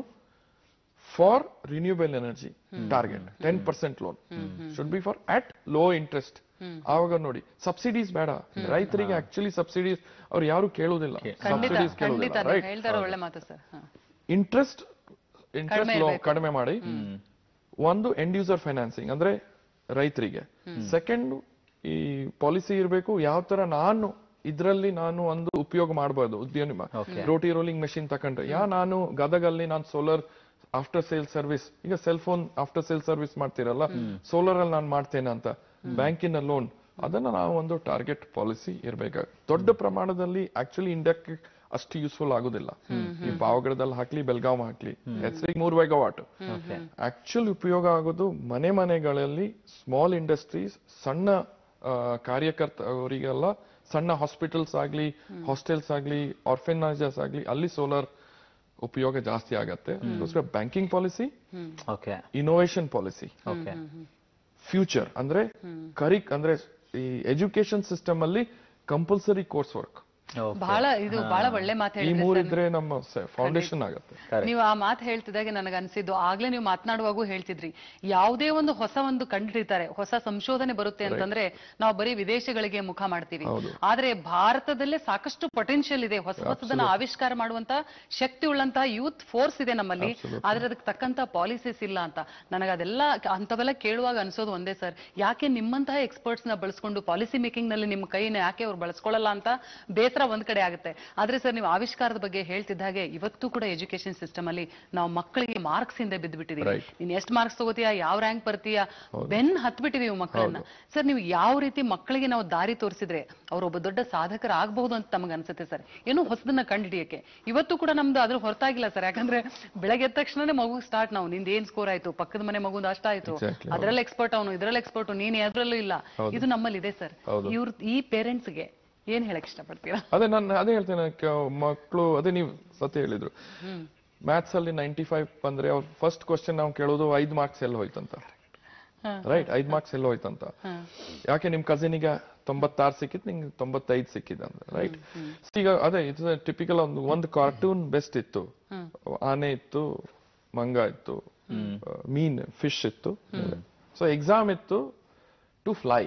for renewable energy target ten percent loan should be for at low interest ಆವಾಗ ನೋಡಿ ಸಬ್ಸಿಡೀಸ್ ಬೇಡ ರೈತರಿಗೆ ಆಕ್ಚುಲಿ ಸಬ್ಸಿಡೀಸ್ ಅವ್ರು ಯಾರು ಕೇಳುವುದಿಲ್ಲ ಖಂಡಿತ ಸಬ್ಸಿಡೀಸ್ ಖಂಡಿತ ಕೇಳುವುದಿಲ್ಲ ನೀವು ರೈಟ್ ಹೇಳ್ತಾರ ಒಳ್ಳೆ ಮಾತು ಸರ್ ಇಂಟ್ರೆಸ್ಟ್ ಇಂಟ್ರೆಸ್ಟ್ ಕಡಿಮೆ ಇರ್ಬೇಕು. ಕಡಿಮೆ ಮಾಡಿ ಒಂದು ಎಂಡ್ ಯೂಸರ್ ಫೈನಾನ್ಸಿಂಗ್ ಅಂದ್ರೆ ರೈತರಿಗೆ ಸೆಕೆಂಡ್ ಈ ಪಾಲಿಸಿ ಇರಬೇಕು ಯಾವ ತರ ನಾನು ಇದ್ರಲ್ಲಿ ನಾನು ಒಂದು ಉಪಯೋಗ ಮಾಡಬಹುದು ಉದ್ಯಮ ರೋಟಿ ರೋಲಿಂಗ್ ಮೆಷಿನ್ ತಕೊಂಡ್ರೆ ಯಾ ನಾನು ಗದಗಲ್ಲಿ ನಾನು ಸೋಲಾರ್ ಆಫ್ಟರ್ ಸೇಲ್ ಸರ್ವಿಸ್ ಈಗ cell phone after sale service ಮಾಡ್ತೀರಲ್ಲ ಸೋಲಾರ್ ಅಲ್ಲಿ ನಾನು ಮಾಡ್ತೇನೆ ಅಂತ ಬ್ಯಾಂಕಿನ ಲೋನ್ ಅದನ್ನ ನಾವು ಒಂದು ಟಾರ್ಗೆಟ್ ಪಾಲಿಸಿ ಇರ್ಬೇಕು ದೊಡ್ಡ ಪ್ರಮಾಣದಲ್ಲಿ ಆಕ್ಚುಲಿ ಇಂಡಿಯಾಕ್ಕೆ ಅಷ್ಟು ಯೂಸ್ಫುಲ್ ಆಗುದಿಲ್ಲ ಈ ಪಾವಗಡದಲ್ಲಿ ಹಾಕ್ಲಿ ಬೆಲ್ಗಾವ್ ಹಾಕ್ಲಿ ಹೆಸರಿಗೆ ಮೂರು ಮೆಗಾವಾಟ್ ಆಕ್ಚುಲ್ ಉಪಯೋಗ ಆಗೋದು ಮನೆ ಮನೆಗಳಲ್ಲಿ ಸ್ಮಾಲ್ ಇಂಡಸ್ಟ್ರೀಸ್ ಸಣ್ಣ ಆ, ಕಾರ್ಯಕರ್ತ ಅವರಿಗೆಲ್ಲ ಸಣ್ಣ ಹಾಸ್ಪಿಟಲ್ಸ್ ಆಗ್ಲಿ ಹಾಸ್ಟೆಲ್ಸ್ ಆಗ್ಲಿ ಆರ್ಫೆನೈಸರ್ಸ್ ಆಗ್ಲಿ ಅಲ್ಲಿ ಸೋಲಾರ್ ಉಪಯೋಗ ಜಾಸ್ತಿ ಆಗತ್ತೆ ಅದಕ್ಕೋಸ್ಕರ banking policy okay innovation policy okay future ಅಂದ್ರೆ ಕರಿಕ್ ಅಂದ್ರೆ ಈ ಎಜುಕೇಶನ್ ಸಿಸ್ಟಮ್ ಅಲ್ಲಿ ಕಂಪಲ್ಸರಿ ಕೋರ್ಸ್ ವರ್ಕ್ Okay. ಬಹಳ ಇದು ಬಹಳ ಒಳ್ಳೆ ಮಾತು ಈ ಹೇಳಿದ್ರಿ ಸರ್. ಮೂರಿದ್ರೆ ನಮ್ಮ ಫೌಂಡೇಶನ್ ಆಗುತ್ತೆ Correct. ನೀವು ಆ ಮಾತು ಹೇಳ್ತಿದ್ದಾಗೆ ನನಗೆ ಅನ್ಸಿದ್ದು ಆಗ್ಲೇ ನೀವು ಮಾತನಾಡುವಾಗೂ ಹೇಳ್ತಿದ್ರಿ ಯಾವುದೇ ಒಂದು ಹೊಸ ಒಂದು ಕಂಡಿಡಿತಾರೆ ಹೊಸ ಸಂಶೋಧನೆ ಬರುತ್ತೆ ಅಂತಂದ್ರೆ ನಾವು ಬರೀ ವಿದೇಶಗಳಿಗೆ ಮುಖ ಮಾಡ್ತೀವಿ ಆದ್ರೆ ಭಾರತದಲ್ಲೇ ಸಾಕಷ್ಟು ಪೊಟೆನ್ಶಿಯಲ್ ಇದೆ ಹೊಸ ಹೊಸದನ್ನ ಆವಿಷ್ಕಾರ ಮಾಡುವಂತ ಶಕ್ತಿ ಉಳ್ಳಂತಹ ಯೂತ್ ಫೋರ್ಸ್ ಇದೆ ನಮ್ಮಲ್ಲಿ ಆದ್ರೆ ಅದಕ್ಕೆ ತಕ್ಕಂತ ಪಾಲಿಸೀಸ್ ಇಲ್ಲ ಅಂತ ನನಗೆ ಅದೆಲ್ಲ ಅಂತವೆಲ್ಲ ಕೇಳುವಾಗ ಅನ್ಸೋದು ಒಂದೇ ಸರ್ ಯಾಕೆ ನಿಮ್ಮಂತಹ ಎಕ್ಸ್ಪರ್ಟ್ಸ್ ನ ಬಳಸ್ಕೊಂಡು ಪಾಲಿಸಿ ಮೇಕಿಂಗ್ ನಲ್ಲಿ ನಿಮ್ಮ ಕೈನ ಯಾಕೆ ಅವ್ರು ಬಳಸ್ಕೊಳ್ಳಲ್ಲ ಅಂತ ಬೇಸರ ಒಂದ್ ಕಡೆ ಆಗುತ್ತೆ ಆದ್ರೆ ಸರ್ ನೀವು ಆವಿಷ್ಕಾರದ ಬಗ್ಗೆ ಹೇಳ್ತಿದ್ದ ಹಾಗೆ ಇವತ್ತು ಕೂಡ ಎಜುಕೇಶನ್ ಸಿಸ್ಟಮ್ ಅಲ್ಲಿ ನಾವು ಮಕ್ಕಳಿಗೆ ಮಾರ್ಕ್ಸ್ ಇಂದ ಬಿದ್ದು ಬಿಟ್ಟಿದೀವಿ Right. ನೀನ್ ಎಷ್ಟು ಮಾರ್ಕ್ಸ್ ತಗೋತೀಯಾ ಯಾವ ರ್ಯಾಂಕ್ ಬರ್ತೀಯಾ ಬೆನ್ ಹತ್ ಬಿಟ್ಟಿದೀವಿ ಮಕ್ಕಳನ್ನ ಸರ್ ನೀವು ಯಾವ ರೀತಿ ಮಕ್ಕಳಿಗೆ ನಾವು ದಾರಿ ತೋರಿಸಿದ್ರೆ ಅವ್ರು ಒಬ್ಬ ದೊಡ್ಡ ಸಾಧಕರಾಗಬಹುದು ಅಂತ ನಮಗೆ ಅನ್ಸುತ್ತೆ ಸರ್ ಏನೋ ಹೊಸದನ್ನ ಕಂಡುಹಿಡಿಯಕ್ಕೆ ಇವತ್ತು ಕೂಡ ನಮ್ದು ಅದ್ರ ಹೊರತಾಗಿಲ್ಲ ಸರ್ ಯಾಕಂದ್ರೆ ಬೆಳಗ್ಗೆ ಎದ್ದ ತಕ್ಷಣನೇ ಮಗು ಸ್ಟಾರ್ಟ್ ನಾವು ನಿಂದ ಏನ್ ಸ್ಕೋರ್ ಆಯ್ತು ಪಕ್ಕದ ಮನೆ ಮಗುಂದು ಅಷ್ಟಾಯ್ತು Exactly, ಹೌದು. ಅದ್ರಲ್ಲಿ ಎಕ್ಸ್ಪರ್ಟ್ ಅವನು ಇದ್ರಲ್ಲಿ ಎಕ್ಸ್ಪರ್ಟ್ ನೀನ್ ಯಾವ್ದ್ರಲ್ಲೂ ಇಲ್ಲ ಇದು ನಮ್ಮಲ್ಲಿ ಇದೆ ಸರ್ ಹೌದು. ಇವ್ರ ಈ ಪೇರೆಂಟ್ಸ್ಗೆ ಏನ್ ಹೇಳಕ್ ಇಷ್ಟಪಡ್ತೀರಾ ಅದೇ ನಾನು ಅದೇ ಹೇಳ್ತೇನೆ ಮಕ್ಕಳು ಅದೇ ನೀವು ಸತ್ಯ ಹೇಳಿದ್ರು ಮ್ಯಾಥ್ಸ್ ಅಲ್ಲಿ ನೈಂಟಿ ಫೈವ್ ಬಂದ್ರೆ ಅವ್ರು ಫಸ್ಟ್ ಕ್ವಶನ್ ನಾವು ಕೇಳೋದು ಐದ್ ಮಾರ್ಕ್ಸ್ ಎಲ್ಲ ಹೋಯ್ತಂತ ರೈಟ್ ಐದ್ ಮಾರ್ಕ್ಸ್ ಎಲ್ಲ ಹೋಯ್ತಂತ ಯಾಕೆ ನಿಮ್ ಕಸಿನಿಗೆ ತೊಂಬತ್ತಾರು ಸಿಕ್ಕಿದ್ ನಿಂಗೆ ತೊಂಬತ್ತೈದು ಸಿಕ್ಕಿದೆ ಅಂದ್ರೆ ರೈಟ್ ಈಗ ಅದೇ ಇದು ಟಿಪಿಕಲ್ ಒಂದು ಒಂದು ಕಾರ್ಟೂನ್ ಬೆಸ್ಟ್ ಇತ್ತು ಆನೆ ಇತ್ತು ಮಂಗ ಇತ್ತು ಮೀನ್ ಫಿಶ್ ಇತ್ತು ಸೊ ಎಕ್ಸಾಮ್ ಇತ್ತು ಟು ಫ್ಲೈ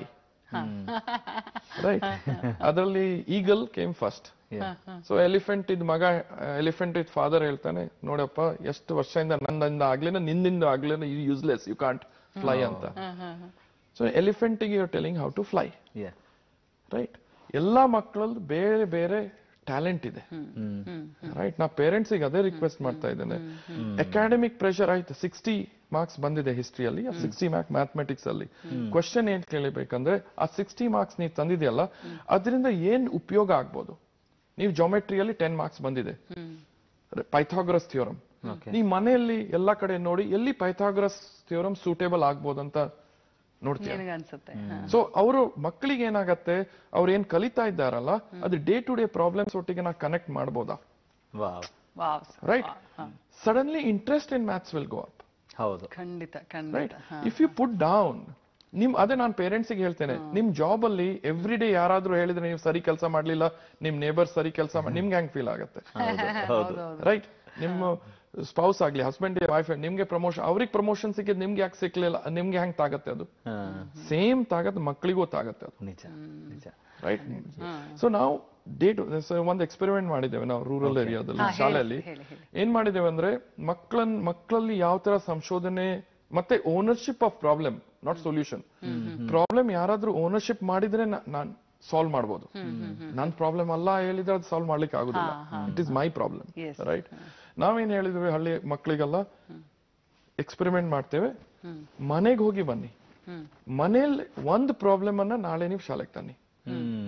ರೈಟ್ ಅದರಲ್ಲಿ eagle came first so elephant ಇದ್ ಮಗ ಎಲಿಫೆಂಟ್ ಇದ್ ಫಾದರ್ ಹೇಳ್ತಾನೆ ನೋಡಪ್ಪ ಎಷ್ಟು ವರ್ಷದಿಂದ ನನ್ನಿಂದ ಆಗ್ಲೇನ ನಿನ್ನಿಂದ ಆಗ್ಲೇನ you useless you can't fly ಅಂತ ಸೊ ಎಲಿಫೆಂಟ್ ಗೆ you telling how to fly Yeah. Right ಎಲ್ಲಾ ಮಕ್ಕಳಲ್ಲಿ ಬೇರೆ ಬೇರೆ ಟ್ಯಾಲೆಂಟ್ ಇದೆ ರೈಟ್ ನಾ ಪೇರೆಂಟ್ಸ್ ಗೆ ಅದೇ ರಿಕ್ವೆಸ್ಟ್ ಮಾಡ್ತಾ ಇದ್ದೇನೆ ಅಕಾಡೆಮಿಕ್ ಪ್ರೆಷರ್ ಆಯ್ತು ಸಿಕ್ಸ್ಟಿ ಮಾರ್ಕ್ಸ್ ಬಂದಿದೆ ಹಿಸ್ಟ್ರಿಯಲ್ಲಿ ಆ ಸಿಕ್ಸ್ಟಿ ಮಾರ್ಕ್ ಮ್ಯಾಥಮೆಟಿಕ್ಸ್ ಅಲ್ಲಿ ಕ್ವಶನ್ ಏನ್ ಕೇಳಬೇಕಂದ್ರೆ ಆ ಸಿಕ್ಸ್ಟಿ ಮಾರ್ಕ್ಸ್ ನೀವು ತಂದಿದೆಯಲ್ಲ ಅದರಿಂದ ಏನ್ ಉಪಯೋಗ ಆಗ್ಬೋದು ನೀವು ಜಾಮೆಟ್ರಿಯಲ್ಲಿ ಟೆನ್ ಮಾರ್ಕ್ಸ್ ಬಂದಿದೆ ಪೈಥಾಗ್ರಸ್ ಥಿಯೋರಮ್ ನೀವು ಮನೆಯಲ್ಲಿ ಎಲ್ಲಾ ಕಡೆ ನೋಡಿ ಎಲ್ಲಿ ಪೈಥಾಗ್ರಸ್ ಥಿಯೋರಮ್ ಸೂಟೇಬಲ್ ಆಗ್ಬೋದಂತ ನೋಡ್ತೀವಿ ನಿನಗೆ ಅನ್ಸುತ್ತೆ ಹಾ. ಸೊ ಅವರು ಮಕ್ಕಳಿಗೆ ಏನಾಗತ್ತೆ ಅವ್ರು ಏನ್ ಕಲಿತಾ ಇದ್ದಾರಲ್ಲ ಅದು ಡೇ ಟು ಡೇ ಪ್ರಾಬ್ಲಮ್ಸ್ ಒಟ್ಟಿಗೆ ನಾ ಕನೆಕ್ಟ್ ಮಾಡ್ಬೋದಾ Wow. Wow sir. Right suddenly interest in maths will go up ಹೌದು ಖಂಡಿತ ರೈಟ್ ಖಂಡಿತ ಇಫ್ ಯು ಪುಟ್ ಡೌನ್ ನಿಮ್ ಅದೇ ನಾನು ಪೇರೆಂಟ್ಸ್ ಗೆ ಹೇಳ್ತೇನೆ ನಿಮ್ ಜಾಬ್ ಅಲ್ಲಿ ಎವ್ರಿ ಡೇ ಯಾರಾದ್ರೂ ಹೇಳಿದ್ರೆ ನೀವು ಸರಿ ಕೆಲಸ ಮಾಡ್ಲಿಲ್ಲ ನಿಮ್ ನೇಬರ್ ಸರಿ ಕೆಲಸ ನಿಮ್ಗೆ ಹೆಂಗ್ ಫೀಲ್ ಆಗುತ್ತೆ ಹೌದು ರೈಟ್ ನಿಮ್ಮ ಸ್ಪೌಸ್ ಆಗ್ಲಿ ಹಸ್ಬೆಂಡ್ ವೈಫ್ ನಿಮ್ಗೆ ಪ್ರಮೋಷನ್ ಅವ್ರಿಗೆ ಪ್ರಮೋಷನ್ ಸಿಕ್ಕಿದ್ ನಿಮ್ಗೆ ಯಾಕೆ ಸಿಕ್ಲಿಲ್ಲ ನಿಮ್ಗೆ ಹೆಂಗ್ ತಾಗತ್ತೆ ಅದು ಹಾ, ಸೇಮ್ ತಾಗತ್ತೆ ಮಕ್ಕಳಿಗೂ ತಾಗತ್ತೆ ಅದು ನಿಜ ನಿಜ ರೈಟ್ ಸೊ ನಾವು ಡೇಟ್ ಒಂದು ಎಕ್ಸ್ಪೆರಿಮೆಂಟ್ ಮಾಡಿದ್ದೇವೆ ನಾವು ರೂರಲ್ ಏರಿಯಾದಲ್ಲಿ ಶಾಲೆಯಲ್ಲಿ ಹೇಳಿ, ಹೇಳಿ. ಏನ್ ಮಾಡಿದ್ದೇವೆ ಅಂದ್ರೆ ಮಕ್ಕಳನ್ ಮಕ್ಕಳಲ್ಲಿ ಯಾವ ತರ ಸಂಶೋಧನೆ ಮತ್ತೆ ownership of problem not solution problem ಯಾರಾದ್ರೂ ಓನರ್ಶಿಪ್ ಮಾಡಿದ್ರೆ ನಾನ್ ಸಾಲ್ವ್ ಮಾಡ್ಬೋದು ನನ್ ಪ್ರಾಬ್ಲಮ್ ಅಲ್ಲ ಹೇಳಿದ್ರೆ ಅದು ಸಾಲ್ವ್ ಮಾಡ್ಲಿಕ್ಕೆ ಆಗುದಿಲ್ಲ it is my problem Yes. Right ನಾವೇನ್ ಹೇಳಿದ್ವಿ ಹಳ್ಳಿ ಮಕ್ಕಳಿಗೆಲ್ಲ ಎಕ್ಸ್ಪೆರಿಮೆಂಟ್ ಮಾಡ್ತೇವೆ ಮನೆಗೆ ಹೋಗಿ ಬನ್ನಿ ಮನೇಲಿ ಒಂದು ಪ್ರಾಬ್ಲಮ್ ಅನ್ನ ನಾಳೆ ನೀವು ಶಾಲೆಗೆ ತನ್ನಿ ಹ್ಮ್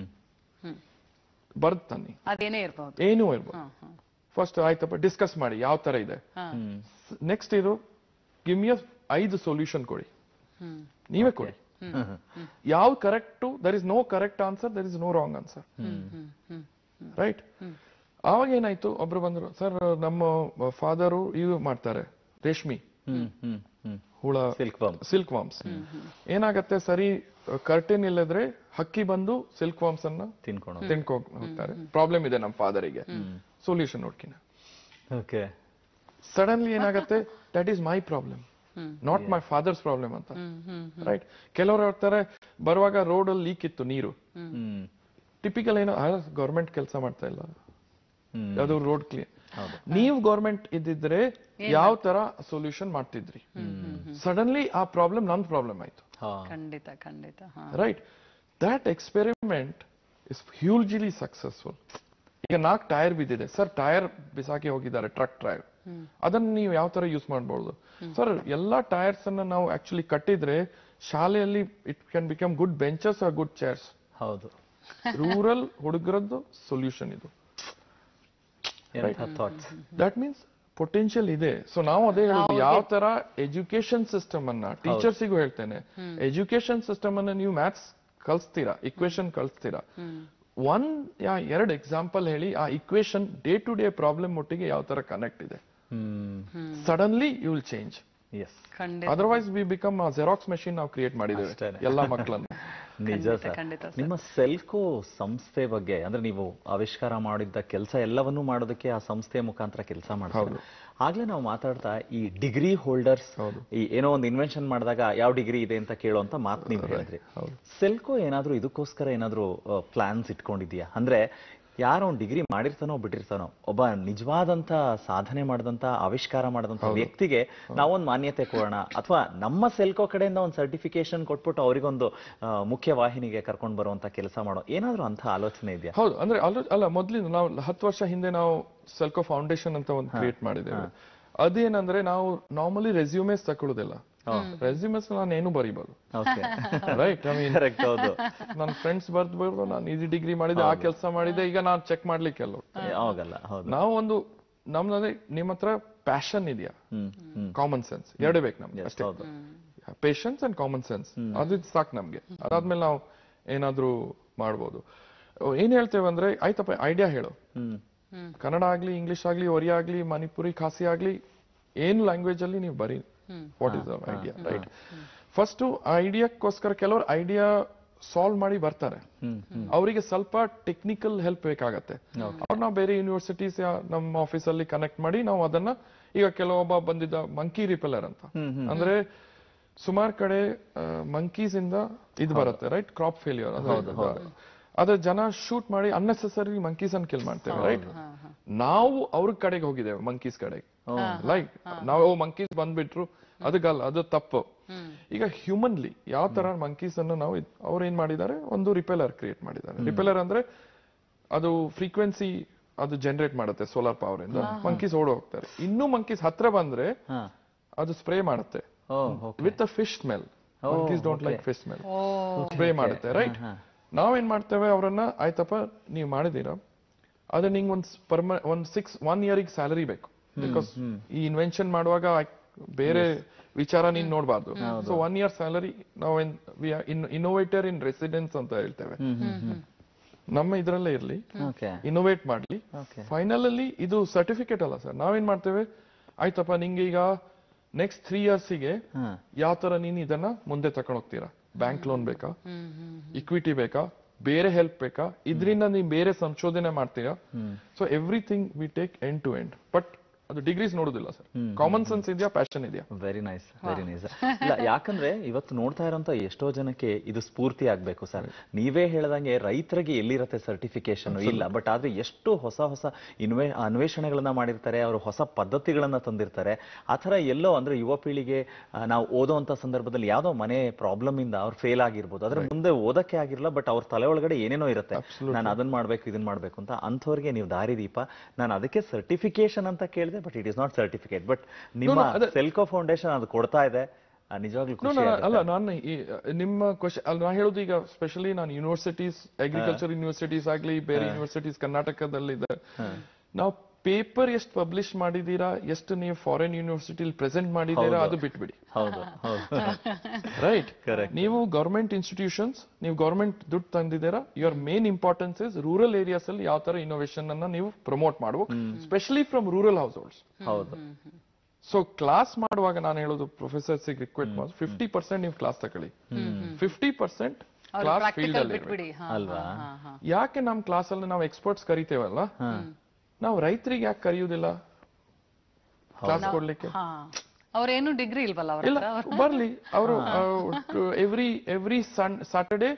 ಬರ್ದ್ ತನ್ನಿ ಅದೇನೇ ಇರ್ಬೋದು ಏನೂ ಇರ್ಬೋದು ಫಸ್ಟ್ ಆಯ್ತಪ್ಪ ಡಿಸ್ಕಸ್ ಮಾಡಿ ಯಾವ ತರ ಇದೆ ಹ್ಮ್ ನೆಕ್ಸ್ಟ್ ಇದು ಗಿವ್ ಮಿ ಐದು ಸೊಲ್ಯೂಷನ್ ಕೊಡಿ ನೀವೇ ಕೊಡಿ ಯಾವ correct there is no correct answer there is no wrong answer right ಆವಾಗ ಏನಾಯ್ತು ಒಬ್ರು ಬಂದ್ರು ಸರ್ ನಮ್ಮ ಫಾದರು ಇದು ಮಾಡ್ತಾರೆ ರೇಷ್ಮಿ ಹ್ಮ್ ಹ್ಮ್ ಹ್ಮ್ ಹುಳ ಸಿಲ್ಕ್ ಬಾಂಬ್ ಸಿಲ್ಕ್ ವಾಮ್ಸ್ ಏನಾಗತ್ತೆ ಸರಿ ಕರ್ಟನ್ ಇಲ್ಲದ್ರೆ ಹಕ್ಕಿ ಬಂದು ಸಿಲ್ಕ್ ವಾಮ್ಸ್ ಅನ್ನ ತಿನ್ಕೊಂಡು ತಿನ್ಕೊ ಹೋಗ್ತಾರೆ ಪ್ರಾಬ್ಲಮ್ ಇದೆ ನಮ್ಮ ಫಾದರಿಗೆ ಸೊಲ್ಯೂಷನ್ ನೋಡ್ಕಿನ ಓಕೆ ಸಡನ್ಲಿ ಏನಾಗತ್ತೆ that is my problem not my father's problem ಅಂತ ರೈಟ್ ಕೆಲವರು ಹೇಳ್ತಾರೆ ಬರುವಾಗ ರೋಡ್ ಅಲ್ಲಿ ಲೀಕ್ ಇತ್ತು ನೀರು ಹ್ಮ್ ಟಿಪಿಕಲ್ ಏನೋ ಗೌರ್ಮೆಂಟ್ ಕೆಲಸ ಮಾಡ್ತಾ ಇಲ್ಲ ಹ್ಮ್ ಅದು ರೋಡ್ ಕ್ಲಿಯರ್ ನೀವು ಗೌರ್ಮೆಂಟ್ ಇದ್ದಿದ್ರೆ ಯಾವ ತರ ಸೊಲ್ಯೂಷನ್ ಮಾಡ್ತಿದ್ರಿ ಸಡನ್ಲಿ ಆ ಪ್ರಾಬ್ಲಮ್ ನನ್ ಪ್ರಾಬ್ಲಮ್ ಆಯ್ತು ಹಾ ಖಂಡಿತ ಖಂಡಿತ ಹಾ right that experiment is hugely successful ಈಗ ನಾಲ್ಕು ಟೈರ್ ಬಿದ್ದಿದೆ ಸರ್ ಟೈರ್ ಬಿಸಾಕಿ ಹೋಗಿದ್ದಾರೆ ಟ್ರಕ್ ಟೈರ್ ಅದನ್ನ ನೀವು ಯಾವ ತರ ಯೂಸ್ ಮಾಡಬಹುದು ಸರ್ ಎಲ್ಲಾ ಟೈರ್ಸ್ ಅನ್ನ ನಾವು ಆಕ್ಚುಲಿ ಕಟ್ಟಿದ್ರೆ ಶಾಲೆಯಲ್ಲಿ it can become good benches are good chairs ಹೌದು ರೂರಲ್ ಹುಡುಗರದ್ದು ಸೊಲ್ಯೂಷನ್ ಇದು ಎಂಥ ಥಾಟ್ಸ್ ದಟ್ ಮೀನ್ಸ್ ಪೊಟೆನ್ಶಿಯಲ್ ಇದೆ ಸೊ ನಾವು ಅದೇ ಹೇಳುದು ಯಾವ ತರ ಎಜುಕೇಶನ್ ಸಿಸ್ಟಮ್ ಅನ್ನ ಟೀಚರ್ಸಿಗೂ ಹೇಳ್ತೇನೆ ಎಜುಕೇಶನ್ ಸಿಸ್ಟಮ್ ಅನ್ನ ನೀವು ಮ್ಯಾಥ್ಸ್ ಕಲಿಸ್ತೀರಾ ಇಕ್ವೇಶನ್ ಕಲಿಸ್ತೀರಾ ಒನ್ ಯಾ ಎರಡು ಎಕ್ಸಾಂಪಲ್ ಹೇಳಿ ಆ equation day to day problem ಒಟ್ಟಿಗೆ ಯಾವ ತರ ಕನೆಕ್ಟ್ ಇದೆ hmm suddenly you will change yes ಖಂಡಿತ otherwise we become Xerox machine ನಾವು ಕ್ರಿಯೇಟ್ ಮಾಡಿದ್ದೇವೆ ಅಷ್ಟೇನೆ. ಎಲ್ಲಾ ಮಕ್ಕಳನ್ನು ನಿಜ ಖಂಡಿತ, ಸರ್ ಖಂಡಿತ ಸರ್. ನಿಮ್ಮ ಸೆಲ್ಕೋ ಸಂಸ್ಥೆ ಬಗ್ಗೆ ಅಂದ್ರೆ ನೀವು ಆವಿಷ್ಕಾರ ಮಾಡಿದ್ದ ಕೆಲಸ ಎಲ್ಲವನ್ನೂ ಮಾಡೋದಕ್ಕೆ ಆ ಸಂಸ್ಥೆಯ ಮುಖಾಂತರ ಕೆಲಸ ಮಾಡ್ತಾರೆ ಆಗ್ಲೇ ನಾವು ಮಾತಾಡ್ತಾ ಈ ಡಿಗ್ರಿ ಹೋಲ್ಡರ್ಸ್ ಈ ಏನೋ ಒಂದು ಇನ್ವೆನ್ಷನ್ ಮಾಡಿದಾಗ ಯಾವ ಡಿಗ್ರಿ ಇದೆ ಅಂತ ಕೇಳುವಂತ ಮಾತು ನೀವು ಹೇಳಿದ್ರಿ ಸೆಲ್ಕೋ ಏನಾದ್ರೂ ಇದಕ್ಕೋಸ್ಕರ ಏನಾದ್ರೂ ಪ್ಲಾನ್ಸ್ ಇಟ್ಕೊಂಡಿದ್ಯಾ ಅಂದ್ರೆ ಯಾರೋ ಒಂದು ಡಿಗ್ರಿ ಮಾಡಿರ್ತಾನೋ ಬಿಟ್ಟಿರ್ತಾನೋ ಒಬ್ಬ ನಿಜವಾದಂತ ಸಾಧನೆ ಮಾಡಿದಂತ ಆವಿಷ್ಕಾರ ಮಾಡಿದಂತ ವ್ಯಕ್ತಿಗೆ ನಾವೊಂದು ಮಾನ್ಯತೆ ಕೊಡೋಣ ಅಥವಾ ನಮ್ಮ ಸೆಲ್ಕೋ ಕಡೆಯಿಂದ ಒಂದು ಸರ್ಟಿಫಿಕೇಶನ್ ಕೊಟ್ಬಿಟ್ಟು ಅವರಿಗೊಂದು ಆ, ಮುಖ್ಯ ವಾಹಿನಿಗೆ ಕರ್ಕೊಂಡು ಬರುವಂತ ಕೆಲಸ ಮಾಡೋ ಏನಾದ್ರೂ ಅಂತ ಆಲೋಚನೆ ಇದೆಯಾ ಹೌದು ಅಂದ್ರೆ ಅಲ್ಲ ಅಲ್ಲ ಮೊದ್ಲಿಂದ ನಾವು ಹತ್ತು ವರ್ಷ ಹಿಂದೆ ನಾವು ಸೆಲ್ಕೋ ಫೌಂಡೇಶನ್ ಅಂತ ಒಂದು ಕ್ರಿಯೇಟ್ ಮಾಡಿದ್ದೇವೆ ಅದೇನಂದ್ರೆ ನಾವು ನಾರ್ಮಲಿ ರೆಸ್ಯೂಮೇಸ್ ತಗೊಳ್ಳೋದಿಲ್ಲ ರೆಸ್ಯೂಮೇಸ್ ನಾನು ಏನು ಬರೀಬಹುದು okay right I mean correct ಹೌದು ನನ್ನ ಫ್ರೆಂಡ್ಸ್ ಬರ್ದು ಬರ್ದು ನಾನು ಇದು ಡಿಗ್ರಿ ಮಾಡಿದೆ ಆ ಕೆಲಸ ಮಾಡಿದೆ ಈಗ ನಾನು ಚೆಕ್ ಮಾಡ್ಲಿಕ್ಕೆ ಅಲ್ಲ ಯಾವಾಗಲ್ಲ ಹೌದು ನಾವು ಒಂದು ನಮ್ದಂದ್ರೆ ನಿಮ್ಮ ಹತ್ರ ಪ್ಯಾಷನ್ ಇದೆಯಾ ಹ್ಮ್ ಹ್ಮ್ ಕಾಮನ್ ಸೆನ್ಸ್ ಎರಡೇ ಬೇಕು ನಮ್ಗೆ ಅಷ್ಟೇ ಹೌದು ಪೇಷನ್ಸ್ ಅಂಡ್ ಕಾಮನ್ ಸೆನ್ಸ್ ಅದು ಸಾಕು ನಮ್ಗೆ ಅದಾದ್ಮೇಲೆ ನಾವು ಏನಾದ್ರೂ ಮಾಡ್ಬೋದು ಅಹ್, ಏನ್ ಹೇಳ್ತೇವೆ ಅಂದ್ರೆ ಆಯ್ತಪ್ಪ ಐಡಿಯಾ ಹೇಳು ಹ್ಮ್ ಕನ್ನಡ ಆಗ್ಲಿ ಇಂಗ್ಲಿಷ್ ಆಗ್ಲಿ ಒರಿಯಾ ಆಗ್ಲಿ ಮಣಿಪುರಿ ಖಾಸಿ ಆಗ್ಲಿ ಏನ್ ಲ್ಯಾಂಗ್ವೇಜ್ ಅಲ್ಲಿ ನೀವು ಬರೀ what is idea right first ಐಡಿಯಾಕ್ಕೋಸ್ಕರ ಕೆಲವರು ಐಡಿಯಾ ಸಾಲ್ವ್ ಮಾಡಿ ಬರ್ತಾರೆ ಅವರಿಗೆ ಸ್ವಲ್ಪ ಟೆಕ್ನಿಕಲ್ ಹೆಲ್ಪ್ ಬೇಕಾಗತ್ತೆ ಅವ್ರು ನಾವು ಬೇರೆ ಯೂನಿವರ್ಸಿಟೀಸ್ ನಮ್ಮ ಆಫೀಸಲ್ಲಿ ಕನೆಕ್ಟ್ ಮಾಡಿ ನಾವು ಅದನ್ನ ಈಗ ಕೆಲವೊಬ್ಬ ಬಂದಿದ್ದ ಮಂಕಿ ರಿಪೆಲರ್ ಅಂತ ಅಂದ್ರೆ ಸುಮಾರು ಕಡೆ ಮಂಕೀಸ್ ಇಂದ ಇದು ಬರುತ್ತೆ ರೈಟ್ ಕ್ರಾಪ್ ಫೇಲ್ಯೂರ್ ಅದ್ರ ಜನ ಶೂಟ್ ಮಾಡಿ ಅನ್ನೆಸೆಸರಿ ಮಂಕೀಸ್ ಅನ್ನು ಕಿಲ್ ಮಾಡ್ತೇವೆ ರೈಟ್ ನಾವು ಅವ್ರ ಕಡೆಗೆ ಹೋಗಿದ್ದೇವೆ ಮಂಕೀಸ್ ಕಡೆಗೆ ಲೈಕ್ ನಾವು ಮಂಕೀಸ್ ಬಂದ್ಬಿಟ್ರು ಅದಕ್ಕಲ್ಲ ಅದು ತಪ್ಪು ಈಗ ಹ್ಯೂಮನ್ಲಿ ಯಾವ ತರ ಮಂಕೀಸ್ ಅನ್ನು ನಾವು ಇದ್- ಅವ್ರು ಏನ್ ಮಾಡಿದ್ದಾರೆ ಒಂದು ರಿಪೆಲರ್ ಕ್ರಿಯೇಟ್ ಮಾಡಿದ್ದಾರೆ ರಿಪೆಲರ್ ಅಂದ್ರೆ ಅದು ಫ್ರೀಕ್ವೆನ್ಸಿ ಅದು ಜನರೇಟ್ ಮಾಡುತ್ತೆ ಸೋಲಾರ್ ಪವರ್ ಇಂದ ಮಂಕೀಸ್ ಓಡ್ ಹೋಗ್ತಾರೆ ಇನ್ನೂ ಮಂಕೀಸ್ ಹತ್ರ ಬಂದ್ರೆ ಹಾ ಅದು ಸ್ಪ್ರೇ ಮಾಡುತ್ತೆ oh okay with a fish smell monkeys don't like fish smell spray ಮಾಡುತ್ತೆ ರೈಟ್ ನಾವೇನ್ ಮಾಡ್ತೇವೆ ಅವರನ್ನ ಆಯ್ತಪ್ಪ ನೀವು ಮಾಡಿದೀರಾ ಅದೇ ನಿಂಗೆ ಒಂದ್ ಪರ್ಮ ಒಂದ್ ಸಿಕ್ಸ್ ಒನ್ ಇಯರಿಗೆ ಸ್ಯಾಲರಿ ಬೇಕು ಬಿಕಾಸ್ ಈ ಇನ್ವೆನ್ಷನ್ ಮಾಡುವಾಗ I- ಬೇರೆ ವಿಚಾರ ನೀನ್ ನೋಡ್ಬಾರ್ದು ಸೊ ಒನ್ ಇಯರ್ ಸ್ಯಾಲರಿ ನಾವು ಇನ್ನೋವೇಟರ್ ಇನ್ ರೆಸಿಡೆನ್ಸ್ ಅಂತ ಹೇಳ್ತೇವೆ ನಮ್ಮ ಇದ್ರಲ್ಲೇ ಇರ್ಲಿ ಓಕೆ ಇನ್ನೋವೇಟ್ ಮಾಡ್ಲಿ Okay. ಫೈನಲ್ ಅಲ್ಲಿ ಇದು ಸರ್ಟಿಫಿಕೇಟ್ ಅಲ್ಲ ಸರ್ ನಾವೇನ್ ಮಾಡ್ತೇವೆ ಆಯ್ತಪ್ಪ ನಿಂಗೆ ಈಗ ನೆಕ್ಸ್ಟ್ ತ್ರೀ ಗೆ ಹಾ ಯಾವ ತರ ನೀನ್ ಇದನ್ನ ಮುಂದೆ ತಗೊಂಡ್ ಹೋಗ್ತೀರಾ ಬ್ಯಾಂಕ್ ಲೋನ್ ಬೇಕಾ ಇಕ್ವಿಟಿ ಬೇಕಾ ಬೇರೆ ಹೆಲ್ಪ್ ಬೇಕಾ ಇದರಿಂದ ನೀವು ಬೇರೆ ಸಂಶೋಧನೆ ಮಾಡ್ತೀರಾ so everything we take end to end but ಅದು ಡಿಗ್ರೀಸ್ ನೋಡುದಿಲ್ಲ ಸರ್ ಕಾಮನ್ ಸೆನ್ಸ್ ಇದೆಯಾ ಪ್ಯಾಷನ್ ಇದೆಯಾ ವೆರಿ ನೈಸ್ ವೆರಿ ನೈಸ್ ಇಲ್ಲ ಯಾಕಂದ್ರೆ ಇವತ್ತು ನೋಡ್ತಾ ಇರೋಂತ ಎಷ್ಟೋ ಜನಕ್ಕೆ ಇದು ಸ್ಫೂರ್ತಿ ಆಗ್ಬೇಕು ಸರ್ ನೀವೇ ಹೇಳ್ದಂಗೆ ರೈತರಿಗೆ ಎಲ್ಲಿರತ್ತೆ ಸರ್ಟಿಫಿಕೇಶನ್ ಇಲ್ಲ ಬಟ್ ಆದ್ರೆ ಎಷ್ಟು ಹೊಸ ಹೊಸ ಇನ್ವೆ ಅನ್ವೇಷಣೆಗಳನ್ನ ಮಾಡಿರ್ತಾರೆ ಅವರು ಹೊಸ ಪದ್ಧತಿಗಳನ್ನ ತಂದಿರ್ತಾರೆ ಆ ಥರ ಎಲ್ಲೋ ಅಂದ್ರೆ ಯುವ ಪೀಳಿಗೆ ಆ, ನಾವು ಓದೋಂತ ಸಂದರ್ಭದಲ್ಲಿ ಯಾವ್ದೋ ಮನೆ ಪ್ರಾಬ್ಲಮ್ ಇಂದ ಅವ್ರು ಫೇಲ್ ಆಗಿರ್ಬೋದು ಅದ್ರ ಮುಂದೆ ಓದಕ್ಕೆ ಆಗಿರಲ್ಲ ಬಟ್ ಅವ್ರ ತಲೆ ಒಳಗಡೆ ಏನೇನೋ ಇರುತ್ತೆ ನಾನು ಅದನ್ನ ಮಾಡ್ಬೇಕು ಇದನ್ನ ಮಾಡ್ಬೇಕು ಅಂತ ಅಂಥವ್ರಿಗೆ ನೀವು ದಾರಿದೀಪ ನಾನು ಅದಕ್ಕೆ ಸರ್ಟಿಫಿಕೇಶನ್ ಅಂತ ಕೇಳಿದೆ but it is not certificate but ನಿಮ್ಮ ಸೆಲ್ಕೋ ಫೌಂಡೇಶನ್ ಅದು ಕೊಡ್ತಾ ಇದೆ ಆ, ನಿಜವಾಗ್ಲೂ No, ಖುಷಿ no, ಆಗುತ್ತೆ. ಅಲ್ಲ ನಾನು ಈ- ನಿಮ್ಮ ಕ್ವಶನ್ ಅಲ್ಲ ನಾ ಹೇಳೋದು ಈಗ ಸ್ಪೆಷಲಿ ನಾನು ಯೂನಿವರ್ಸಿಟೀಸ್ ಅಗ್ರಿಕಲ್ಚರ್ ಯೂನಿವರ್ಸಿಟೀಸ್ ಆಗ್ಲಿ ಬೇರೆ ಯೂನಿವರ್ಸಿಟೀಸ್ ಕರ್ನಾಟಕದಲ್ಲಿದೆ ನಾವು ಪೇಪರ್ ಎಷ್ಟು ಪಬ್ಲಿಷ್ ಮಾಡಿದೀರಾ ಎಷ್ಟು ನೀವು ಫಾರಿನ್ ಯೂನಿವರ್ಸಿಟಿಲಿ ಪ್ರೆಸೆಂಟ್ ಮಾಡಿದೀರಾ ಅದು ಬಿಟ್ಬಿಡಿ ಹೌದು ಹೌದು ರೈಟ್ Correct. ನೀವು ಗವರ್ಮೆಂಟ್ ಇನ್ಸ್ಟಿಟ್ಯೂಷನ್ಸ್ ನೀವು ಗವರ್ಮೆಂಟ್ ದುಡ್ಡು ತಂದಿದ್ದೀರಾ your main importance is rural areas ಅಲ್ಲಿ ಯಾವ ತರ ಇನೋವೇಷನ್ ಅನ್ನ ನೀವು ಪ್ರಮೋಟ್ ಮಾಡ್ಬೇಕು specially from rural households ಹೌದು ಸೊ ಕ್ಲಾಸ್ ಮಾಡುವಾಗ ನಾನು ಹೇಳೋದು ಪ್ರೊಫೆಸರ್ಸ್ ರಿಕ್ವೆಸ್ಟ್ ಮಾಡಿ ಫಿಫ್ಟಿ ಪರ್ಸೆಂಟ್ ನೀವು ಕ್ಲಾಸ್ ತಗೊಳ್ಳಿ fifty percent class field practical ಅಲ್ಲಿ ಇರ್ಬೇಕು. ಬಿಟ್ಬಿಡಿ ಹಾ, ಅಲ್ವಾ? ಹಾ, ಹಾ, ಯಾಕೆ ನಮ್ ಕ್ಲಾಸ್ ಅಲ್ಲಿ ನಾವು ಎಕ್ಸ್ಪರ್ಟ್ಸ್ ಕರಿತೇವಲ್ಲ ನಾವು ರೈತರಿಗೆ ಯಾಕೆ ಕರೆಯುವುದಿಲ್ಲ ಕ್ಲಾಸ್ ಕೊಡ್ಲಿಕ್ಕೆ ಹಾ ಅವ್ರೇನು ಡಿಗ್ರಿ ಇಲ್ವಲ್ಲ ಅವ್ರ ಇಲ್ಲ ಬರ್ಲಿ ಅವರು every every sun Saturday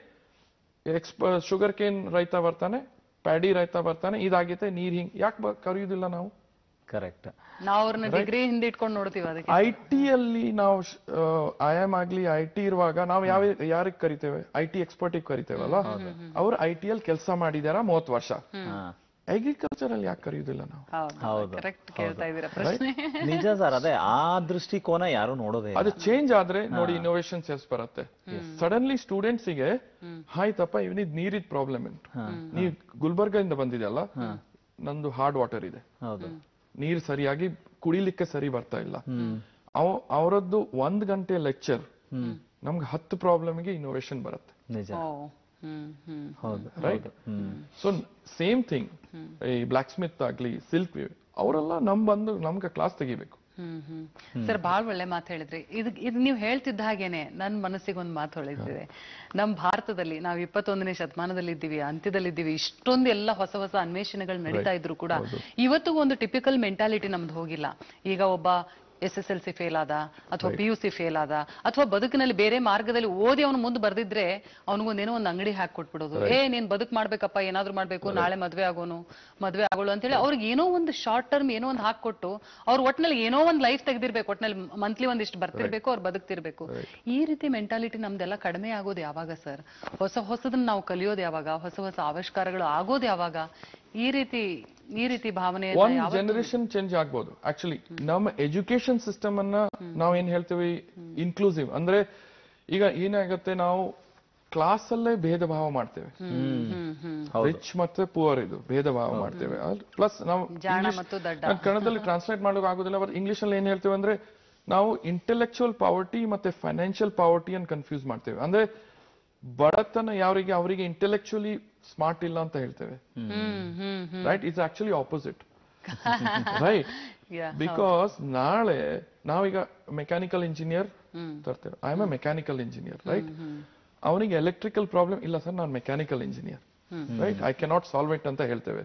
sugar cane ರೈತ ಬರ್ತಾನೆ ಪ್ಯಾಡಿ ರೈತ ಬರ್ತಾನೆ ಇದಾಗೈತೆ ನೀರ್ ಹಿಂಗ್ ಯಾಕೆ ಕರೆಯುವುದಿಲ್ಲ ನಾವು ಕರೆಕ್ಟ್ ನಾವ್ ಅವ್ರನ್ನ ಡಿಗ್ರಿ ಹಿಂದೆ ಇಟ್ಕೊಂಡು ನೋಡ್ತೀವಿ ಅದಕ್ಕೆ ಐ ಟಿ ಅಲ್ಲಿ ನಾವು ಐ ಎಂ ಆಗ್ಲಿ ಐ ಟಿ ಇರುವಾಗ ನಾವು ಯಾವ ಯಾರಿಗೆ ಕರಿತೇವೆ ಐ ಟಿ ಎಕ್ಸ್ಪರ್ಟಿಗೆ ಕರಿತೇವಲ್ಲ ಅವ್ರು ಐ ಟಿ ಅಲ್ಲಿ ಕೆಲಸ ಮಾಡಿದಾರ ಮೂವತ್ ವರ್ಷ ಅಗ್ರಿಕಲ್ಚರ್ ಅಲ್ಲಿ ಯಾಕೆ ಕರೆಯುವುದಿಲ್ಲ ನಾವು ಹೌದು ಹೌದು, ಕರೆಕ್ಟ್ ಕೇಳ್ತಾ ಇದೀರಾ ಪ್ರಶ್ನೆ ನಿಜ ಸರ್ ಅದೇ ಆ ದೃಷ್ಟಿಕೋನ ಯಾರು ನೋಡೋದೇ ಇಲ್ಲ. ಅದು ಚೇಂಜ್ ಆದ್ರೆ ನೋಡಿ ಇನೋವೇಷನ್ ಸೆಲ್ಸ್ ಬರುತ್ತೆ ಸಡನ್ಲಿ ಸ್ಟೂಡೆಂಟ್ಸ್ ಗೆ ಆಯ್ತಪ್ಪ ಇವನಿದ್ ನೀರಿದ್ ಪ್ರಾಬ್ಲಮ್ ಉಂಟು ನೀವು ಗುಲ್ಬರ್ಗ ಇಂದ ಬಂದಿದೆಯಲ್ಲ ನಂದು ಹಾರ್ಡ್ ವಾಟರ್ ಇದೆ ಹೌದು ನೀರ್ ಸರಿಯಾಗಿ ಕುಡಿಲಿಕ್ಕೆ ಸರಿ ಬರ್ತಾ ಇಲ್ಲ ಅವ- ಅವರದ್ದು ಒಂದ್ ಗಂಟೆ ಲೆಕ್ಚರ್ ನಮ್ಗೆ ಹತ್ತು ಪ್ರಾಬ್ಲಮ್ಗೆ ಇನೋವೇಷನ್ ಬರುತ್ತೆ ನಿಜ ಓ ಹ್ಮ್ ಹ್ಮ್ ಹೌದು right hmm so same thing ಈ ಬ್ಲಾಕ್ ಸ್ಮಿತ್ ಆಗ್ಲಿ ಸಿಲ್ಕ್ ಅವರೆಲ್ಲ ನಮ್ ಬಂದು ನಮ್ಗೆ ಕ್ಲಾಸ್ ತೆಗಿಬೇಕು ಹ್ಮ್ ಹ್ಮ್ ಸರ್ ಬಾಳ್ ಒಳ್ಳೆ ಮಾತು ಹೇಳಿದ್ರಿ ಇದು ಇದು ನೀವು ಹೇಳ್ತಿದ್ದ ಹಾಗೇನೆ ನನ್ನ ಮನಸ್ಸಿಗೆ ಒಂದು ಮಾತು ಹೊಳಿತಿದೆ ನಮ್ಮ ಭಾರತದಲ್ಲಿ ನಾವು ಇಪ್ಪತ್ತೊಂದನೇ ಶತಮಾನದಲ್ಲಿ ಇದ್ದೀವಿ ಅಂತ್ಯದಲ್ಲಿ ಇದ್ದೀವಿ ಇಷ್ಟೊಂದು ಎಲ್ಲ ಹೊಸ ಹೊಸ ಅನ್ವೇಷಣೆಗಳು ನಡೀತಾ ಇದ್ರು ಕೂಡ ಇವತ್ತಿಗೂ ಒಂದು ಟಿಪಿಕಲ್ ಮೆಂಟಾಲಿಟಿ ನಮ್ದು ಹೋಗಿಲ್ಲ ಈಗ ಒಬ್ಬ S S L C fail ಆದ ಅಥವಾ ಪಿ ಯು ಸಿ ಫೇಲ್ ಆದ ಅಥವಾ ಬದುಕಿನಲ್ಲಿ ಬೇರೆ ಮಾರ್ಗದಲ್ಲಿ ಓದಿ ಅವನು ಮುಂದೆ ಬರ್ದಿದ್ರೆ ಅವನಿಗೊಂದೇನೋ ಒಂದು ಅಂಗಡಿ ಹಾಕಿ ಕೊಟ್ಬಿಡೋದು ಏ ನೀನ್ ಬದುಕ್ ಮಾಡ್ಬೇಕಪ್ಪ ಏನಾದ್ರೂ ಮಾಡ್ಬೇಕು ನಾಳೆ ಮದ್ವೆ ಆಗೋನು ಮದ್ವೆ ಆಗೋಳು ಅಂತೇಳಿ ಅವ್ರಿಗೆ ಏನೋ ಒಂದು ಶಾರ್ಟ್ ಟರ್ಮ್ ಏನೋ ಒಂದು ಹಾಕೊಟ್ಟು ಅವ್ರು ಒಟ್ನಲ್ಲಿ ಏನೋ ಒಂದು ಲೈಫ್ ತೆಗ್ದಿರ್ಬೇಕು ಒಟ್ನಲ್ಲಿ ಮಂತ್ಲಿ ಒಂದಿಷ್ಟು ಬರ್ತಿರ್ಬೇಕು ಅವ್ರು ಬದುಕ್ತಿರ್ಬೇಕು ಈ ರೀತಿ ಮೆಂಟಾಲಿಟಿ ನಮ್ದೆಲ್ಲ ಕಡಿಮೆ ಆಗೋದು ಯಾವಾಗ ಸರ್ ಹೊಸ ಹೊಸದನ್ನ ನಾವು ಕಲಿಯೋದು ಯಾವಾಗ ಹೊಸ ಹೊಸ ಆವಿಷ್ಕಾರಗಳು ಆಗೋದು ಯಾವಾಗ ಈ ರೀತಿ ಈ ರೀತಿ ಭಾವನೆ ಒಂದ್ ಜನರೇಷನ್ ಚೇಂಜ್ ಆಗ್ಬೋದು ಆಕ್ಚುಲಿ ನಮ್ಮ ಎಜುಕೇಶನ್ ಸಿಸ್ಟಮ್ ಅನ್ನ ನಾವ್ ಏನ್ ಹೇಳ್ತೀವಿ ಇನ್ಕ್ಲೂಸಿವ್ ಅಂದ್ರೆ ಈಗ ಏನಾಗುತ್ತೆ ನಾವು ಕ್ಲಾಸ್ ಅಲ್ಲೇ ಭೇದ ಭಾವ ಮಾಡ್ತೇವೆ ರಿಚ್ ಮತ್ತೆ ಪುವರ್ ಇದು ಭೇದ ಭಾವ ಮಾಡ್ತೇವೆ ಪ್ಲಸ್ ನಾವು ಜಾಣ English- ಮತ್ತು ದಡ್ಡ. ನಾನ್ ಕನ್ನಡದಲ್ಲಿ ಟ್ರಾನ್ಸ್ಲೇಟ್ ಮಾಡೋಕೆ ಆಗೋದಿಲ್ಲ ಬಟ್ ಇಂಗ್ಲಿಷ್ ಅಲ್ಲಿ ಏನ್ ಹೇಳ್ತೇವೆ ಅಂದ್ರೆ ನಾವು ಇಂಟೆಲೆಕ್ಚುಯಲ್ ಪಾವರ್ಟಿ ಮತ್ತೆ ಫೈನಾನ್ಷಿಯಲ್ ಪಾವರ್ಟಿ ಅನ್ನು ಕನ್ಫ್ಯೂಸ್ ಮಾಡ್ತೇವೆ ಅಂದ್ರೆ ಬಡತನ ಯಾರಿಗೆ ಅವರಿಗೆ ಇಂಟೆಲೆಕ್ಚುಲಿ ಸ್ಮಾರ್ಟ್ ಇಲ್ಲ ಅಂತ ಹೇಳ್ತೇವೆ right it's actually opposite right Yeah, because ನಾಳೆ ನಾವೀಗ ಮೆಕ್ಯಾನಿಕಲ್ ಇಂಜಿನಿಯರ್ ತರ್ತೇವೆ I am a mechanical engineer right ಅವನಿಗೆ ಎಲೆಕ್ಟ್ರಿಕಲ್ ಪ್ರಾಬ್ಲಮ್ ಇಲ್ಲ ಸರ್ ನಾನು mechanical engineer right I cannot solve it ಅಂತ ಹೇಳ್ತೇವೆ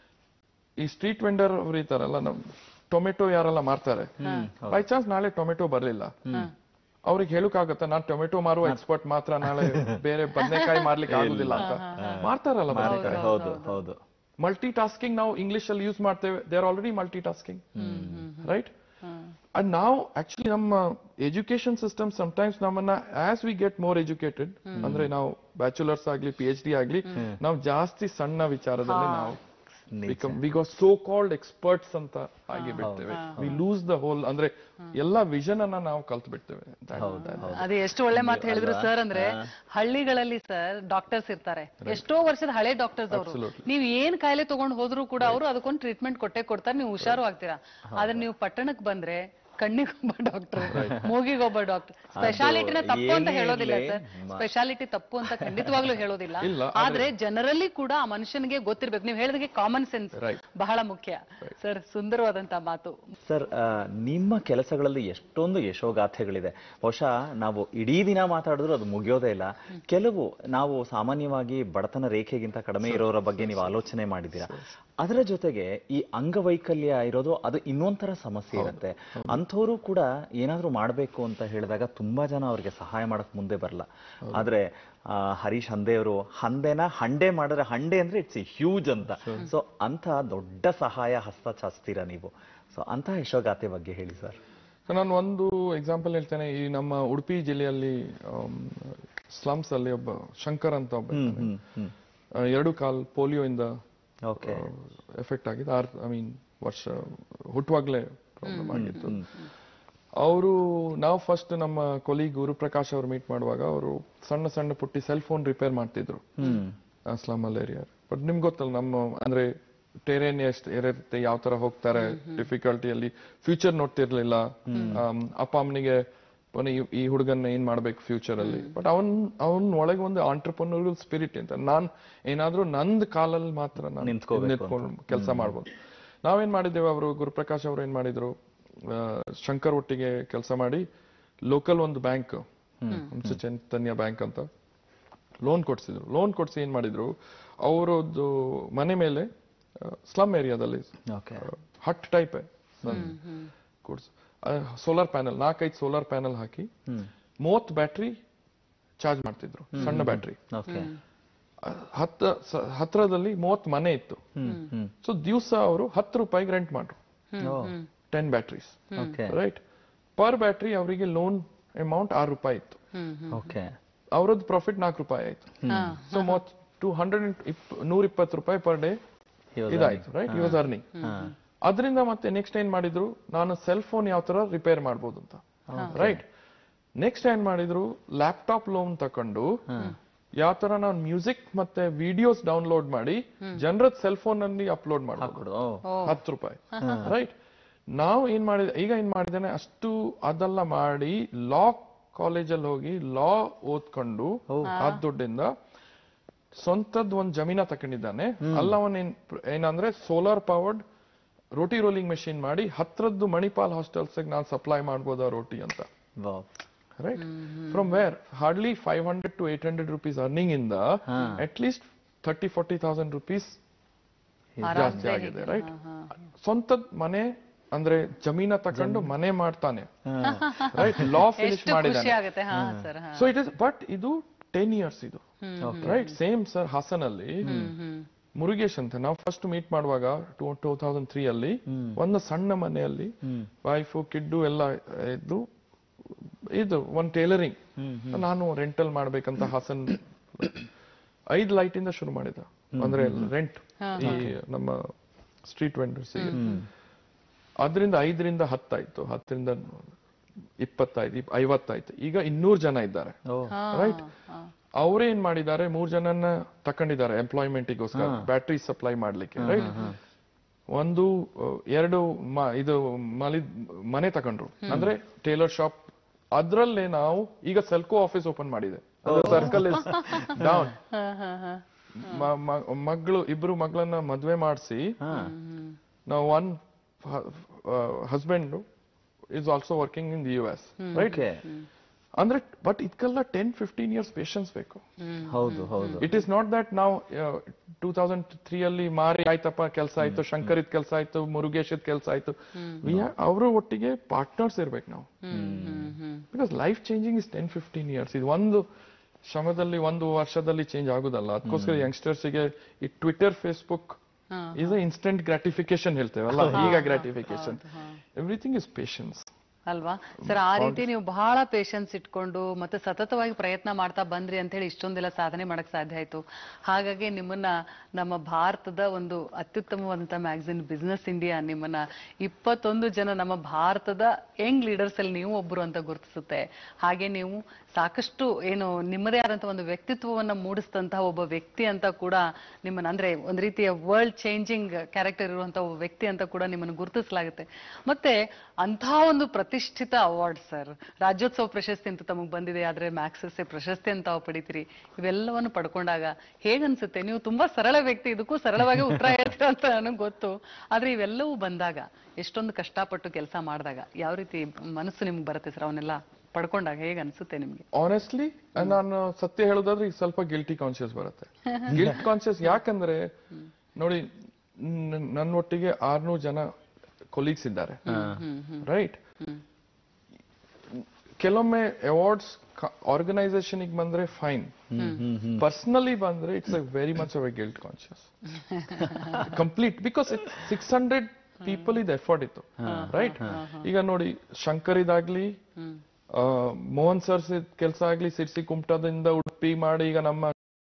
ಈ ಸ್ಟ್ರೀಟ್ ವೆಂಡರ್ ಅವರು ಇರ್ತಾರಲ್ಲ ನಮ್ ಟೊಮೆಟೊ ಯಾರೆಲ್ಲ ಮಾರ್ತಾರೆ ಬೈ ಚಾನ್ಸ್ ನಾಳೆ ಟೊಮೆಟೊ ಬರ್ಲಿಲ್ಲ ಅವ್ರಿಗೆ ಹೇಳಕ್ಕಾಗತ್ತ ನಾನ್ ಟೊಮೆಟೊ ಮಾರುವ ಎಕ್ಸ್ಪರ್ಟ್ ಮಾತ್ರ ನಾಳೆ ಬೇರೆ ಬದನೆಕಾಯಿ ಮಾರ್ಲಿಕ್ಕೆ ಆಗುದಿಲ್ಲ ಅಂತ ಮಾರ್ತಾರಲ್ಲ ಬದನೆಕಾಯಿ ಹೌದು ಹೌದು ಮಲ್ಟಿ ಟಾಸ್ಕಿಂಗ್ ನಾವು ಇಂಗ್ಲಿಷ್ ಅಲ್ಲಿ ಯೂಸ್ ಮಾಡ್ತೇವೆ they are already multitasking right and ನಾವು ಆಕ್ಚುಲಿ ನಮ್ಮ ಎಜುಕೇಶನ್ ಸಿಸ್ಟಮ್ ಸಮಟೈಮ್ಸ್ ನಮ್ಮನ್ನ as we get more educated ಅಂದ್ರೆ ನಾವು ಬ್ಯಾಚುಲರ್ಸ್ ಆಗ್ಲಿ ಪಿ ಎಚ್ ಡಿ ಆಗ್ಲಿ ನಾವು ಜಾಸ್ತಿ ಸಣ್ಣ ವಿಚಾರದಲ್ಲಿ ನಾವು we go so called experts ಅಂತ ಆಗಿ ಬಿಡ್ತೇವೆ ವಿ ಲೂಸ್ ದ ಹೋಲ್ ಅಂದ್ರೆ ಎಲ್ಲಾ ವಿಷನ್ ಅನ್ನ ನಾವು ಕಲ್ತ್ ಬಿಡ್ತೇವೆ ಅದೇ ಎಷ್ಟು ಒಳ್ಳೆ ಮಾತು ಹೇಳಿದ್ರು ಸರ್ ಅಂದ್ರೆ ಹಳ್ಳಿಗಳಲ್ಲಿ ಸರ್ ಡಾಕ್ಟರ್ಸ್ ಇರ್ತಾರೆ ಎಷ್ಟೋ ವರ್ಷದ ಹಳೆ ಡಾಕ್ಟರ್ಸ್ ಅವರು ನೀವ್ ಏನ್ ಕಾಯಿಲೆ ತಗೊಂಡ್ ಹೋದ್ರು ಕೂಡ ಅವರು ಅದಕ್ಕೊಂದು ಟ್ರೀಟ್ಮೆಂಟ್ ಕೊಟ್ಟೆ ಕೊಡ್ತಾರೆ ನೀವು ಹುಷಾರು ಆಗ್ತೀರಾ ಆದ್ರೆ ನೀವು ಪಟ್ಟಣಕ್ಕೆ ಬಂದ್ರೆ ಕಣ್ಣಿಗೊಬ್ಬ ಡಾಕ್ಟರ್ ಮೂಗಿಗೊಬ್ಬ ಡಾಕ್ಟರ್ ಸ್ಪೆಷಾಲಿಟಿನ ತಪ್ಪು ಅಂತ ಏನೇ ಹೇಳೋದಿಲ್ಲ ಇರ್ಲಿ, ಸರ್ ಸ್ಪೆಷಾಲಿಟಿ ತಪ್ಪು ಅಂತ ಖಂಡಿತವಾಗ್ಲೂ ಹೇಳೋದಿಲ್ಲ ಇಲ್ಲ, ಆದ್ರೆ ಜನರಲ್ಲಿ ಕೂಡ ಆ ಮನುಷ್ಯನಿಗೆ ಗೊತ್ತಿರ್ಬೇಕು ನೀವು ಹೇಳಿದಾಗೆ ಕಾಮನ್ ಸೆನ್ಸ್ Right. ಬಹಳ ಮುಖ್ಯ ಸರ್ ಸುಂದರವಾದಂತ ಮಾತು ಸರ್ ಆ, ನಿಮ್ಮ ಕೆಲಸಗಳಲ್ಲಿ ಎಷ್ಟೊಂದು ಯಶೋಗಾಥೆಗಳಿದೆ ಬಹುಶಃ ನಾವು ಇಡೀ ದಿನ ಮಾತಾಡಿದ್ರು ಅದು ಮುಗಿಯೋದೇ ಇಲ್ಲ ಕೆಲವು ನಾವು ಸಾಮಾನ್ಯವಾಗಿ ಬಡತನ ರೇಖೆಗಿಂತ ಕಡಿಮೆ ಇರೋರ ಬಗ್ಗೆ ನೀವು ಆಲೋಚನೆ ಮಾಡಿದ್ದೀರಾ ಅದರ ಜೊತೆಗೆ ಈ ಅಂಗವೈಕಲ್ಯ ಇರೋದು ಅದು ಇನ್ನೊಂಥರ ಸಮಸ್ಯೆ ಇರುತ್ತೆ ಅಂಥವ್ರು ಕೂಡ ಏನಾದ್ರೂ ಮಾಡಬೇಕು ಅಂತ ಹೇಳಿದಾಗ ತುಂಬಾ ಜನ ಅವ್ರಿಗೆ ಸಹಾಯ ಮಾಡಕ್ ಮುಂದೆ ಬರಲ್ಲ ಆದ್ರೆ ಆ, ಹರೀಶ್ ಹಂದೆಯವರು ಹಂದೆನ ಹಂಡೆ ಮಾಡಿದ್ರೆ ಹಂಡೆ ಅಂದ್ರೆ ಇಟ್ಸ್ ಹ್ಯೂಜ್ ಅಂತ ಸೊ ಅಂತ ದೊಡ್ಡ ಸಹಾಯ ಹಸ್ತ ಚಾಚ್ತೀರಾ ನೀವು ಸೊ ಅಂತ ಯಶೋಗಾಥೆ ಬಗ್ಗೆ ಹೇಳಿ ಸರ್ ಸೊ ನಾನು ಒಂದು ಎಕ್ಸಾಂಪಲ್ ಹೇಳ್ತೇನೆ ಈ ನಮ್ಮ ಉಡುಪಿ ಜಿಲ್ಲೆಯಲ್ಲಿ ಸ್ಲಮ್ಸ್ ಅಲ್ಲಿ ಒಬ್ಬ ಶಂಕರ್ ಅಂತ ಒಬ್ಬ ಇದ್ದಾನೆ. ಆ, ಎರಡು ಕಾಲ್ ಪೋಲಿಯೋ ಇಂದ ಓಕೆ ಎಫೆಕ್ಟ್ ಆಗಿದೆ ಆರ್ ಐ ಮೀನ್ ವರ್ಷ ಹುಟ್ಟುವಾಗ್ಲೇ ಪ್ರಾಬ್ಲಮ್ ಆಗಿತ್ತು ಅವರು ನಾವು ಫಸ್ಟ್ ನಮ್ಮ ಕೊಲೀಗ್ ಗುರುಪ್ರಕಾಶ್ ಅವ್ರು ಮೀಟ್ ಮಾಡುವಾಗ ಅವರು ಸಣ್ಣ ಸಣ್ಣ ಪುಟ್ಟಿ ಸೆಲ್ ಫೋನ್ ರಿಪೇರ್ ಮಾಡ್ತಿದ್ರು ಸ್ಲಮ್ ಅಲ್ಲಿ ಏರಿಯಾ ಬಟ್ ನಿಮ್ಗೆ ಗೊತ್ತಲ್ಲ ನಮ್ಮ ಅಂದ್ರೆ ಟೆರೇನ್ ಎಷ್ಟು ಇರುತ್ತೆ ಯಾವ ತರ ಹೋಗ್ತಾರೆ ಡಿಫಿಕಲ್ಟಿಯಲ್ಲಿ ಫ್ಯೂಚರ್ ನೋಡ್ತಿರ್ಲಿಲ್ಲ ಆಮ್, ಅಪ್ಪ ಅಮ್ಮನಿಗೆ ಪುನಃ ಈ- ಈ ಹುಡುಗನ್ನ ಏನ್ ಮಾಡ್ಬೇಕು ಫ್ಯೂಚರ್ ಅಲ್ಲಿ ಬಟ್ ಅವನ್ ಅವನ್ ಒಳಗೆ ಒಂದು ಆಂಟರ್ಪ್ರನೂರಲ್ ಸ್ಪಿರಿಟ್ ಅಂತ ನಾನ್ ಏನಾದ್ರೂ ನಂದ್ ಕಾಲಲ್ಲಿ ಮಾತ್ರ ನಾನು ನಿಂತ್ಕೋಬೇಕು ನಿಂತ್ಕೊಂಡು ಕೆಲಸ ಮಾಡ್ಬೋದು ನಾವೇನ್ ಮಾಡಿದ್ದೇವೆ ಅವರು ಗುರುಪ್ರಕಾಶ್ ಅವರು ಏನ್ ಮಾಡಿದ್ರು ಆ, ಶಂಕರ್ ಒಟ್ಟಿಗೆ ಕೆಲಸ ಮಾಡಿ ಲೋಕಲ್ ಒಂದು ಬ್ಯಾಂಕ್ ಹಂಸ ಚೈತನ್ಯ ಬ್ಯಾಂಕ್ ಅಂತ ಲೋನ್ ಕೊಡ್ಸಿದ್ರು ಲೋನ್ ಕೊಡ್ಸಿ ಏನ್ ಮಾಡಿದ್ರು ಅವರದ್ದು ಮನೆ ಮೇಲೆ ಸ್ಲಮ್ ಏರಿಯಾದಲ್ಲಿ ಓಕೆ ಹಟ್ ಟೈಪ್ ಕೊಡ್ಸ್ ಸೋಲಾರ್ ಪ್ಯಾನಲ್ ನಾಲ್ಕೈದು ಸೋಲಾರ್ ಪ್ಯಾನಲ್ ಹಾಕಿ ಮೂವತ್ತು ಬ್ಯಾಟ್ರಿ ಚಾರ್ಜ್ ಮಾಡ್ತಿದ್ರು ಸಣ್ಣ ಬ್ಯಾಟ್ರಿ ಓಕೆ ಹತ್ತ ಸ- ಹತ್ರದಲ್ಲಿ ಮೂವತ್ತು ಮನೆ ಇತ್ತು ಸೊ ದಿವಸ ಅವರು ಹತ್ತು ರೂಪಾಯಿಗೆ ರೆಂಟ್ ಮಾಡ್ರು ten batteries okay right per battery ಅವರಿಗೆ ಲೋನ್ ಅಮೌಂಟ್ ಆರು ರೂಪಾಯಿ ಇತ್ತು ಓಕೆ ಅವರದ್ದು ಪ್ರಾಫಿಟ್ ನಾಲ್ಕು ರೂಪಾಯಿ ಆಯ್ತು ಸೊ ಮೂವತ್ ಟು ಹಂಡ್ರೆಡ್ ನೂರ ಇಪ್ಪತ್ತು ರೂಪಾಯಿ ಪರ್ ಡೇ ಇದಾಯ್ತು ರೈಟ್ ಯೂಸ್ ಅರ್ನಿಂಗ್ ಅದರಿಂದ ಮತ್ತೆ ನೆಕ್ಸ್ಟ್ ಏನ್ ಮಾಡಿದ್ರು ನಾನು ಸೆಲ್ ಫೋನ್ ಯಾವ ತರ ರಿಪೇರ್ ಮಾಡ್ಬೋದು ಅಂತ ರೈಟ್ ನೆಕ್ಸ್ಟ್ ಏನ್ ಮಾಡಿದ್ರು ಲ್ಯಾಪ್ಟಾಪ್ ಲೋನ್ ತಕೊಂಡು ಯಾವ ತರ ನಾನು ಮ್ಯೂಸಿಕ್ ಮತ್ತೆ ವಿಡಿಯೋಸ್ ಡೌನ್ಲೋಡ್ ಮಾಡಿ ಜನರ ಸೆಲ್ ಫೋನ್ ಅಲ್ಲಿ ಅಪ್ಲೋಡ್ ಮಾಡ್ಬೋದು ಕೊಡು ಹತ್ತು ರೂಪಾಯಿ ರೈಟ್ ನಾವು ಏನ್ ಮಾಡಿದ ಈಗ ಏನ್ ಮಾಡಿದ್ದೇನೆ ಅಷ್ಟು ಅದೆಲ್ಲ ಮಾಡಿ ಲಾ ಕಾಲೇಜಲ್ಲಿ ಹೋಗಿ ಲಾ ಓದ್ಕೊಂಡು ಆ ದುಡ್ಡಿಂದ ಸ್ವಂತದ್ ಒಂದ್ ಜಮೀನ ತಕೊಂಡಿದ್ದಾನೆ ಅಲ್ಲ ಅವನ್ ಏನ್ ಏನಂದ್ರೆ solar powered roti rolling machine ಮಾಡಿ ಹತ್ರದ್ದು ಮಣಿಪಾಲ್ ಹಾಸ್ಟೆಲ್ಸ್ ನಾನು ಸಪ್ಲೈ ಮಾಡ್ಬೋದಾ ರೋಟಿ ಅಂತ wow right from where hardly five hundred to eight hundred rupees earning ಇಂದ at least thirty forty thousand rupees ಜಾಸ್ತಿ ಆಗಿದೆ ರೈಟ್ ಸ್ವಂತ ಮನೆ ಅಂದ್ರೆ ಜಮೀನ ತಕೊಂಡು ಮನೆ ಮಾಡ್ತಾನೆ ರೈಟ್ ಲಾ ಫಿನಿಶ್ ಎಷ್ಟು ಖುಷಿ ಮಾಡಿದಾನೆ ಆಗುತ್ತೆ ಹಾ ಸರ್ ಹಾ ಸೊ ಇಟ್ ಇಸ್ ಬಟ್ ಇದು ಟೆನ್ ಇಯರ್ಸ್ ಇದು ರೈಟ್ ಸೇಮ್ ಸರ್ ಹಾಸನಲ್ಲಿ ಮುರುಗೇಶ್ ಅಂತ ನಾವು ಫಸ್ಟ್ ಮೀಟ್ ಮಾಡುವಾಗ ಟೂ ಟೂ ತೌಸಂಡ್ ತ್ರೀ ಅಲ್ಲಿ ಒಂದು ಸಣ್ಣ ಮನೆಯಲ್ಲಿ ವೈಫು ಕಿಡ್ಡು ಎಲ್ಲ ಇದ್ದು ಇದು ಒಂದ್ ಟೇಲರಿಂಗ್ ನಾನು ರೆಂಟಲ್ ಮಾಡ್ಬೇಕಂತ ಹಾಸನ್ ಐದ್ ಲೈಟ್ ಇಂದ ಶುರು ಮಾಡಿದ ಅಂದ್ರೆ ರೆಂಟ್ ಈ ನಮ್ಮ ಸ್ಟ್ರೀಟ್ ವೆಂಡರ್ಸ್ ಅದರಿಂದ ಐದರಿಂದ ಹತ್ತಾಯ್ತು ಹತ್ತರಿಂದ ಇಪ್ಪತ್ತಾಯ್ತು ಇಪ್- ಐವತ್ತಾಯ್ತು ಈಗ ಇನ್ನೂರು ಜನ ಇದ್ದಾರೆ ರೈಟ್ ಅವ್ರೇನ್ ಮಾಡಿದ್ದಾರೆ ಮೂರ್ ಜನನ್ನ ತಕೊಂಡಿದ್ದಾರೆ ಎಂಪ್ಲಾಯ್ಮೆಂಟಿಗೋಸ್ಕರ ಬ್ಯಾಟ್ರಿ ಸಪ್ಲೈ ಮಾಡ್ಲಿಕ್ಕೆ ರೈಟ್ ಒಂದು ಅಹ್, ಎರಡು ಮ- ಇದು ಮಲಿ ಮನೆ ತಕೊಂಡ್ರು ಅಂದ್ರೆ ಟೇಲರ್ ಶಾಪ್ ಅದ್ರಲ್ಲೇ ನಾವು ಈಗ ಸೆಲ್ಕೋ ಆಫೀಸ್ ಓಪನ್ ಮಾಡಿದೆ ಸರ್ಕಲ್ ಇಸ್ ಡೌನ್ ಮಗಳು ಇಬ್ರು ಮಗಳನ್ನ ಮದ್ವೆ ಮಾಡಿಸಿ ನಾವು one husband is also working in the U S right okay ಅಂದ್ರೆ ಬಟ್ ಇದಕ್ಕೆಲ್ಲ ಟೆನ್ ಫಿಫ್ಟೀನ್ ಇಯರ್ಸ್ ಪೇಷನ್ಸ್ ಬೇಕು ಹೌದು ಹೌದು ಇಟ್ ಇಸ್ ನಾಟ್ ದಟ್ ನಾವು ಟೂ ತೌಸಂಡ್ ತ್ರೀ ಅಲ್ಲಿ ಮಾರಿ ಆಯ್ತಪ್ಪ ಕೆಲಸ ಆಯ್ತು ಶಂಕರಿದ್ ಕೆಲಸ ಆಯ್ತು ಮುರುಗೇಶದ್ ಕೆಲಸ ಆಯ್ತು ಅವರು ಒಟ್ಟಿಗೆ ಪಾರ್ಟ್ನರ್ಸ್ ಇರ್ಬೇಕು ನಾವು because life changing is ten fifteen years ಇದು ಒಂದು ಶ್ರಮದಲ್ಲಿ ಒಂದು ವರ್ಷದಲ್ಲಿ ಚೇಂಜ್ ಆಗುದಲ್ಲ ಅದಕ್ಕೋಸ್ಕರ ಯಂಗ್ಸ್ಟರ್ಸ್ಗೆ ಈ Twitter Facebook is instant gratification ಹೇಳ್ತೇವಲ್ಲ ಈಗ ಗ್ರಾಟಿಫಿಕೇಶನ್ ಎವ್ರಿಥಿಂಗ್ ಇಸ್ ಪೇಷನ್ಸ್ ಅಲ್ವಾ ಸರ್ ಆ ರೀತಿ ನೀವು ಬಹಳ ಪೇಶನ್ಸ್ ಇಟ್ಕೊಂಡು ಮತ್ತೆ ಸತತವಾಗಿ ಪ್ರಯತ್ನ ಮಾಡ್ತಾ ಬಂದ್ರಿ ಅಂತ ಹೇಳಿ ಇಷ್ಟೊಂದೆಲ್ಲ ಸಾಧನೆ ಮಾಡಕ್ ಸಾಧ್ಯ ಆಯ್ತು ಹಾಗಾಗಿ ನಿಮ್ಮನ್ನ ನಮ್ಮ ಭಾರತದ ಒಂದು ಅತ್ಯುತ್ತಮವಾದಂತ ಮ್ಯಾಗಝಿನ್ ಬಿಸ್ನೆಸ್ ಇಂಡಿಯಾ ನಿಮ್ಮನ್ನ ಇಪ್ಪತ್ತೊಂದು ಜನ ನಮ್ಮ ಭಾರತದ ಯಂಗ್ ಲೀಡರ್ಸ್ ಅಲ್ಲಿ ನೀವು ಒಬ್ರು ಅಂತ ಗುರುತಿಸುತ್ತೆ ಹಾಗೆ ನೀವು ಸಾಕಷ್ಟು ಏನು ನಿಮ್ಮದೇ ಆದಂತ ಒಂದು ವ್ಯಕ್ತಿತ್ವವನ್ನ ಮೂಡಿಸಿದಂತಹ ಒಬ್ಬ ವ್ಯಕ್ತಿ ಅಂತ ಕೂಡ ನಿಮ್ಮನ್ನ ಅಂದ್ರೆ ಒಂದ್ ರೀತಿಯ ವರ್ಲ್ಡ್ ಚೇಂಜಿಂಗ್ ಕ್ಯಾರೆಕ್ಟರ್ ಇರುವಂತ ಒಬ್ಬ ವ್ಯಕ್ತಿ ಅಂತ ಕೂಡ ನಿಮ್ಮನ್ನು ಗುರುತಿಸಲಾಗುತ್ತೆ ಮತ್ತೆ ಅಂತಹ ಒಂದು ಪ್ರತಿಷ್ಠಿತ ಅವಾರ್ಡ್ ಸರ್ ರಾಜ್ಯೋತ್ಸವ ಪ್ರಶಸ್ತಿ ಅಂತ ತಮಗೆ ಬಂದಿದೆ ಆದ್ರೆ ಮ್ಯಾಕ್ಸಸ್ ಪ್ರಶಸ್ತಿ ಅಂತ ತಾವು ಪಡಿತೀರಿ ಇವೆಲ್ಲವನ್ನು ಪಡ್ಕೊಂಡಾಗ ಹೇಗನ್ಸುತ್ತೆ ನೀವು ತುಂಬಾ ಸರಳ ವ್ಯಕ್ತಿ ಇದಕ್ಕೂ ಸರಳವಾಗಿ ಉತ್ತರ ಹೇಳ್ತೀರ ಅಂತ ನನಗೆ ಗೊತ್ತು ಆದ್ರೆ ಇವೆಲ್ಲವೂ ಬಂದಾಗ ಎಷ್ಟೊಂದು ಕಷ್ಟಪಟ್ಟು ಕೆಲಸ ಮಾಡಿದಾಗ ಯಾವ ರೀತಿ ಮನಸ್ಸು ನಿಮ್ಗೆ ಬರುತ್ತೆ ಸರ್ ಅವನ್ನೆಲ್ಲ ಪಡ್ಕೊಂಡಾಗ ಹೇಗೆ ಅನ್ಸುತ್ತೆ ನಿಮ್ಗೆ ಆನೆಸ್ಟ್ಲಿ ನಾನು ಸತ್ಯ ಹೇಳೋದಾದ್ರೆ ಈಗ ಸ್ವಲ್ಪ ಗಿಲ್ಟಿ ಕಾನ್ಶಿಯಸ್ ಬರುತ್ತೆ ಗಿಲ್ಟ್ ಕಾನ್ಶಿಯಸ್ ಯಾಕಂದ್ರೆ ನೋಡಿ ನ- ನನ್ನೊಟ್ಟಿಗೆ ಆರ್ನೂರು ಜನ ಕೊಲೀಗ್ಸ್ ಇದ್ದಾರೆ ರೈಟ್ ಕೆಲವೊಮ್ಮೆ ಅವಾರ್ಡ್ಸ್ ಆರ್ಗನೈಸೇಷನ್ ಬಂದ್ರೆ ಫೈನ್ ಪರ್ಸನಲಿ ಬಂದ್ರೆ it's a very much of a guilt conscious complete because six hundred people ಇದು ಎಫರ್ಟ್ ಇತ್ತು ರೈಟ್ ಈಗ ನೋಡಿ ಶಂಕರ್ ಇದಾಗ್ಲಿ ಆ, ಮೋಹನ್ ಸರ್ ಕೆಲಸ ಆಗ್ಲಿ ಸಿರ್ಸಿ ಕುಮಟದಿಂದ ಉಡುಪಿ ಮಾಡಿ ಈಗ ನಮ್ಮ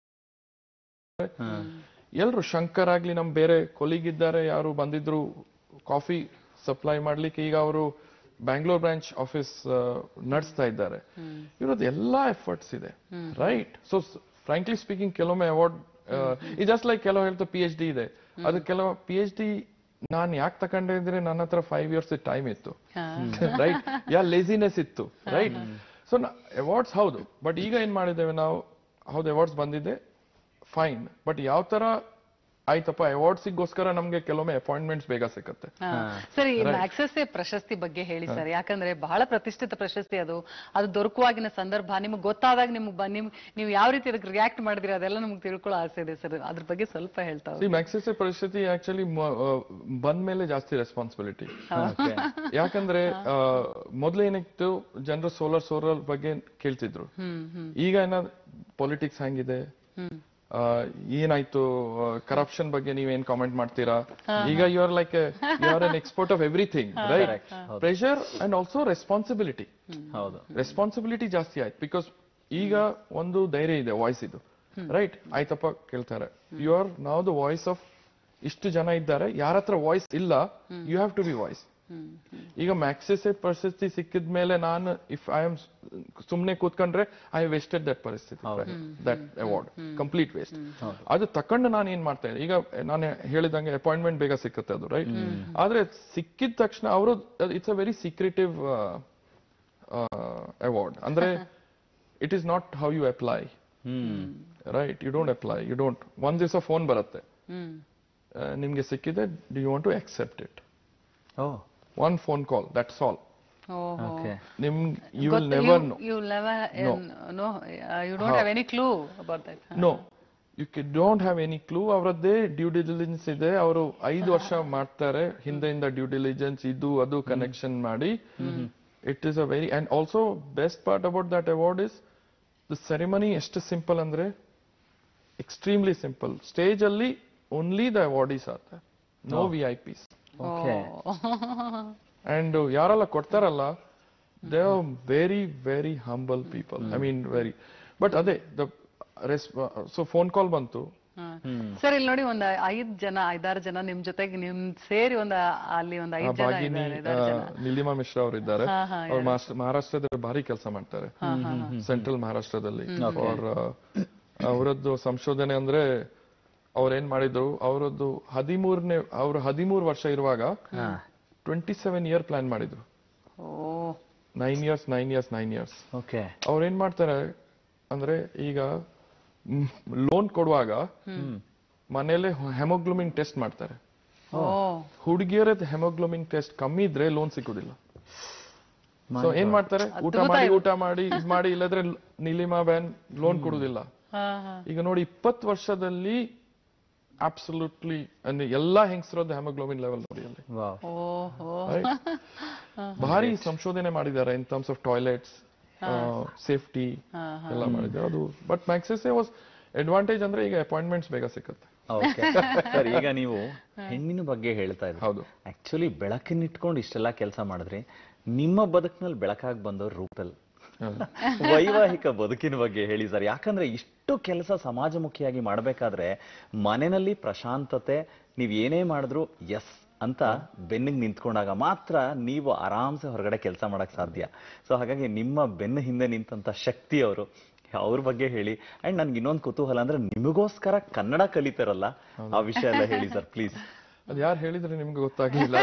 ಎಲ್ರು ಶಂಕರ್ ಆಗ್ಲಿ ನಮ್ ಬೇರೆ ಕೊಲೀಗ್ ಇದ್ದಾರೆ ಯಾರು ಬಂದಿದ್ರು ಕಾಫಿ ಸಪ್ಲೈ ಮಾಡ್ಲಿಕ್ಕೆ ಈಗ ಅವರು ಬ್ಯಾಂಗ್ಳೂರ್ ಬ್ರಾಂಚ್ ಆಫೀಸ್ ನಡೆಸ್ತಾ ಇದ್ದಾರೆ ಇರೋದು ಎಲ್ಲಾ ಎಫರ್ಟ್ಸ್ ಇದೆ ರೈಟ್ ಸೊ ಫ್ರಾಂಕ್ಲಿ ಸ್ಪೀಕಿಂಗ್ ಕೆಲವೊಮ್ಮೆ ಅವಾರ್ಡ್ ಈ ಜಸ್ಟ್ ಲೈಕ್ ಕೆಲವು ಹೇಳ್ತಾ ಪಿ ಎಚ್ ಡಿ ಇದೆ ಅದು ಕೆಲವು ಪಿ ಎಚ್ ಡಿ ನಾನ್ ಯಾಕೆ ತಕೊಂಡೆ ಅಂದ್ರೆ ನನ್ನ ಹತ್ರ ಫೈವ್ ಇಯರ್ಸ್ ಟೈಮ್ ಇತ್ತು ರೈಟ್ ಯಾ ಲೇಸಿನೆಸ್ ಇತ್ತು ರೈಟ್ ಸೊ ಅವಾರ್ಡ್ಸ್ ಹೌದು ಬಟ್ ಈಗ ಏನ್ ಮಾಡಿದ್ದೇವೆ ನಾವು ಹೌದು ಅವಾರ್ಡ್ಸ್ ಬಂದಿದೆ ಫೈನ್ ಬಟ್ ಯಾವ ತರ ಆಯ್ತಪ್ಪ ಅವಾರ್ಡ್ಸಿಗೋಸ್ಕರ ನಮ್ಗೆ ಕೆಲವೊಮ್ಮೆ ಅಪಾಯಿಂಟ್ಮೆಂಟ್ಸ್ ಬೇಗ ಸಿಕ್ಕತ್ತೆ ಹಾ. ಸರ್ ಈ ಮ್ಯಾಕ್ಸೆಸ್ ಪ್ರಶಸ್ತಿ ಬಗ್ಗೆ ಹೇಳಿ ಸರ್ ಯಾಕಂದ್ರೆ ಬಹಳ ಪ್ರತಿಷ್ಠಿತ ಪ್ರಶಸ್ತಿ ಅದು ಅದು ದೊರಕುವಾಗಿನ ಸಂದರ್ಭ ನಿಮ್ಗೆ ಗೊತ್ತಾದಾಗ ನಿಮ್ಗೆ ಬ- ನಿಮ್ ನೀವು ಯಾವ ರೀತಿ ಅದಕ್ಕೆ ರಿಯಾಕ್ಟ್ ಮಾಡಿದಿರಿ ಅದೆಲ್ಲ ನಮ್ಗೆ ತಿಳ್ಕೊಳ್ಳೋ ಆಸೆ ಇದೆ ಸರ್ ಅದ್ರ ಬಗ್ಗೆ ಸ್ವಲ್ಪ ಹೇಳ್ತಾ ಹೋಗಿ. ಈ ಮ್ಯಾಕ್ಸಿಸ್ ಪರಿಸ್ಥಿತಿ ಆಕ್ಚುಲಿ ಬಂದ ಮೇಲೆ ಜಾಸ್ತಿ ರೆಸ್ಪಾನ್ಸಿಬಿಲಿಟಿ ಯಾಕಂದ್ರೆ ಆ, ಮೊದ್ಲು ಏನಿತ್ತು ಜನರು ಸೋಲಾರ್ ಸೋಲಾರ್ ಬಗ್ಗೆ ಕೇಳ್ತಿದ್ರು ಈಗ ಏನಾದ್ರು ಪೊಲಿಟಿಕ್ಸ್ ಹೆಂಗಿದೆ ಆ, ಏನಾಯ್ತು ಕರಪ್ಷನ್ ಬಗ್ಗೆ ನೀವೇನ್ ಕಾಮೆಂಟ್ ಮಾಡ್ತೀರಾ ಈಗ you are like you are an expert of everything right pressure and also responsibility ಹೌದು ರೆಸ್ಪಾನ್ಸಿಬಿಲಿಟಿ ಜಾಸ್ತಿ ಆಯ್ತು ಬಿಕಾಸ್ ಈಗ ಒಂದು ಧೈರ್ಯ ಇದೆ ವಾಯ್ಸ್ ಇದು ರೈಟ್ ಆಯ್ತಪ್ಪ ಕೇಳ್ತಾರೆ ಯು ಆರ್ ನಾವ್ ದ ವಾಯ್ಸ್ ಆಫ್ ಇಷ್ಟು ಜನ ಇದ್ದಾರೆ ಯಾರ ಹತ್ರ ವಾಯ್ಸ್ ಇಲ್ಲ you have to be voice ಈಗ ಮ್ಯಾಕ್ಸಿಸ್ ಪರಿಸ್ಥಿತಿ ಸಿಕ್ಕಿದ ಮೇಲೆ ನಾನು ಇಫ್ ಐ ಆಮ್ ಸುಮ್ನೆ ಕೂತ್ಕೊಂಡ್ರೆ ಐ ವೇಸ್ಟೆಡ್ ದಟ್ ಪರಿಸ್ಥಿತಿ ದಟ್ ಅವಾರ್ಡ್ ಕಂಪ್ಲೀಟ್ ವೇಸ್ಟ್ ಅದು ತಕೊಂಡು ನಾನು ಏನ್ ಮಾಡ್ತಾ ಇದ್ದೆ ಈಗ ನಾನು ಹೇಳಿದಂಗೆ ಅಪಾಯಿಂಟ್ಮೆಂಟ್ ಬೇಗ ಸಿಕ್ಕುತ್ತೆ ಅದು ರೈಟ್ ಆದ್ರೆ ಸಿಕ್ಕಿದ ತಕ್ಷಣ ಅವರು it's a very secretive award ಅಂದ್ರೆ it is not how you apply right you don't apply you don't ಒಂದ್ ದಿವಸ ಫೋನ್ ಬರುತ್ತೆ ಹ್ಮ್ ಆ, ನಿಮ್ಗೆ ಸಿಕ್ಕಿದೆ do you want to accept it oh one phone call that's all ಓಹೋ ಓಕೆ ನಿಮ್ you will never know you never uh, no uh, you don't have any clue about that huh? No you ಕೆ don't have any clue ಅವರದ್ದೇ due diligence ಇದೆ ಅವರು ಐದು ವರ್ಷ ಮಾಡ್ತಾರೆ ಹಿಂದೆಯಿಂದ due diligence ಇದು ಅದು ಕನೆಕ್ಷನ್ ಮಾಡಿ it is a very and also best part about that award is the ceremony ಎಷ್ಟು ಸಿಂಪಲ್ ಅಂದ್ರೆ ಎಕ್ಸ್ಟ್ರೀಮ್ಲಿ ಸಿಂಪಲ್ ಸ್ಟೇಜ್ ಅಲ್ಲಿ only the awardees are no V I Ps okay and ಯಾರೆಲ್ಲ ಕೊಡ್ತಾರಲ್ಲ they are very very humble people I mean very but ಅದೇ the ರೆಸ್ so phone call ಬಂತು sir ಇಲ್ಲಿ ನೋಡಿ ಒಂದ್ ಐದ್ ಜನ ಐದಾರು ಜನ ನಿಮ್ ಜೊತೆಗೆ ನಿಮ್ ಸೇರಿ ಒಂದ್ ಅಲ್ಲಿ ಒಂದ್ ಆ ಐದ್ ಜನ ಭಾಗಿನಿ ಇದ್ದಾರೆ ಐದಾರು ಜನ ಆ, ನಿಲಿಮಾ ಮಿಶ್ರಾ ಅವರು ಇದ್ದಾರೆ ಹಾ, ಹಾ, ಅವ್ರು ಮಾಸ್ಟರ್- ಮಹಾರಾಷ್ಟ್ರದಲ್ಲಿ ಭಾರಿ ಕೆಲಸ ಮಾಡ್ತಾರೆ ಸೆಂಟ್ರಲ್ ಮಹಾರಾಷ್ಟ್ರದಲ್ಲಿ ಅವ್ರ ಅವರದ್ದು ಸಂಶೋಧನೆ ಅಂದ್ರೆ ಅವ್ರೇನ್ ಮಾಡಿದ್ರು ಅವರದ್ದು ಹದಿಮೂರನೇ ಅವ್ರು ಹದಿಮೂರು ವರ್ಷ ಇರುವಾಗ ಟ್ವೆಂಟಿ ಸೆವೆನ್ ಇಯರ್ ಪ್ಲಾನ್ ಮಾಡಿದ್ರು oh nine years nine years nine years okay ಅವ್ರೇನ್ ಮಾಡ್ತಾರೆ ಅಂದ್ರೆ ಈಗ ಲೋನ್ ಕೊಡುವಾಗ ಮನೇಲೆ ಹೆಮೋಗ್ಲೋಮಿನ್ ಟೆಸ್ಟ್ ಮಾಡ್ತಾರೆ ಓ ಹುಡುಗಿಯರದ್ ಹೆಮೋಗ್ಲೋಮಿನ್ ಟೆಸ್ಟ್ ಕಮ್ಮಿ ಇದ್ರೆ ಲೋನ್ ಸಿಗೋದಿಲ್ಲ ಸೊ ಏನ್ ಮಾಡ್ತಾರೆ ಊಟ ಮಾಡಿ ಊಟ ಮಾಡಿ ಇದ್ ಮಾಡಿ ಇಲ್ಲದ್ರೆ ನೀಲಿಮಾ ಬ್ಯಾನ್ ಲೋನ್ ಕೊಡುದಿಲ್ಲ ಹಾ ಹಾ ಈಗ ನೋಡಿ ಇಪ್ಪತ್ತು ವರ್ಷದಲ್ಲಿ ಅಬ್ಸಲ್ಯೂಟ್ಲಿ ಅಂದ್ರೆ ಎಲ್ಲಾ ಹೆಂಗಸರದ ಹೆಮೋಗ್ಲೋಬಿನ್ ಲೆವೆಲ್ ನೋಡಿ ಅಲ್ಲಿ ವಾವ್ ಓಹೋ Right? ಭಾರಿ ಸಂಶೋಧನೆ ಮಾಡಿದ್ದಾರೆ in terms of toilets safety ಎಲ್ಲ ಮಾಡಿದ್ದಾರೆ ಅದು ಬಟ್ ಮ್ಯಾಕ್ಸೆಸ್ ವಾಸ್ ಅಡ್ವಾಂಟೇಜ್ ಅಂದ್ರೆ ಈಗ ಅಪಾಯಿಂಟ್ಮೆಂಟ್ಸ್ ಬೇಗ ಸಿಕ್ಕತ್ತೆ ಓಕೆ ಸರ್ ಈಗ ನೀವು ಹೆಣ್ಣಿನ ಬಗ್ಗೆ ಹೇಳ್ತಾ ಇದ್ರಿ ಹೌದು. ಆಕ್ಚುಲಿ ಬೆಳಕನ್ನಿಟ್ಕೊಂಡು ಇಷ್ಟೆಲ್ಲ ಕೆಲಸ ಮಾಡಿದ್ರಿ ನಿಮ್ಮ ಬದುಕಿನಲ್ಲಿ ಬೆಳಕಾಗಿ ಬಂದವ್ರು ರೂಪಲ್ ವೈವಾಹಿಕ ಬದುಕಿನ ಬಗ್ಗೆ ಹೇಳಿ ಸರ್ ಯಾಕಂದ್ರೆ ಇಷ್ಟು ಕೆಲಸ ಸಮಾಜಮುಖಿಯಾಗಿ ಮಾಡಬೇಕಾದ್ರೆ ಮನೆಯಲ್ಲಿ ಪ್ರಶಾಂತತೆ ನೀವ್ ಏನೇ ಮಾಡಿದ್ರು ಎಸ್ ಅಂತ ಬೆನ್ನಿಗೆ ನಿಂತ್ಕೊಂಡಾಗ ಮಾತ್ರ ನೀವು ಆರಾಮ್ಸೆ ಹೊರಗಡೆ ಕೆಲಸ ಮಾಡಕ್ ಸಾಧ್ಯ ಸೊ ಹಾಗಾಗಿ ನಿಮ್ಮ ಬೆನ್ನ ಹಿಂದೆ ನಿಂತಂತ ಶಕ್ತಿ ಅವರು ಅವ್ರ ಬಗ್ಗೆ ಹೇಳಿ ಅಂಡ್ ನನ್ಗೆ ಇನ್ನೊಂದು ಕುತೂಹಲ ಅಂದ್ರೆ ನಿಮಗೋಸ್ಕರ ಕನ್ನಡ ಕಲಿತಾರಲ್ಲ ಆ ವಿಷಯ ಎಲ್ಲ ಹೇಳಿ ಸರ್ ಪ್ಲೀಸ್ ಅದ್ ಯಾರು ಹೇಳಿದ್ರೆ ನಿಮ್ಗೆ ಗೊತ್ತಾಗ್ಲಿಲ್ಲ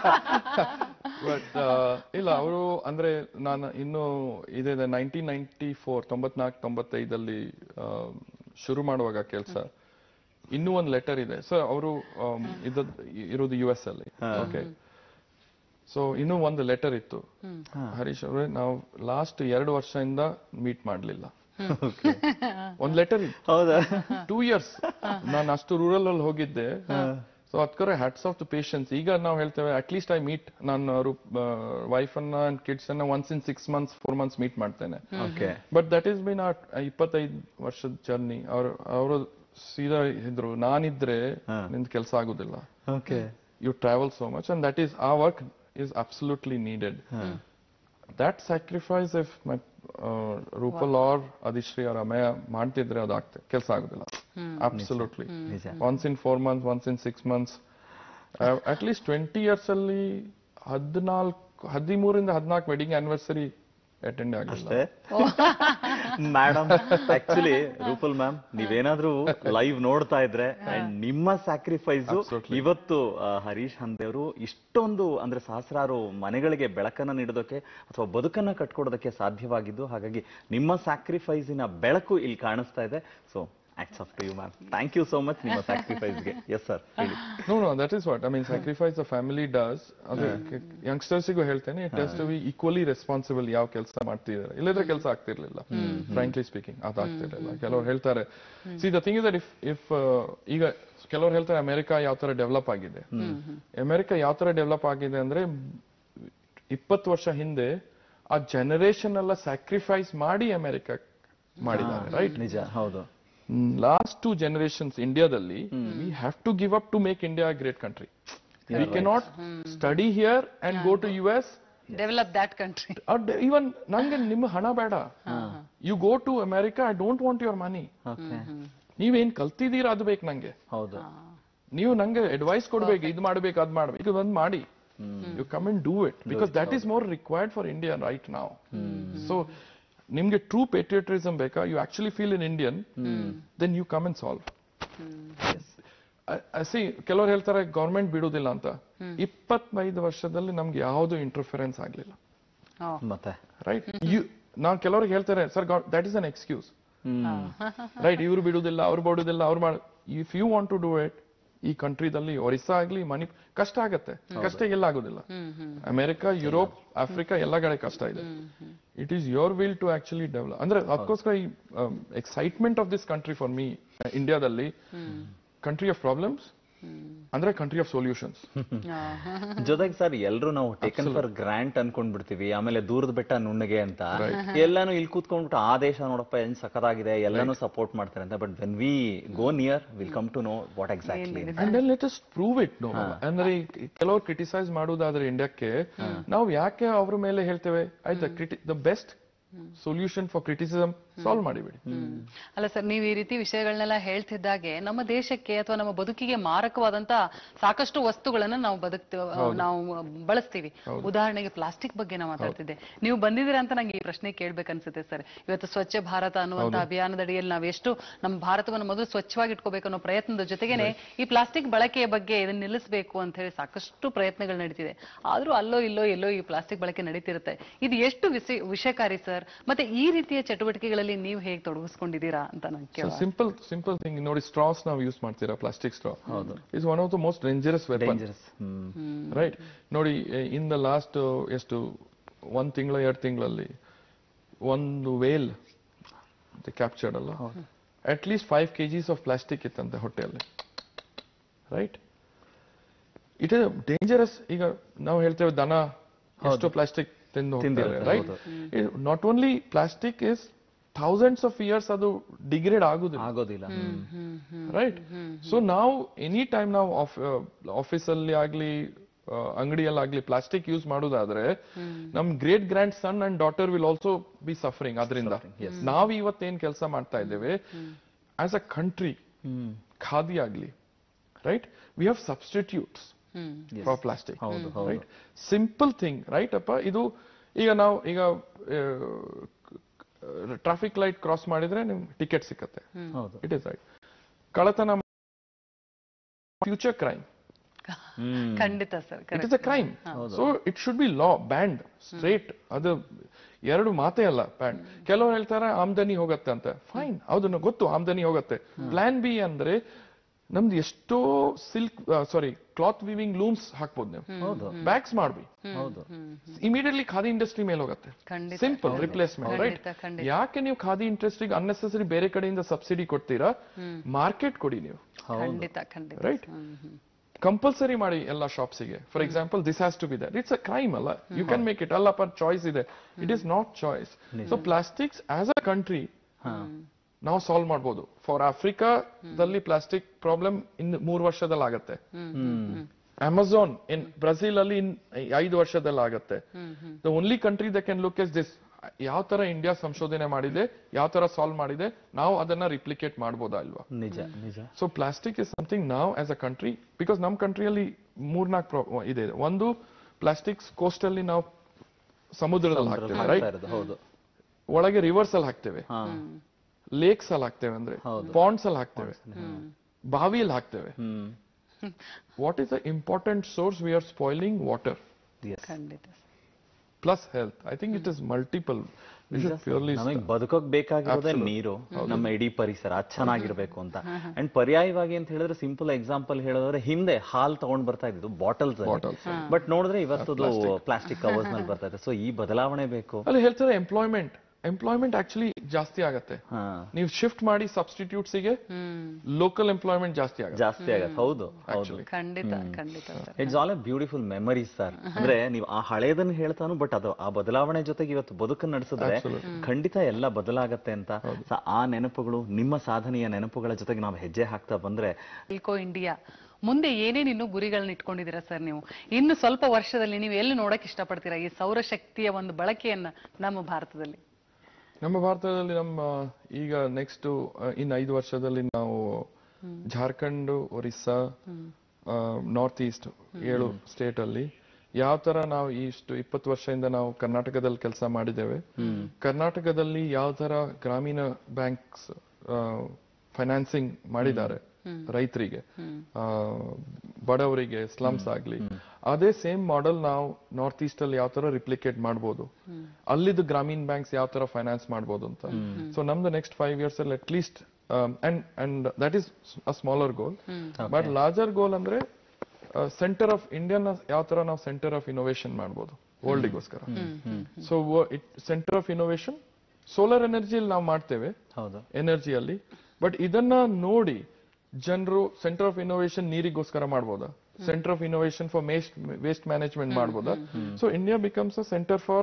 ಬಟ್ ಇಲ್ಲ ಅವರು ಅಂದ್ರೆ ನಾನು ಇನ್ನು ಇದೆ ನೈನ್ಟೀನ್ ನೈನ್ಟಿ ಫೋರ್ ತೊಂಬತ್ನಾಲ್ಕು ತೊಂಬತ್ತೈದಲ್ಲಿ ಆ, ಶುರು ಮಾಡುವಾಗ ಕೆಲಸ ಇನ್ನೂ ಒಂದು ಲೆಟರ್ ಇದೆ ಸೊ ಅವರು ಇದ್ದದ್ ಇರೋದು ಯು ಎಸ್ ಅಲ್ಲಿ ಓಕೆ ಸೊ ಇನ್ನೂ ಒಂದು ಲೆಟರ್ ಇತ್ತು ಹರೀಶ್ ಅವರೇ ನಾವು ಲಾಸ್ಟ್ ಎರಡು ವರ್ಷದಿಂದ ಮೀಟ್ ಮಾಡ್ಲಿಲ್ಲ ಒಂದ್ ಲೆಟರ್ ಇತ್ತು ಹೌದಾ ಟೂ ಇಯರ್ಸ್ ನಾನು ಅಷ್ಟು ರೂರಲ್ ಅಲ್ಲಿ ಹೋಗಿದ್ದೆ ಸೊ ಅದಕ್ಕೋರೆ ಹ್ಯಾಟ್ಸ್ ಆಫ್ ದ ಪೇಷನ್ಸ್ ಈಗ ನಾವು ಹೇಳ್ತೇವೆ ಅಟ್ ಲೀಸ್ಟ್ ಐ ಮೀಟ್ ನಾನು ವೈಫ್ ಅನ್ನ ಅಂಡ್ ಕಿಡ್ಸ್ ಅನ್ನ once in six months four months meet ಮಾಡ್ತೇನೆ okay but that is been ಇಪ್ಪತ್ತೈದು ವರ್ಷದ ಜರ್ನಿ ಅವ್ರು ಅವರು ಸೀದಾ ಇದ್ರು ನಾನಿದ್ರೆ ನಿಂದ ಕೆಲಸ ಆಗುದಿಲ್ಲ okay you travel so much and that is a work is absolutely needed that sacrifice if my Rupal or Adishree ಅವ್ರ ಅಮಯ ಮಾಡ್ತಿದ್ರೆ ಅದಾಗ್ತದೆ ಕೆಲಸ ಆಗುದಿಲ್ಲ ಅಬ್ಸಲ್ಯೂಟ್ಲಿ ನಿಜ once in four months once in six months at least twenty years ಅಲ್ಲಿ ಹದಿನಾಲ್ಕು ಹದಿಮೂರಿಂದ ಹದಿನಾಲ್ಕು ವೆಡ್ಡಿಂಗ್ ಆನಿವರ್ಸರಿ ಅಟೆಂಡ್ ಆಗಲಿಲ್ಲ ಮೇಡಮ್ ಆಕ್ಚುಲಿ ರೂಪಲ್ ಮ್ಯಾಮ್ ನೀವೇನಾದ್ರೂ ಲೈವ್ ನೋಡ್ತಾ ಇದ್ರೆ ಅಂಡ್ ನಿಮ್ಮ ಸ್ಯಾಕ್ರಿಫೈಸ್ ಇವತ್ತು ಆ, ಹರೀಶ್ ಹಂದೇವರು ಇಷ್ಟೊಂದು ಅಂದ್ರೆ ಸಹಸ್ರಾರು ಮನೆಗಳಿಗೆ ಬೆಳಕನ್ನ ನೀಡೋದಕ್ಕೆ ಅಥವಾ ಬದುಕನ್ನ ಕಟ್ಕೊಡೋದಕ್ಕೆ ಸಾಧ್ಯವಾಗಿದ್ದು ಹಾಗಾಗಿ ನಿಮ್ಮ ಸ್ಯಾಕ್ರಿಫೈಸಿನ ಬೆಳಕು ಇಲ್ಲಿ ಕಾಣಿಸ್ತಾ ಇದೆ so hats off to you ma'am thank you so much ನಿಮ್ಮ ಸ್ಯಾಕ್ರಿಫೈಸ್ಗೆ ಎಸ್ ಸರ್ ಹೇಳಿ no no that is what I mean sacrifice the family does ಅದೇ ಯಂಗ್ಸ್ಟರ್ಸಿಗೂ ಹೇಳ್ತೇನೆ it has to B equally responsible ಯಾವ ಕೆಲಸ ಮಾಡ್ತಿದ್ದಾರೆ ಇಲ್ಲದ್ರೆ ಕೆಲಸ ಆಗ್ತಿರ್ಲಿಲ್ಲ ಫ್ರಾಂಕ್ಲಿ ಸ್ಪೀಕಿಂಗ್ ಅದಾಗ್ತಿರ್ಲಿಲ್ಲ ಕೆಲವ್ರು ಹೇಳ್ತಾರೆ see the thing is that if if ಈಗ ಕೆಲವ್ರು ಹೇಳ್ತಾರೆ ಅಮೆರಿಕ ಯಾವ ತರ ಡೆವಲಪ್ ಆಗಿದೆ ಅಮೆರಿಕ ಯಾವ ತರ ಡೆವಲಪ್ ಆಗಿದೆ ಅಂದ್ರೆ ಇಪ್ಪತ್ತು ವರ್ಷ ಹಿಂದೆ ಆ ಜನರೇಷನ್ ಎಲ್ಲ ಸ್ಯಾಕ್ರಿಫೈಸ್ ಮಾಡಿ ಅಮೆರಿಕ ಮಾಡಿದ್ದಾರೆ ರೈಟ್ ನಿಜ ಹೌದು ಲಾಸ್ಟ್ ಟೂ ಜನರೇಷನ್ಸ್ ಇಂಡಿಯಾದಲ್ಲಿ we have to give up to make India great country we cannot study here and go to U S develop that country even ನಂಗೆ ನಿಮ್ಮ ಹಣ ಬೇಡ you go to America I don't want your money okay ನೀವೇನ್ ಕಲ್ತಿದ್ದೀರಾ ಅದು ಬೇಕು ನಂಗೆ ಹೌದು ನೀವು ನಂಗೆ ಅಡ್ವೈಸ್ ಕೊಡ್ಬೇಕು ಇದು ಮಾಡ್ಬೇಕು ಅದ್ ಮಾಡ್ಬೇಕು ಇದು ಒಂದ್ ಮಾಡಿ you come and do it because that is more required for India right ನಾವ್ ಸೊ ನಿಮ್ಗೆ ಟ್ರೂ ಪೇಟ್ರಿಯಟಿಸಮ್ ಬೇಕಾ you actually feel in Indian then you come and solve see ಕೆಲವ್ರು ಹೇಳ್ತಾರೆ ಗೌರ್ಮೆಂಟ್ ಬಿಡುದಿಲ್ಲ ಅಂತ ಇಪ್ಪತ್ತೈದು ವರ್ಷದಲ್ಲಿ ನಮ್ಗೆ ಯಾವುದು ಇಂಟರ್ಫರೆನ್ಸ್ ಆಗ್ಲಿಲ್ಲ ಮತ್ತೆ ರೈಟ್ ಯು ನಾನ್ ಕೆಲವ್ರಿಗೆ ಹೇಳ್ತಾರೆ sir that is an excuse right ಇವ್ರು ಬಿಡುದಿಲ್ಲ ಅವ್ರು ಬಿಡುದಿಲ್ಲ ಅವ್ರು ಮಾಡ if you want to do it ಈ ಕಂಟ್ರಿದಲ್ಲಿ ಒರಿಸ್ಸಾ ಆಗ್ಲಿ ಮಣಿ ಕಷ್ಟ ಆಗತ್ತೆ ಕಷ್ಟ ಎಲ್ಲ ಆಗೋದಿಲ್ಲ ಅಮೆರಿಕ ಯುರೋಪ್ ಆಫ್ರಿಕಾ ಎಲ್ಲ ಕಡೆ ಕಷ್ಟ ಇದೆ it is your will to actually develop ಅಂದ್ರೆ ಅದಕ್ಕೋಸ್ಕರ ಈ excitement of this country for me ಇಂಡಿಯಾದಲ್ಲಿ ಕಂಟ್ರಿ ಆಫ್ ಪ್ರಾಬ್ಲಮ್ಸ್ ಅಂದ್ರೆ ಕಂಟ್ರಿ ಆಫ್ ಸೊಲ್ಯೂಷನ್ಸ್ ಜೊತೆಗೆ ಸರ್ ಎಲ್ರು ನಾವು ಟೇಕನ್ ಫಾರ್ ಗ್ರಾಂಟ್ ಅನ್ಕೊಂಡ್ ಬಿಡ್ತೀವಿ ಆಮೇಲೆ ದೂರದ ಬೆಟ್ಟ ನುಣ್ಣಗೆ ಅಂತ ಎಲ್ಲಾನು ಇಲ್ಲಿ ಕೂತ್ಕೊಂಡ್ಬಿಟ್ಟು ಆ ದೇಶ ನೋಡಪ್ಪ ಏನ್ ಸಖತ್ತಾಗಿದೆ ಎಲ್ಲಾನು ಸಪೋರ್ಟ್ ಮಾಡ್ತಾರೆ ಅಂತ but when we go near will come to know what exactly and then let us prove it no ಅಂದ್ರೆ ಕೆಲವರು ಕ್ರಿಟಿಸೈಸ್ ಮಾಡುವುದಾದ್ರೆ ಇಂಡಿಯಾಕ್ಕೆ ನಾವು ಯಾಕೆ ಅವ್ರ ಮೇಲೆ ಹೇಳ್ತೇವೆ ಆಯ್ತಾ the best solution for criticism solve ಮಾಡಿಬಿಡಿ ಅಲ್ಲ ಸರ್ ನೀವು ಈ ರೀತಿ ವಿಷಯಗಳನ್ನೆಲ್ಲ ಹೇಳ್ತಿದ್ದಾಗೆ ನಮ್ಮ ದೇಶಕ್ಕೆ ಅಥವಾ ನಮ್ಮ ಬದುಕಿಗೆ ಮಾರಕವಾದಂತ ಸಾಕಷ್ಟು ವಸ್ತುಗಳನ್ನ ನಾವು ಬದುಕ್ತ ನಾವು ಬಳಸ್ತೀವಿ ಉದಾಹರಣೆಗೆ ಪ್ಲಾಸ್ಟಿಕ್ ಬಗ್ಗೆ ನಾವು ಮಾತಾಡ್ತಿದ್ದೆ ನೀವು ಬಂದಿದ್ದೀರಾ ಅಂತ ನಂಗೆ ಈ ಪ್ರಶ್ನೆ ಕೇಳ್ಬೇಕನ್ಸುತ್ತೆ ಸರ್ ಇವತ್ತು ಸ್ವಚ್ಛ ಭಾರತ ಅನ್ನುವಂತ ಅಭಿಯಾನದಡಿಯಲ್ಲಿ ನಾವು ಎಷ್ಟು ನಮ್ಮ ಭಾರತವನ್ನು ಮೊದಲು ಸ್ವಚ್ಛವಾಗಿ ಇಟ್ಕೋಬೇಕು ಅನ್ನೋ ಪ್ರಯತ್ನದ ಜೊತೆಗೇನೆ ಈ ಪ್ಲಾಸ್ಟಿಕ್ ಬಳಕೆಯ ಬಗ್ಗೆ ಇದನ್ನ ನಿಲ್ಲಿಸಬೇಕು ಅಂತ ಹೇಳಿ ಸಾಕಷ್ಟು ಪ್ರಯತ್ನಗಳು ನಡೀತಿದೆ ಆದ್ರೂ ಅಲ್ಲೋ ಇಲ್ಲೋ ಎಲ್ಲೋ ಈ ಪ್ಲಾಸ್ಟಿಕ್ ಬಳಕೆ ನಡೀತಿರುತ್ತೆ ಇದು ಎಷ್ಟು ವಿಷ- ವಿಷಕಾರಿ ಸರ್ ಮತ್ತೆ ಈ ರೀತಿಯ ಚಟುವಟಿಕೆಗಳಲ್ಲಿ ನೀವು ಹೇಗೆ ತೊಡಗಿಸ್ಕೊಂಡಿದ್ದೀರಾ ಅಂತ ನಂಗೆ ಕೇಳ ಸಿಂಪಲ್ ಸಿಂಪಲ್ ಥಿಂಗ್ ನೋಡಿ ಸ್ಟ್ರಾಸ್ ನಾವು ಯೂಸ್ ಮಾಡ್ತೀರಾ plastic straw is one of the most dangerous weapon dangerous hmm right ನೋಡಿ ಇನ್ ದ ಲಾಸ್ಟ್ ಎಷ್ಟು ಒಂದ್ ತಿಂಗಳ ಎರಡು ತಿಂಗಳಲ್ಲಿ ಒಂದು ವೇಲ್ ಕ್ಯಾಪ್ಚರ್ಡ್ ಅಲ್ಲ at least five kgs of plastic ಇತ್ತಂತೆ ಹೊಟ್ಟೆಯಲ್ಲಿ ರೈಟ್ ಇಟ್ ಇಸ್ ಡೇಂಜರಸ್ ಈಗ ನಾವು ಹೇಳ್ತೇವೆ ದನ ಎಷ್ಟು ಪ್ಲಾಸ್ಟಿಕ್ ತಿಂದು ಹೋಗ್ತಾರೆ right not only plastic is thousands of years ಅದು ಡಿಗ್ರೇಡ್ ಆಗುದಿಲ್ಲ ಆಗೋದಿಲ್ಲ ರೈಟ್ ಸೊ ನಾವು ಎನಿ ಟೈಮ್ ನಾವು ಆಫೀಸ್ ಅಲ್ಲಿ ಆಗ್ಲಿ ಅಂಗಡಿಯಲ್ಲಿ ಆಗ್ಲಿ ಪ್ಲಾಸ್ಟಿಕ್ ಯೂಸ್ ಮಾಡೋದಾದ್ರೆ ನಮ್ great grandson and daughter will also be suffering ಅದರಿಂದ ನಾವ್ ಇವತ್ತೇನ್ ಕೆಲಸ ಮಾಡ್ತಾ ಇದ್ದೇವೆ as a country hmm khadi ಆಗ್ಲಿ right we have substitutes for plastic right simple thing right ಅಪ್ಪ ಇದು ಈಗ ನಾವು ಈಗ ಟ್ರಾಫಿಕ್ ಲೈಟ್ ಕ್ರಾಸ್ ಮಾಡಿದ್ರೆ ನಿಮ್ಗೆ ಟಿಕೆಟ್ ಸಿಕ್ಕತ್ತೆ ಹೌದು ಇಟ್ ಇಸ್ ರೈಟ್ ಕಳ್ಳತನ ಫ್ಯೂಚರ್ ಕ್ರೈಮ್ ಹ್ಮ್ ಖಂಡಿತ sir it is a crime so it should be law banned straight ಅದು ಎರಡು ಮಾತೇ ಅಲ್ಲ ಬ್ಯಾಂಡ್ ಕೆಲವರು ಹೇಳ್ತಾರೆ ಆಮ್ದನಿ ಹೋಗತ್ತೆ ಅಂತ ಫೈನ್ ಅದನ್ನು ಗೊತ್ತು ಆಮ್ದನಿ ಹೋಗತ್ತೆ ಪ್ಲಾನ್ ಬಿ ಅಂದ್ರೆ ನಮ್ದು ಎಷ್ಟೋ silk sari cloth weaving looms ಹಾಕ್ಬೋದು ನೀವು ಹೌದು ಬ್ಯಾಗ್ಸ್ ಮಾಡ್ಬಿ ಹೌದು ಇಮಿಡಿಯೇಟ್ಲಿ ಖಾದಿ ಇಂಡಸ್ಟ್ರಿ ಮೇಲೆ ಹೋಗುತ್ತೆ ಖಂಡಿತ ಸಿಂಪಲ್ ರಿಪ್ಲೇಸ್ಮೆಂಟ್ ರೈಟ್ ಖಂಡಿತ ಖಂಡಿತ ಯಾಕೆ ನೀವು ಖಾದಿ ಇಂಡಸ್ಟ್ರಿಗೆ ಅನ್ನೆಸೆಸರಿ ಬೇರೆ ಕಡೆಯಿಂದ ಸಬ್ಸಿಡಿ ಕೊಡ್ತೀರಾ ಮಾರ್ಕೆಟ್ ಕೊಡಿ ನೀವು ಖಂಡಿತ ಖಂಡಿತ ರೈಟ್ ಕಂಪಲ್ಸರಿ ಮಾಡಿ ಎಲ್ಲ ಶಾಪ್ಸಿಗೆ for example this has to be that it's a crime ಅಲ್ಲ ಯು ಕ್ಯಾನ್ ಮೇಕ್ ಇಟ್ ಅಲ್ಲಪ್ಪ ಚಾಯ್ಸ್ ಇದೆ it is not choice so plastics as a country ನಾವು ಸಾಲ್ವ್ ಮಾಡ್ಬೋದು ಫಾರ್ ಆಫ್ರಿಕಾದಲ್ಲಿ ಪ್ಲಾಸ್ಟಿಕ್ ಪ್ರಾಬ್ಲಮ್ ಇನ್ ಮೂರು ವರ್ಷದಲ್ಲಿ ಆಗತ್ತೆ ಅಮೆಝಾನ್ ಇನ್ ಬ್ರೆಜಿಲ್ ಅಲ್ಲಿ ಇನ್ ಐದು ವರ್ಷದಲ್ಲಿ ಆಗತ್ತೆ the only country the can look as this ಯಾವ ತರ ಇಂಡಿಯಾ ಸಂಶೋಧನೆ ಮಾಡಿದೆ ಯಾವ ತರ ಸಾಲ್ವ್ ಮಾಡಿದೆ ನಾವು ಅದನ್ನ ರಿಪ್ಲಿಕೇಟ್ ಮಾಡ್ಬೋದಾ ಅಲ್ವಾ ನಿಜ ನಿಜ ಸೊ ಪ್ಲಾಸ್ಟಿಕ್ ಇಸ್ ಸಮಥಿಂಗ್ ನಾವ್ ಆಸ್ ಅ ಕಂಟ್ರಿ ಬಿಕಾಸ್ ನಮ್ಮ ಕಂಟ್ರಿಯಲ್ಲಿ ಮೂರ್ನಾಲ್ಕು ಇದೆ ಒಂದು ಪ್ಲಾಸ್ಟಿಕ್ಸ್ ಕೋಸ್ಟ್ ಅಲ್ಲಿ ನಾವು ಸಮುದ್ರದಲ್ಲಿ ಹಾಕ್ತೇವೆ ಹಾಕ್ತಾ ರೈಟ್ ಇರೋದು ಹೌದು ಒಳಗೆ ರಿವರ್ಸ್ ಅಲ್ಲಿ ಹಾಕ್ತೇವೆ ಹಾ ಲೇಕ್ಸ್ ಅಲ್ಲಿ ಹಾಕ್ತೇವೆ ಅಂದ್ರೆ ಪಾಂಡ್ಸ್ ಅಲ್ಲಿ ಹಾಕ್ತೇವೆ ಬಾವಿಯಲ್ಲಿ ಹಾಕ್ತೇವೆ hmm what is the important source we are spoiling water yes ಖಂಡಿತ plus health I think it is multiple purely ನಮಗೆ ಬದುಕೋಕ್ ಬೇಕಾಗಿರೋದೇ ನೀರು ನಮ್ಮ ಇಡೀ ಪರಿಸರ ಅದ್ ಚೆನ್ನಾಗಿರ್ಬೇಕು ಅಂತ ಅಂಡ್ ಪರ್ಯಾಯವಾಗಿ ಅಂತ ಹೇಳಿದ್ರೆ ಸಿಂಪಲ್ ಎಕ್ಸಾಂಪಲ್ ಹೇಳೋದ್ರೆ ಹಿಂದೆ ಹಾಲ್ ತಗೊಂಡ್ ಬರ್ತಾ ಇದ್ದು ಬಾಟಲ್ಸ್ Bottles. ಬಟ್ ನೋಡಿದ್ರೆ ಇವತ್ತದು ಪ್ಲಾಸ್ಟಿಕ್ ಕವರ್ಸ್ ನಲ್ಲಿ ಬರ್ತಾ ಇದೆ ಸೊ ಈ ಬದಲಾವಣೆ ಬೇಕು ಅಲ್ಲಿ ಹೇಳ್ತಾರೆ ಎಂಪ್ಲಾಯ್ಮೆಂಟ್ ಎಂಪ್ಲಾಯ್ಮೆಂಟ್ ಆಕ್ಚುಲಿ ಜಾಸ್ತಿ ಆಗತ್ತೆ ಹಾ ನೀವು ಶಿಫ್ಟ್ ಮಾಡಿ substitutes ಗೆ ಲೋಕಲ್ ಎಂಪ್ಲಾಯ್ಮೆಂಟ್ ಜಾಸ್ತಿ ಆಗುತ್ತೆ ಜಾಸ್ತಿ ಆಗತ್ತೆ ಹೌದು ಹೌದು ಖಂಡಿತ ಖಂಡಿತ sir it's all a beautiful memories sir ಅಂದ್ರೆ ನೀವು ಆ ಹಳೇದನ್ನ ಹೇಳ್ತಾನು ಬಟ್ ಅದು ಆ ಬದಲಾವಣೆ ಜೊತೆಗೆ ಇವತ್ತು ಬದುಕನ್ನು ನಡೆಸಿದ್ರೆ ಖಂಡಿತ ಎಲ್ಲ ಬದಲಾಗತ್ತೆ ಅಂತ So, ಆ ನೆನಪುಗಳು ನಿಮ್ಮ ಸಾಧನೆಯ ನೆನಪುಗಳ ಜೊತೆಗೆ ನಾವು ಹೆಜ್ಜೆ ಹಾಕ್ತಾ ಬಂದ್ರೆ ಇಲ್ಕೋ ಇಂಡಿಯಾ ಮುಂದೆ ಏನೇನ್ ಇನ್ನು ಗುರಿಗಳನ್ನ ಇಟ್ಕೊಂಡಿದ್ದೀರಾ ಸರ್ ನೀವು ಇನ್ನು ಸ್ವಲ್ಪ ವರ್ಷದಲ್ಲಿ ನೀವು ಎಲ್ಲಿ ನೋಡಕ್ ಇಷ್ಟಪಡ್ತೀರಾ ಈ ಸೌರಶಕ್ತಿಯ ಒಂದು ಬಳಕೆಯನ್ನ ನಮ್ಮ ಭಾರತದಲ್ಲಿ ನಮ್ಮ ಭಾರತದಲ್ಲಿ ನಮ್ಮ ಈಗ ನೆಕ್ಸ್ಟ್ ಇನ್ ಐದು ವರ್ಷದಲ್ಲಿ ನಾವು ಜಾರ್ಖಂಡ್ ಒರಿಸ್ಸಾ ನಾರ್ತ್ ಈಸ್ಟ್ ಏಳು ಸ್ಟೇಟ್ ಅಲ್ಲಿ ಯಾವ ತರ ನಾವು ಇಷ್ಟು ಇಪ್ಪತ್ತು ವರ್ಷದಿಂದ ನಾವು ಕರ್ನಾಟಕದಲ್ಲಿ ಕೆಲಸ ಮಾಡಿದ್ದೇವೆ ಕರ್ನಾಟಕದಲ್ಲಿ ಯಾವ ತರ ಗ್ರಾಮೀಣ ಬ್ಯಾಂಕ್ಸ್ ಫೈನಾನ್ಸಿಂಗ್ ಮಾಡಿದ್ದಾರೆ ರೈತರಿಗೆ ಆ, ಬಡವರಿಗೆ ಸ್ಲಮ್ಸ್ ಆಗ್ಲಿ ಅದೇ ಸೇಮ್ ಮಾಡೆಲ್ ನಾವು ನಾರ್ತ್ ಈಸ್ಟ್ ಅಲ್ಲಿ ಯಾವ ತರ ರಿಪ್ಲಿಕೇಟ್ ಮಾಡ್ಬೋದು ಅಲ್ಲಿದ್ದು ಗ್ರಾಮೀಣ ಬ್ಯಾಂಕ್ಸ್ ಯಾವ ತರ ಫೈನಾನ್ಸ್ ಮಾಡ್ಬೋದು ಅಂತ ಸೊ ನಮ್ದು ನೆಕ್ಸ್ಟ್ ಫೈವ್ ಇಯರ್ಸ್ ಅಲ್ಲಿ at least um, and and that is a smaller goal but larger goal ಅಂದ್ರೆ ಸೆಂಟರ್ ಆಫ್ ಇಂಡಿಯನ್ ಯಾವ ತರ ನಾವು ಸೆಂಟರ್ ಆಫ್ ಇನೋವೇಷನ್ ಮಾಡ್ಬೋದು ವರ್ಲ್ಡ್ಗೋಸ್ಕರ so it centre of innovation solar ಎನರ್ಜಿಯಲ್ಲಿ ನಾವು ಮಾಡ್ತೇವೆ ಹೌದು ಎನರ್ಜಿಯಲ್ಲಿ ಬಟ್ ಇದನ್ನ ನೋಡಿ ಜನರು ಸೆಂಟರ್ ಆಫ್ ಇನೋವೇಷನ್ ನೀರಿಗೋಸ್ಕರ ಮಾಡ್ಬೋದಾ centre of innovation for waste waste management ಮಾಡ್ಬೋದಾ so India becomes a centre for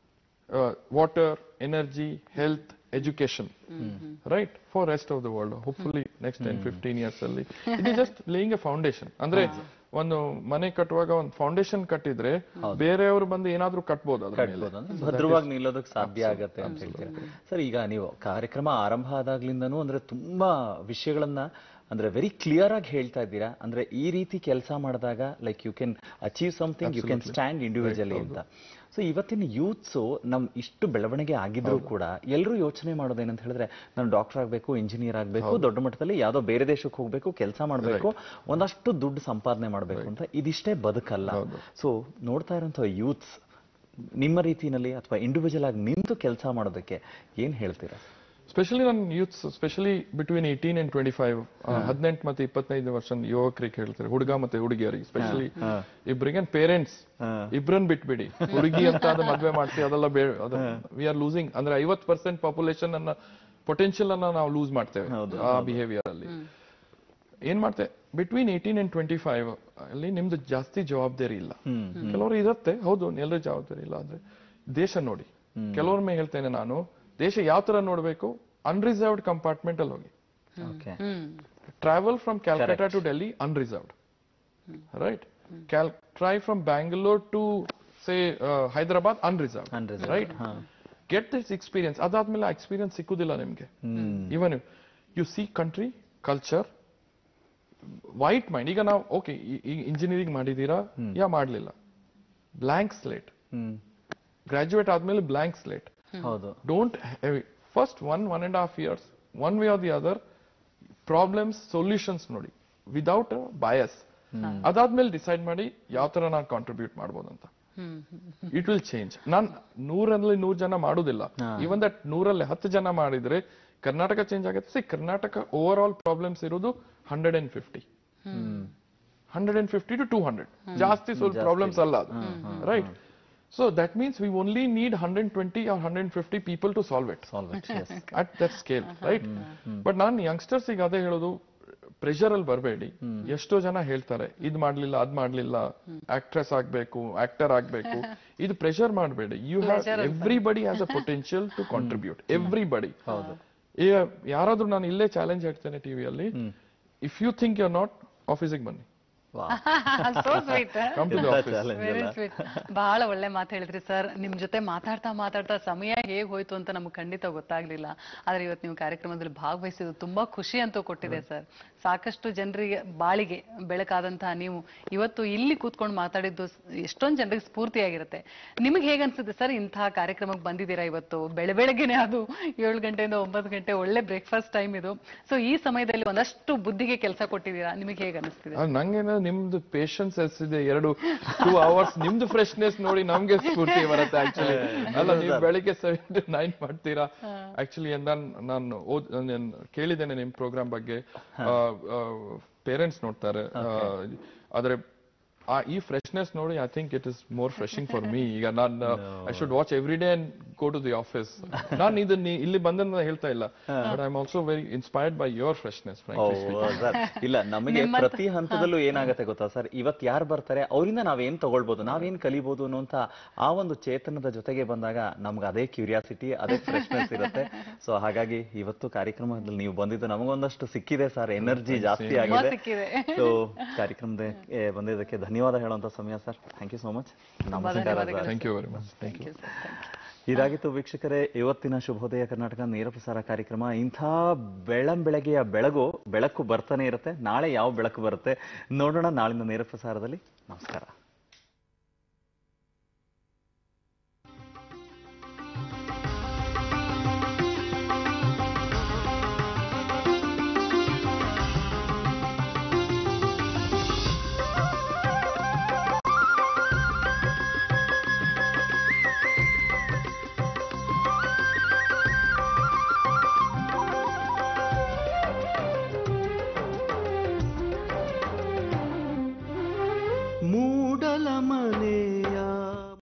water energy health education right for rest of the world hopefully next ten fifteen years ಅಲ್ಲಿ it is just laying a foundation ಅಂದ್ರೆ ಒಂದು ಮನೆ ಕಟ್ಟುವಾಗ ಒಂದು foundation ಕಟ್ಟಿದ್ರೆ ಬೇರೆಯವರು ಬಂದು ಏನಾದ್ರೂ ಕಟ್ಬೋದು ಅದ್ರ ಮೇಲೆ ಕಟ್ಬೋದು ಅಂದ್ರೆ ಭದ್ರವಾಗಿ ನಿಲ್ಲೋದಕ್ಕೆ ಸಾಧ್ಯ ಆಗತ್ತೆ ಅಂತ ಹೇಳ್ತೀರಾ ಸರ್ ಈಗ ನೀವು ಕಾರ್ಯಕ್ರಮ ಆರಂಭ ಆದಾಗ್ಲಿಂದನೂ ಅಂದ್ರೆ ತುಂಬಾ ವಿಷಯಗಳನ್ನ ಅಂದ್ರೆ ವೆರಿ ಕ್ಲಿಯರ್ ಆಗಿ ಹೇಳ್ತಾ ಇದ್ದೀರಾ ಅಂದ್ರೆ ಈ ರೀತಿ ಕೆಲಸ ಮಾಡಿದಾಗ like you can achieve something you can stand individually ಅಂತ ಸೊ ಇವತ್ತಿನ ಯೂತ್ಸು ನಮ್ ಇಷ್ಟು ಬೆಳವಣಿಗೆ ಆಗಿದ್ರು ಕೂಡ ಎಲ್ಲರೂ ಯೋಚನೆ ಮಾಡೋದೇನಂತ ಹೇಳಿದ್ರೆ ನಾನು ಡಾಕ್ಟರ್ ಆಗಬೇಕು ಇಂಜಿನಿಯರ್ ಆಗಬೇಕು ದೊಡ್ಡ ಮಟ್ಟದಲ್ಲಿ ಯಾವ್ದೋ ಬೇರೆ ದೇಶಕ್ಕೆ ಹೋಗ್ಬೇಕು ಕೆಲಸ ಮಾಡಬೇಕು ಒಂದಷ್ಟು ದುಡ್ಡು ಸಂಪಾದನೆ ಮಾಡಬೇಕು ಅಂತ ಇದಿಷ್ಟೇ ಬದುಕಲ್ಲ ಸೊ ನೋಡ್ತಾ ಇರೋಂಥ ಯೂತ್ಸ್ ನಿಮ್ಮ ರೀತಿನಲ್ಲಿ ಅಥವಾ ಇಂಡಿವಿಜುವಲ್ ಆಗಿ ನಿಂತು ಕೆಲಸ ಮಾಡೋದಕ್ಕೆ ಏನ್ ಹೇಳ್ತೀರಾ ಸ್ಪೆಷಲಿ ನನ್ನ youths specially between eighteen and twenty five ಹದಿನೆಂಟು ಮತ್ತೆ ಇಪ್ಪತ್ತೈದು ವರ್ಷ ಯುವಕರಿಗೆ ಹೇಳ್ತಾರೆ ಹುಡುಗ ಮತ್ತೆ ಹುಡುಗಿಯರಿಗೆ ಸ್ಪೆಷಲಿ ಇಬ್ಬರಿಗೆ ಪೇರೆಂಟ್ಸ್ ಇಬ್ರನ್ ಬಿಟ್ಬಿಡಿ ಹುಡುಗಿ ಅಂತ ಅದು ಮದ್ವೆ ಮಾಡ್ತೀವಿ ಅದೆಲ್ಲ ವಿ ಆರ್ ಲೂಸಿಂಗ್ ಅಂದ್ರೆ ಐವತ್ ಪರ್ಸೆಂಟ್ ಪಾಪ್ಯುಲೇಷನ್ ಅನ್ನ ಪೊಟೆನ್ಶಿಯಲ್ ಅನ್ನ ನಾವು ಲೂಸ್ ಮಾಡ್ತೇವೆ ಆ ಬಿಹೇವಿಯರ್ ಅಲ್ಲಿ ಏನ್ ಮಾಡ್ತೆ between eighteen and twenty five ಅಲ್ಲಿ ನಿಮ್ದು ಜಾಸ್ತಿ ಜವಾಬ್ದಾರಿ ಇಲ್ಲ ಕೆಲವರು ಇರುತ್ತೆ ಹೌದು ಎಲ್ಲರೂ ಜವಾಬ್ದಾರಿ ಇಲ್ಲ ಆದ್ರೆ ದೇಶ ನೋಡಿ ಕೆಲವ್ರ ಮೇಲೆ ಹೇಳ್ತೇನೆ ನಾನು ದೇಶ ಯಾವ ತರ ನೋಡ್ಬೇಕು ಅನ್ರಿಸರ್ವ್ಡ್ ಕಂಪಾರ್ಟ್ಮೆಂಟ್ ಅಲ್ಲಿ ಹೋಗಿ okay travel from Calcutta to Delhi unreserved. Right? Cal- try from Bangalore to say uh, Hyderabad unreserved. Unreserved, Right? Get this experience. ಅದಾದ್ಮೇಲೆ ಆ ಎಕ್ಸ್ಪೀರಿಯನ್ಸ್ ಸಿಕ್ಕುದಿಲ್ಲ ನಿಮ್ಗೆ even you see country culture white mind ಈಗ ನಾವು okay engineering ಮಾಡಿದೀರಾ ಯಾ ಮಾಡ್ಲಿಲ್ಲ blank slate hmm graduate ಆದ್ಮೇಲೆ ಬ್ಲಾಂಕ್ ಸ್ಲೇಟ್ ಹೌದು don't have- first one one and a half years one way or the other problems solutions ನೋಡಿ without bias ಅದಾದ್ಮೇಲೆ decide ಮಾಡಿ ಯಾವ ತರ ನಾನು ಕಾಂಟ್ರಿಬ್ಯೂಟ್ ಮಾಡ್ಬೋದು ಅಂತ ಇಟ್ ವಿಲ್ ಚೇಂಜ್ ನಾನ್ ನೂರಲ್ಲಿ ನೂರ್ ಜನ ಮಾಡುದಿಲ್ಲ ಇವನ್ ದಟ್ ನೂರಲ್ಲಿ ಹತ್ತು ಜನ ಮಾಡಿದ್ರೆ ಕರ್ನಾಟಕ ಚೇಂಜ್ ಆಗುತ್ತೆ see Karnataka over all problems ಇರೋದು hundred and fifty hundred and fifty to two hundred ಜಾಸ್ತಿ ಸ್ವಲ್ಪ ಪ್ರಾಬ್ಲಮ್ಸ್ ಅಲ್ಲ ಅದು right so that means we only need hundred twenty or hundred fifty people to solve it solve it at that scale right but ನಾನು youngsters ಈಗ ಅದೇ ಹೇಳೋದು pressure ಅಲ್ಲಿ ಬರಬೇಡಿ ಎಷ್ಟೋ ಜನ ಹೇಳ್ತಾರೆ ಇದ್ ಮಾಡ್ಲಿಲ್ಲ ಅದ್ ಮಾಡ್ಲಿಲ್ಲ ಆಕ್ಟ್ರೆಸ್ ಆಗ್ಬೇಕು ಆಕ್ಟರ್ ಆಗ್ಬೇಕು ಇದು ಪ್ರೆಷರ್ ಮಾಡಬೇಡಿ you have everybody has a potential to contribute everybody ಈಗ ಯಾರಾದ್ರೂ ನಾನು ಇಲ್ಲೇ ಚಾಲೆಂಜ್ ಹೇಳ್ತೇನೆ ಟಿವಿಯಲ್ಲಿ if you think you not ಆಫೀಸಿಗೆ ಬನ್ನಿ So sweet. Come to the office very sweet ಬಹಳ ಒಳ್ಳೆ ಮಾತು ಹೇಳಿದ್ರಿ ಸರ್ ನಿಮ್ ಜೊತೆ ಮಾತಾಡ್ತಾ ಮಾತಾಡ್ತಾ ಸಮಯ ಹೇಗ್ ಹೋಯ್ತು ಅಂತ ನಮ್ಗೆ ಖಂಡಿತ ಗೊತ್ತಾಗ್ಲಿಲ್ಲ ಆದ್ರೆ ಇವತ್ತು ನೀವು ಕಾರ್ಯಕ್ರಮದಲ್ಲಿ ಭಾಗವಹಿಸಿದ್ದು ತುಂಬಾ ಖುಷಿ ಅಂತೂ ಕೊಟ್ಟಿದೆ ಸರ್ ಸಾಕಷ್ಟು ಜನರಿಗೆ ಬಾಳಿಗೆ ಬೆಳಕಾದಂತಹ ನೀವು ಇವತ್ತು ಇಲ್ಲಿ ಕೂತ್ಕೊಂಡು ಮಾತಾಡಿದ್ದು ಸ್- ಎಷ್ಟೊಂದ್ ಜನರಿಗೆ ಸ್ಫೂರ್ತಿಯಾಗಿರುತ್ತೆ ನಿಮಗೆ ಹೇಗೆ ಅನ್ಸುತ್ತೆ ಸರ್ ಇಂತಹ ಕಾರ್ಯಕ್ರಮಕ್ಕೆ ಬಂದಿದ್ದೀರಾ ಇವತ್ತು ಬೆಳೆ ಬೆಳಗ್ಗೆನೆ ಅದು ಏಳು ಗಂಟೆಯಿಂದ ಒಂಬತ್ತು ಗಂಟೆ ಒಳ್ಳೆ ಬ್ರೇಕ್ಫಾಸ್ಟ್ ಟೈಮ್ ಇದು ಸೊ ಈ ಸಮಯದಲ್ಲಿ ಒಂದಷ್ಟು ಬುದ್ಧಿಗೆ ಕೆಲಸ ಕೊಟ್ಟಿದ್ದೀರಾ ನಿಮಗೆ ಹೇಗೆ ಅನಿಸ್ತಿದೆ ಅದ್ ನಂಗೇನ ನಿಮ್ದು ಪೇಶನ್ಸ್ ಎಷ್ಟಿದೆ ಎರಡು ಟೂ ಅವರ್ಸ್ ನಿಮ್ದು ಫ್ರೆಶ್ನೆಸ್ ನೋಡಿ ನಮ್ಗೆ ಸ್ಫೂರ್ತಿ ಬರುತ್ತೆ ಆಕ್ಚುಲಿ ಅಲ್ಲ ನೀವು ಬೆಳಿಗ್ಗೆ ಸೆವೆನ್ ಟು ನೈನ್ ಮಾಡ್ತೀರಾ ಆಕ್ಚುಲಿ ನಾನು ನಾನು ಓದ್ ನಾನ್ ಕೇಳಿದ್ದೇನೆ ನಿಮ್ ಪ್ರೋಗ್ರಾಮ್ ಬಗ್ಗೆ ಪೇರೆಂಟ್ಸ್ ನೋಡ್ತಾರೆ ಆ, ಆದ್ರೆ ಆ ಈ ಫ್ರೆಶ್ನೆಸ್ ನೋಡಿ I think it is more freshing for me ಈಗ ನಾನು I should watch every day and go to the office ನಾನು ಇದು ನೀ- ಇಲ್ಲಿ ಬಂದ ಹೇಳ್ತಾ ಇಲ್ಲ but I am also very inspired by your freshness oh, sir ಇಲ್ಲ ನಮಗೆ ಪ್ರತಿ ಹಂತದಲ್ಲೂ ಏನಾಗತ್ತೆ ಗೊತ್ತಾ ಸರ್ ಇವತ್ ಯಾರು ಬರ್ತಾರೆ ಅವರಿಂದ ನಾವೇನ್ ತಗೊಳ್ಬೋದು ನಾವೇನ್ ಕಲಿಬಹುದು ಅನ್ನೋಂತ ಆ ಒಂದು ಚೇತನದ ಜೊತೆಗೆ ಬಂದಾಗ ನಮ್ಗೆ ಅದೇ ಕ್ಯೂರಿಯಾಸಿಟಿ ಅದೇ ಫ್ರೆಶ್ನೆಸ್ ಇರುತ್ತೆ ಸೊ ಹಾಗಾಗಿ ಇವತ್ತು ಕಾರ್ಯಕ್ರಮದಲ್ಲಿ ನೀವು ಬಂದಿದ್ದು ನಮಗೊಂದಷ್ಟು ಸಿಕ್ಕಿದೆ ಸರ್ ಎನರ್ಜಿ ಜಾಸ್ತಿ ಆಗಿದೆ ಸಿಕ್ಕಿದೆ. ಸೊ ಕಾರ್ಯಕ್ರಮಕ್ಕೆ ಬಂದಿದ್ದಕ್ಕೆ ಧನ್ಯವಾದ ಹೇಳುವಂತ ಸಮಯ sir thank you so much ನಮಸ್ಕಾರ sir thank you very much thank you ಇದಾಗಿತ್ತು ವೀಕ್ಷಕರೇ ಇವತ್ತಿನ ಶುಭೋದಯ ಕರ್ನಾಟಕ ನೇರ ಪ್ರಸಾರ ಕಾರ್ಯಕ್ರಮ ಇಂಥ ಬೆಳಂಬೆಳಗ್ಗೆಯ ಬೆಳಗು ಬೆಳಕು ಬರ್ತಾನೆ ಇರುತ್ತೆ ನಾಳೆ ಯಾವ ಬೆಳಕು ಬರುತ್ತೆ ನೋಡೋಣ ನಾಳಿನ ನೇರ ಪ್ರಸಾರದಲ್ಲಿ ನಮಸ್ಕಾರ ಕತ್ತಲ ಮನೆಯ